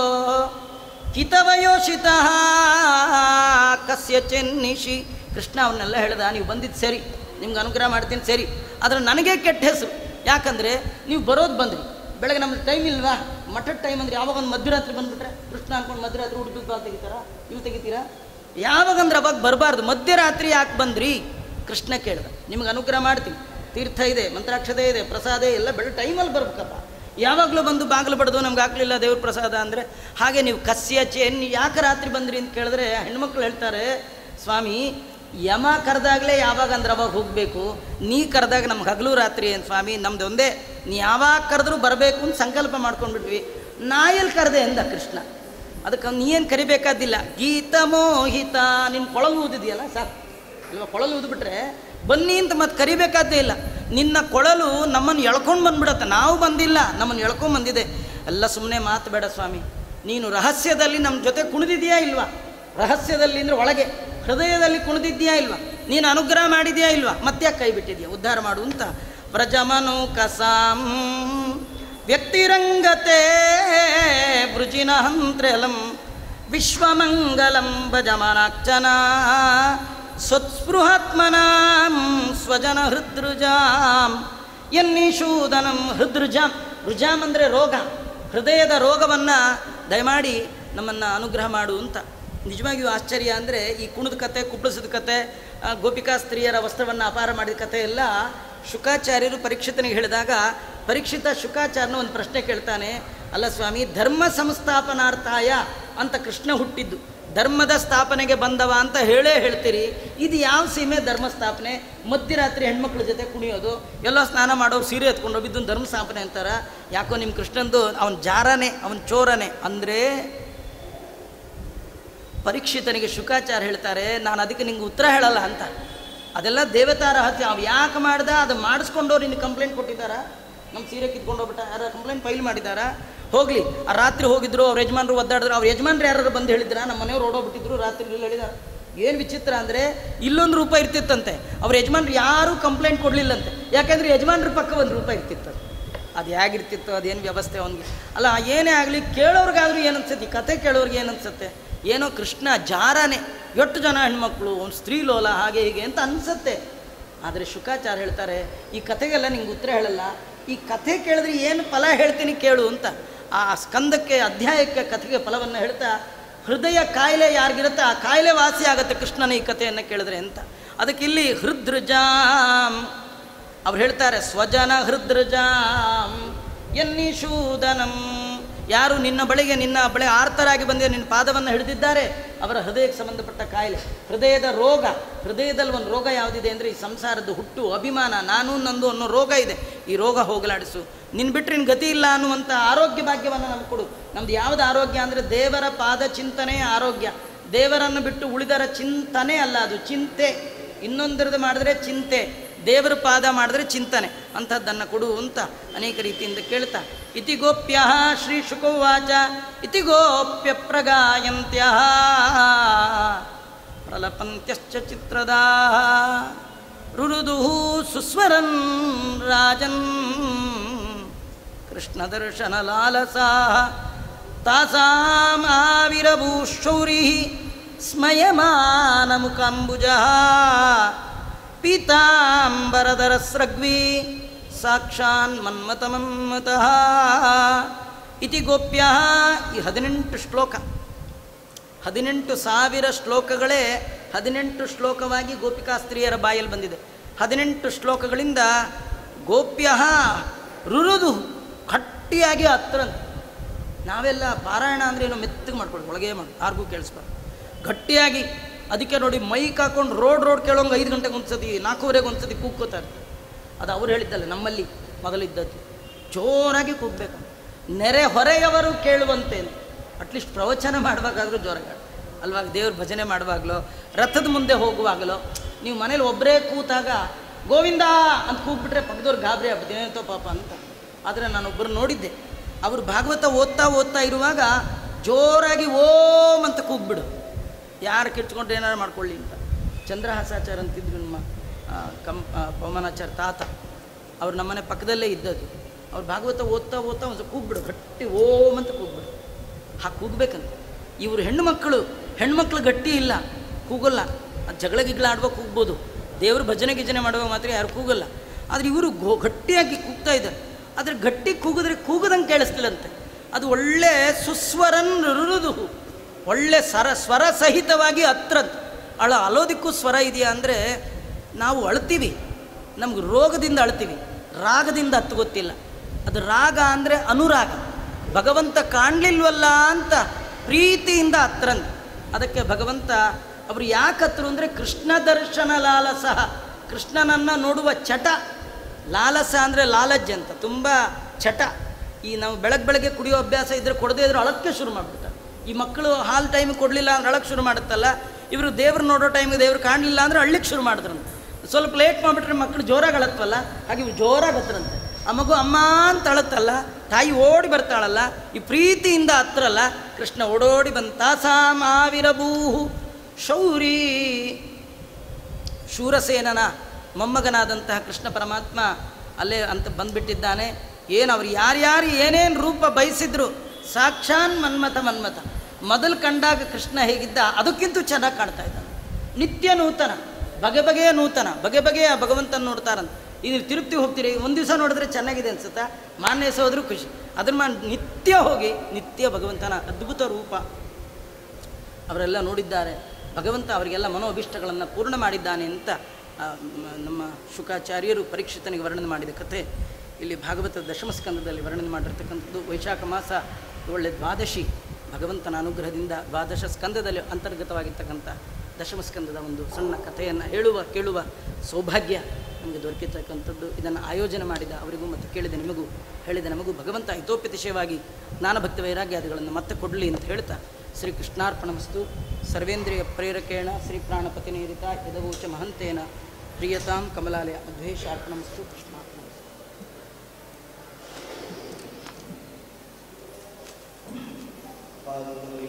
ಹಿತವಯೋಷಿತ ಕಸ್ಯ ಚೆನ್ನಿಶಿ ಕೃಷ್ಣ ಅವನ್ನೆಲ್ಲ ಹೇಳ್ದ ನೀವು ಬಂದಿದ್ದು ಸರಿ ನಿಮ್ಗೆ ಅನುಗ್ರಹ ಮಾಡ್ತೀನಿ ಸರಿ ಆದರೆ ನನಗೆ ಕೆಟ್ಟ ಹೆಸರು ಯಾಕಂದರೆ ನೀವು ಬರೋದು ಬಂದ್ರಿ ಬೆಳಗ್ಗೆ ನಮ್ಗೆ ಟೈಮ್ ಇಲ್ವಾ ಮಠದ ಟೈಮ್ ಅಂದ್ರೆ ಯಾವಾಗ ಒಂದು ಮಧ್ಯರಾತ್ರಿ ಬಂದುಬಿಟ್ರೆ ಕೃಷ್ಣ ಅನ್ಕೊಂಡು ಮಧ್ಯರಾತ್ರಿ ಉಡುಪಿ ಬಾಲ್ ತೆಗಿತಾರಾ ಇವು ತೆಗಿತೀರಾ ಯಾವಾಗಂದ್ರೆ ಅವಾಗ ಬರಬಾರ್ದು ಮಧ್ಯರಾತ್ರಿ ಯಾಕೆ ಬಂದ್ರಿ ಕೃಷ್ಣ ಕೇಳ್ದ ನಿಮ್ಗೆ ಅನುಗ್ರಹ ಮಾಡ್ತೀನಿ ತೀರ್ಥ ಇದೆ ಮಂತ್ರಾಕ್ಷತೆ ಇದೆ ಪ್ರಸಾದ ಎಲ್ಲ ಬೆಳೆ ಟೈಮಲ್ಲಿ ಬರ್ಬೇಕಪ್ಪ ಯಾವಾಗಲೂ ಬಂದು ಬಾಗಿಲು ಬಡ್ದು ನಮ್ಗೆ ಆಗ್ಲಿಲ್ಲ ದೇವ್ರ ಪ್ರಸಾದ ಅಂದರೆ ಹಾಗೆ ನೀವು ಕಸ್ಯ ಚೇನ್ ಯಾಕೆ ರಾತ್ರಿ ಬಂದ್ರಿ ಅಂತ ಕೇಳಿದ್ರೆ ಹೆಣ್ಮಕ್ಳು ಹೇಳ್ತಾರೆ ಸ್ವಾಮಿ ಯಮ ಕರೆದಾಗಲೇ ಯಾವಾಗ ಅಂದ್ರೆ ಅವಾಗ ಹೋಗಬೇಕು ನೀ ಕರೆದಾಗ ನಮ್ಗೆ ಹಗಲು ರಾತ್ರಿ ಏನು ಸ್ವಾಮಿ ನಮ್ದು ಒಂದೇ ನೀ ಯಾವಾಗ ಕರೆದ್ರೂ ಬರಬೇಕು ಅಂತ ಸಂಕಲ್ಪ ಮಾಡ್ಕೊಂಡ್ಬಿಟ್ವಿ ನಾ ಎಲ್ಲಿ ಕರೆದೆ ಎಂದ ಕೃಷ್ಣ ಅದಕ್ಕೆ ನೀ ಏನು ಕರಿಬೇಕಾದಿಲ್ಲ ಗೀತ ಮೋಹಿತ ನಿಮ್ಮ ಕೊಳಲು ಊದಿದೆಯಲ್ಲ ಸಾಕು ಇವಾಗ ಕೊಳಲು ಊದ್ಬಿಟ್ರೆ ಬನ್ನಿ ಅಂತ ಮತ್ತೆ ಕರಿಬೇಕಾದ್ದೇ ಇಲ್ಲ ನಿನ್ನ ಕೊಳಲು ನಮ್ಮನ್ನು ಎಳ್ಕೊಂಡು ಬಂದ್ಬಿಡತ್ತೆ ನಾವು ಬಂದಿಲ್ಲ ನಮ್ಮನ್ನು ಎಳ್ಕೊಂಡು ಬಂದಿದೆ ಎಲ್ಲ ಸುಮ್ಮನೆ ಮಾತು ಬೇಡ ಸ್ವಾಮಿ ನೀನು ರಹಸ್ಯದಲ್ಲಿ ನಮ್ಮ ಜೊತೆ ಕುಣಿದಿದೆಯಾ ಇಲ್ವಾ ರಹಸ್ಯದಲ್ಲಿ ಅಂದರೆ ಒಳಗೆ ಹೃದಯದಲ್ಲಿ ಕುಣಿದಿದ್ಯಾ ಇಲ್ವಾ ನೀನು ಅನುಗ್ರಹ ಮಾಡಿದ್ಯಾ ಇಲ್ವಾ ಮತ್ತೆ ಕೈ ಬಿಟ್ಟಿದ್ಯಾ ಉದ್ಧಾರ ಮಾಡು ಅಂತ ವ್ರಜಮನು ಕಸಾಂ ವ್ಯಕ್ತಿರಂಗತೆ ವೃಜಿನ ಹಂತ್ರೆಲಂ ವಿಶ್ವಮಂಗಲಂ ಭಜಮನಾಕ್ಷನ ಸ್ವತ್ಸ್ಪೃಹಾತ್ಮನಾಂ ಸ್ವಜನ ಹೃದೃಜಾಂ ಎನ್ನಿಶೂದನಂ ಹೃದೃಜಾಂ ರುಜಾಮ್ ಅಂದರೆ ರೋಗ ಹೃದಯದ ರೋಗವನ್ನು ದಯಮಾಡಿ ನಮ್ಮನ್ನು ಅನುಗ್ರಹ ಮಾಡು ಅಂತ ನಿಜವಾಗಿಯೂ ಆಶ್ಚರ್ಯ ಅಂದರೆ ಈ ಕುಣದ ಕತೆ ಕುಪ್ಪಳಿಸಿದ ಕತೆ ಆ, ಗೋಪಿಕಾ ಸ್ತ್ರೀಯರ ವಸ್ತ್ರವನ್ನು ಅಪಾರ ಮಾಡಿದ ಕತೆ ಎಲ್ಲ ಶುಕಾಚಾರ್ಯರು ಪರೀಕ್ಷಿತನಿಗೆ ಹೇಳಿದಾಗ ಪರೀಕ್ಷಿತ ಶುಕಾಚಾರ್ಯನ ಒಂದು ಪ್ರಶ್ನೆ ಕೇಳ್ತಾನೆ ಅಲ್ಲ ಸ್ವಾಮಿ ಧರ್ಮ ಸಂಸ್ಥಾಪನಾರ್ಥಾಯ ಅಂತ ಕೃಷ್ಣ ಹುಟ್ಟಿದ್ದು ಧರ್ಮದ ಸ್ಥಾಪನೆಗೆ ಬಂದವ ಅಂತ ಹೇಳೇ ಹೇಳ್ತೀರಿ ಇದು ಯಾವ ಸೀಮೆ ಧರ್ಮ ಸ್ಥಾಪನೆ ಮಧ್ಯರಾತ್ರಿ ಹೆಣ್ಮಕ್ಳ ಜೊತೆ ಕುಣಿಯೋದು ಎಲ್ಲ ಸ್ನಾನ ಮಾಡೋರು ಸೀರೆ ಎತ್ಕೊಂಡು ಹೋಗಿದ್ದು ಧರ್ಮ ಸ್ಥಾಪನೆ ಅಂತಾರ ಯಾಕೋ ನಿಮ್ಮ ಕೃಷ್ಣಂದು ಅವನ ಜಾರನೆ ಅವನ ಚೋರನೆ ಅಂದರೆ ಪರೀಕ್ಷಿತನಿಗೆ ಶುಕಾಚಾರ ಹೇಳ್ತಾರೆ ನಾನು ಅದಕ್ಕೆ ನಿಂಗೆ ಉತ್ತರ ಹೇಳಲ್ಲ ಅಂತ ಅದೆಲ್ಲ ದೇವತಾ ರಹಸ್ಯ ಅವು ಯಾಕೆ ಮಾಡ್ದ ಅದು ಮಾಡಿಸ್ಕೊಂಡವ್ರು ನಿನ್ನ ಕಂಪ್ಲೇಂಟ್ ಕೊಟ್ಟಿದ್ದಾರ ನಮ್ಮ ಸೀರೆ ಕಿತ್ಕೊಂಡು ಹೋಗ್ಬಿಟ್ಟ ಯಾರು ಕಂಪ್ಲೇಂಟ್ ಫೈಲ್ ಮಾಡಿದ್ದಾರಾ ಹೋಗಲಿ ಆ ರಾತ್ರಿ ಹೋಗಿದ್ರು ಅವ್ರ ಯಜಮಾನರು ಒದ್ದಾಡಿದ್ರು ಅವ್ರ ಯಜಮಾನ್ರು ಯಾರು ಬಂದು ಹೇಳಿದ್ರ ನಮ್ಮ ಮನೆಯವ್ರು ಓಡೋಗ್ಬಿಟ್ಟಿದ್ರು ರಾತ್ರಿ ಇಲ್ಲಿ ಹೇಳಿದಾರೆ ಏನು ವಿಚಿತ್ರ ಅಂದರೆ ಇಲ್ಲೊಂದು ರೂಪ ಇರ್ತಿತ್ತಂತೆ ಅವ್ರ ಯಜಮಾನ್ರು ಯಾರೂ ಕಂಪ್ಲೇಂಟ್ ಕೊಡಲಿಲ್ಲಂತೆ ಯಾಕೆಂದ್ರೆ ಯಜಮಾನ್ರ ಪಕ್ಕ ಒಂದು ರೂಪ ಇರ್ತಿತ್ತು ಅದು ಹೇಗಿರ್ತಿತ್ತು ಅದೇನು ವ್ಯವಸ್ಥೆ ಅವನಿಗೆ ಅಲ್ಲ ಏನೇ ಆಗಲಿ ಕೇಳೋರ್ಗಾದ್ರೂ ಏನು ಅನ್ಸುತ್ತೆ ಈ ಕತೆ ಕೇಳೋರ್ಗೆ ಏನು ಅನ್ಸುತ್ತೆ ಏನೋ ಕೃಷ್ಣ ಜಾರನೆ ಎಷ್ಟು ಜನ ಹೆಣ್ಮಕ್ಳು ಒಂದು ಸ್ತ್ರೀ ಲೋಲ ಹಾಗೆ ಹೀಗೆ ಅಂತ ಅನ್ಸುತ್ತೆ ಆದರೆ ಶುಕಾಚಾರ ಹೇಳ್ತಾರೆ ಈ ಕತೆಗೆಲ್ಲ ನಿಂಗೆ ಉತ್ತರ ಹೇಳಲ್ಲ ಈ ಕಥೆ ಕೇಳಿದ್ರೆ ಏನು ಫಲ ಹೇಳ್ತೀನಿ ಕೇಳು ಅಂತ ಆ ಸ್ಕಂದಕ್ಕೆ ಅಧ್ಯಾಯಕ್ಕೆ ಕಥೆಗೆ ಫಲವನ್ನು ಹೇಳ್ತಾ ಹೃದಯ ಕಾಯಿಲೆ ಯಾರಿಗಿರುತ್ತೆ ಆ ಕಾಯಿಲೆ ವಾಸಿ ಆಗುತ್ತೆ ಕೃಷ್ಣನ ಈ ಕಥೆಯನ್ನು ಕೇಳಿದ್ರೆ ಅಂತ ಅದಕ್ಕೆ ಇಲ್ಲಿ ಹೃದೃಜಾಮ್ ಅವ್ರು ಹೇಳ್ತಾರೆ ಸ್ವಜನ ಹೃದೃಜಾಂ ಎನ್ನಿಶೂದನಂ ಯಾರು ನಿನ್ನ ಬಳಿಗೆ ನಿನ್ನ ಬಳಿ ಆರ್ತರಾಗಿ ಬಂದ ನಿನ್ನ ಪಾದವನ್ನು ಹಿಡಿದಿದ್ದಾರೆ ಅವರ ಹೃದಯಕ್ಕೆ ಸಂಬಂಧಪಟ್ಟ ಕಾಯಿಲೆ ಹೃದಯದ ರೋಗ ಹೃದಯದಲ್ಲಿ ಒಂದು ರೋಗ ಯಾವುದಿದೆ ಅಂದರೆ ಈ ಸಂಸಾರದ ಹುಟ್ಟು ಅಭಿಮಾನ ನಾನು ನಂದು ಅನ್ನೋ ರೋಗ ಇದೆ ಈ ರೋಗ ಹೋಗಲಾಡಿಸು ನಿನ್ನ ಬಿಟ್ಟರೆ ನಿನ್ನ ಗತಿ ಇಲ್ಲ ಅನ್ನುವಂಥ ಆರೋಗ್ಯ ಭಾಗ್ಯವನ್ನು ನಮ್ಗೆ ಕೊಡು ನಮ್ದು ಯಾವುದು ಆರೋಗ್ಯ ಅಂದರೆ ದೇವರ ಪಾದ ಚಿಂತನೆ ಆರೋಗ್ಯ ದೇವರನ್ನು ಬಿಟ್ಟು ಉಳಿದರ ಚಿಂತನೆ ಅಲ್ಲ ಅದು ಚಿಂತೆ ಇನ್ನೊಂದರದ್ದು ಮಾಡಿದ್ರೆ ಚಿಂತೆ ದೇವರ ಪಾದ ಮಾಡಿದ್ರೆ ಚಿಂತನೆ ಅಂಥದ್ದನ್ನು ಕೊಡು ಅಂತ ಅನೇಕ ರೀತಿಯಿಂದ ಕೇಳ್ತಾ ಇತಿ ಗೋಪ್ಯ ಶ್ರೀ ಶುಕೋವಾಚ ಇತಿ ಗೋಪ್ಯ ಪ್ರಗಾಯಂತ್ಯ ಪ್ರಲಪಂತ್ಯಶ್ಚ ಚಿತ್ರದಾ ರುರುದು ಸುಸ್ವರನ್ ರಾಜನ್ ಕೃಷ್ಣದರ್ಶನ ಲಾಲಸಾ ತಾಸಾಮಾವಿರಭೂಶೌರಿ ಸ್ಮಯಮಾನಮುಖಾಂಬುಜ ಪೀತಾಂಬರಧರ ಸ್ರಗ್ವಿ ಸಾಕ್ಷಾನ್ ಮನ್ಮತಮನ್ಮತಃ ಇತಿ ಗೋಪ್ಯ ಈ ಹದಿನೆಂಟು ಶ್ಲೋಕ ಹದಿನೆಂಟು ಸಾವಿರ ಶ್ಲೋಕಗಳೇ ಹದಿನೆಂಟು ಶ್ಲೋಕವಾಗಿ ಗೋಪಿಕಾ ಸ್ತ್ರೀಯರ ಬಾಯಲ್ಲಿ ಬಂದಿದೆ ಹದಿನೆಂಟು ಶ್ಲೋಕಗಳಿಂದ ಗೋಪ್ಯ ರುರುದು ಗಟ್ಟಿಯಾಗಿ ಹತ್ರ ನಾವೆಲ್ಲ ಪಾರಾಯಣ ಅಂದರೆ ಏನೋ ಮೆತ್ತಗೆ ಮಾಡ್ಕೊಳ್ಳಿ ಒಳಗೆ ಮಾಡಿ ಯಾರಿಗೂ ಕೇಳಿಸ್ಬಾರ್ದು ಗಟ್ಟಿಯಾಗಿ ಅದಕ್ಕೆ ನೋಡಿ ಮೈಕ್ ಹಾಕೊಂಡು ರೋಡ್ ರೋಡ್ ಕೇಳೋಂಗೆ ಐದು ಗಂಟೆಗೆ ಒಂದ್ಸತಿ ನಾಲ್ಕೂವರೆಗೆ ಒಂದ್ಸತಿ ಕೂಗ್ಕೋತಾರೆ ಅದು ಅವ್ರು ಹೇಳಿದ್ದಲ್ಲ ನಮ್ಮಲ್ಲಿ ಮೊದಲಿದ್ದದ್ದು ಜೋರಾಗಿ ಕೂಗಬೇಕು ನೆರೆ ಹೊರೆಯವರು ಕೇಳುವಂತೆ ಅಟ್ಲೀಸ್ಟ್ ಪ್ರವಚನ ಮಾಡುವಾಗಾದರೂ ಜೋರಾಗಿ ಹಾಡು. ಅಲ್ವಾ ದೇವ್ರ ಭಜನೆ ಮಾಡುವಾಗಲೋ ರಥದ ಮುಂದೆ ಹೋಗುವಾಗಲೋ ನೀವು ಮನೇಲಿ ಒಬ್ಬರೇ ಕೂತಾಗ ಗೋವಿಂದ ಅಂತ ಕೂಗ್ಬಿಟ್ರೆ ಪಕ್ಕದವ್ರು ಗಾಬರಿ ಆಗ್ಬಿಟ್ಟು ಏನಂತೋ ಪಾಪ ಅಂತ ಆದರೆ ನಾನೊಬ್ಬರು ನೋಡಿದ್ದೆ ಅವರು ಭಾಗವತ ಓದ್ತಾ ಓದ್ತಾ ಇರುವಾಗ ಜೋರಾಗಿ ಓಂ ಅಂತ ಕೂಗ್ಬಿಡು ಯಾರು ಕಿರ್ಚ್ಕೊಂಡ್ರೆ ಏನಾರು ಮಾಡ್ಕೊಳ್ಳಿ ಅಂತ ಚಂದ್ರಹಾಸಾಚಾರ ಅಂತಿದ್ರು ನಮ್ಮ ಆ, ಕಂ ಆ, ಪವಮಾನಾಚಾರ್ಯ ತಾತ ಅವ್ರು ನಮ್ಮನೆ ಪಕ್ಕದಲ್ಲೇ ಇದ್ದದ್ದು ಅವ್ರು ಭಾಗವತ ಓದ್ತಾ ಓದ್ತಾ ಒಂದು ಸ್ವಲ್ಪ ಕೂಗ್ಬಿಡು ಗಟ್ಟಿ ಓಂ ಅಂತ ಕೂಗ್ಬಿಡು ಹಾಗೆ ಕೂಗ್ಬೇಕಂತ ಇವರು ಹೆಣ್ಣು ಮಕ್ಕಳು ಹೆಣ್ಮಕ್ಳು ಗಟ್ಟಿ ಇಲ್ಲ ಕೂಗಲ್ಲ ಅದು ಜಗಳ ಗಿಗಳ ಆಡುವಾಗ ಕೂಗ್ಬೋದು ದೇವರು ಭಜನೆ ಗಿಜನೆ ಮಾಡುವಾಗ ಮಾತ್ರ ಯಾರು ಕೂಗಲ್ಲ ಆದರೆ ಇವರು ಗೋ ಗಟ್ಟಿಯಾಗಿ ಕೂಗ್ತಾ ಇದ್ದಾರೆ ಆದರೆ ಗಟ್ಟಿ ಕೂಗಿದ್ರೆ ಕೂಗದಂಗೆ ಕೇಳಿಸ್ತಿಲ್ಲಂತೆ ಅದು ಒಳ್ಳೆ ಸುಸ್ವರನ್ ರುರುದು ಒಳ್ಳೆ ಸರ ಸ್ವರ ಸಹಿತವಾಗಿ ಹತ್ರದ್ದು ಅಳ ಅಲೋದಿಕ್ಕೂ ಸ್ವರ ಇದೆಯಾ ಅಂದರೆ ನಾವು ಅಳ್ತೀವಿ ನಮ್ಗೆ ರೋಗದಿಂದ ಅಳ್ತೀವಿ ರಾಗದಿಂದ ಹತ್ತು ಗೊತ್ತಿಲ್ಲ ಅದು ರಾಗ ಅಂದರೆ ಅನುರಾಗ ಭಗವಂತ ಕಾಣಲಿಲ್ವಲ್ಲ ಅಂತ ಪ್ರೀತಿಯಿಂದ ಹತ್ರಂತ ಅದಕ್ಕೆ ಭಗವಂತ ಅವರು ಯಾಕೆ ಹತ್ರು ಅಂದರೆ ಕೃಷ್ಣ ದರ್ಶನ ಲಾಲಸಹ ಕೃಷ್ಣನನ್ನು ನೋಡುವ ಚಟ ಲಾಲಸ ಅಂದರೆ ಲಾಲಜ್ಜೆ ಅಂತ ತುಂಬ ಚಟ ಈ ನಾವು ಬೆಳಗ್ಗೆ ಬೆಳಗ್ಗೆ ಕುಡಿಯೋ ಅಭ್ಯಾಸ ಇದ್ದರೆ ಕೊಡದೇ ಇದ್ರೆ ಅಳಕ್ಕೆ ಶುರು ಮಾಡಿಬಿಡ್ತಾರೆ ಈ ಮಕ್ಕಳು ಹಾಲು ಟೈಮಿಗೆ ಕೊಡಲಿಲ್ಲ ಅಂದ್ರೆ ಅಳಕ್ಕೆ ಶುರು ಮಾಡುತ್ತಲ್ಲ ಇವರು ದೇವ್ರು ನೋಡೋ ಟೈಮಿಗೆ ದೇವ್ರು ಕಾಣಲಿಲ್ಲ ಅಂದ್ರೆ ಅಳ್ಳಿಕ್ಕೆ ಶುರು ಮಾಡಿದ್ರಂತೆ ಸ್ವಲ್ಪ ಲೇಟ್ ಮಾಡಿಬಿಟ್ರೆ ಮಕ್ಕಳು ಜೋರಾಗಿ ಅಳತ್ವಲ್ಲ ಹಾಗೆ ಇವ್ರು ಜೋರಾಗಿ ಹತ್ರಂತೆ ಆ ಮಗು ಅಮ್ಮ ಅಂತ ಅಳತ್ತಲ್ಲ ತಾಯಿ ಓಡಿ ಬರ್ತಾಳಲ್ಲ ಈ ಪ್ರೀತಿಯಿಂದ ಹತ್ರಲ್ಲ ಕೃಷ್ಣ ಓಡೋಡಿ ಬಂದ ತಾಸಾಮಾವಿರಭೂಹು ಶೌರಿ ಶೂರಸೇನನ ಮೊಮ್ಮಗನಾದಂತಹ ಕೃಷ್ಣ ಪರಮಾತ್ಮ ಅಲ್ಲೇ ಅಂತ ಬಂದ್ಬಿಟ್ಟಿದ್ದಾನೆ ಏನು ಅವ್ರು ಯಾರ್ಯಾರು ಏನೇನು ರೂಪ ಬಯಸಿದ್ರು ಸಾಕ್ಷಾನ್ ಮನ್ಮಥ ಮನ್ಮಥ ಮೊದಲು ಕಂಡಾಗ ಕೃಷ್ಣ ಹೇಗಿದ್ದ ಅದಕ್ಕಿಂತ ಚೆನ್ನಾಗಿ ಕಾಣ್ತಾ ಇದ್ದಾನೆ ನಿತ್ಯ ನೂತನ ಬಗೆ ಬಗೆಯ ನೂತನ ಬಗೆ ಬಗೆಯ ಭಗವಂತನ ನೋಡ್ತಾರಂತ ಈಗ ನೀವು ತಿರುಪ್ತಿ ಹೋಗ್ತೀರಿ ಒಂದು ದಿವಸ ನೋಡಿದ್ರೆ ಚೆನ್ನಾಗಿದೆ ಅನ್ಸುತ್ತಾ ಮಾನ್ಯ ಹೋದ್ರೂ ಖುಷಿ ಅದ್ರ ಮಾ ನಿತ್ಯ ಹೋಗಿ ನಿತ್ಯ ಭಗವಂತನ ಅದ್ಭುತ ರೂಪ ಅವರೆಲ್ಲ ನೋಡಿದ್ದಾರೆ ಭಗವಂತ ಅವರಿಗೆಲ್ಲ ಮನೋಭಿಷ್ಟಗಳನ್ನು ಪೂರ್ಣ ಮಾಡಿದ್ದಾನೆ ಅಂತ ಆ, ಮ- ನಮ್ಮ ಶುಕಾಚಾರ್ಯರು ಪರೀಕ್ಷಿತನಿಗೆ ವರ್ಣನೆ ಮಾಡಿದ ಕಥೆ ಇಲ್ಲಿ ಭಾಗವತದ ದಶಮ ಸ್ಕಂದದಲ್ಲಿ ವರ್ಣನೆ ಮಾಡಿರ್ತಕ್ಕಂಥದ್ದು ವೈಶಾಖ ಮಾಸ ಒಳ್ಳೆ ದ್ವಾದಶಿ ಭಗವಂತನ ಅನುಗ್ರಹದಿಂದ ದ್ವಾದಶ ಸ್ಕಂದದಲ್ಲಿ ಅಂತರ್ಗತವಾಗಿರ್ತಕ್ಕಂಥ ದಶಮ ಸ್ಕಂದದ ಒಂದು ಸಣ್ಣ ಕಥೆಯನ್ನು ಹೇಳುವ ಕೇಳುವ ಸೌಭಾಗ್ಯ ನಮಗೆ ದೊರಕಿರ್ತಕ್ಕಂಥದ್ದು ಇದನ್ನು ಆಯೋಜನೆ ಮಾಡಿದ ಅವರಿಗೂ ಮತ್ತು ಕೇಳಿದ ನಿಮಗೂ ಹೇಳಿದ ನಮಗೂ ಭಗವಂತ ಹಿತೋಪತಿಶಯವಾಗಿ ಜ್ಞಾನಭಕ್ತ ವೈರಾಗ್ಯಾದಿಗಳನ್ನು ಮತ್ತೆ ಕೊಡಲಿ ಅಂತ ಹೇಳ್ತಾ ಶ್ರೀ ಕೃಷ್ಣಾರ್ಪಣಮಸ್ತು ಸರ್ವೇಂದ್ರಿಯ ಪ್ರೇರಕೇಣ ಶ್ರೀ ಪ್ರಾಣಪತಿ ನೀರಿತ ಯದವೋಚ ಮಹಂತೇನ ಪ್ರಿಯತಾಂ ಕಮಲಾಲಯ ಅದ್ವೇಷಾರ್ಪಣಮಸ್ತು ಕೃಷ್ಣಾರ್ಪಣಮಸ್ತು ಪಾದದಲ್ಲಿ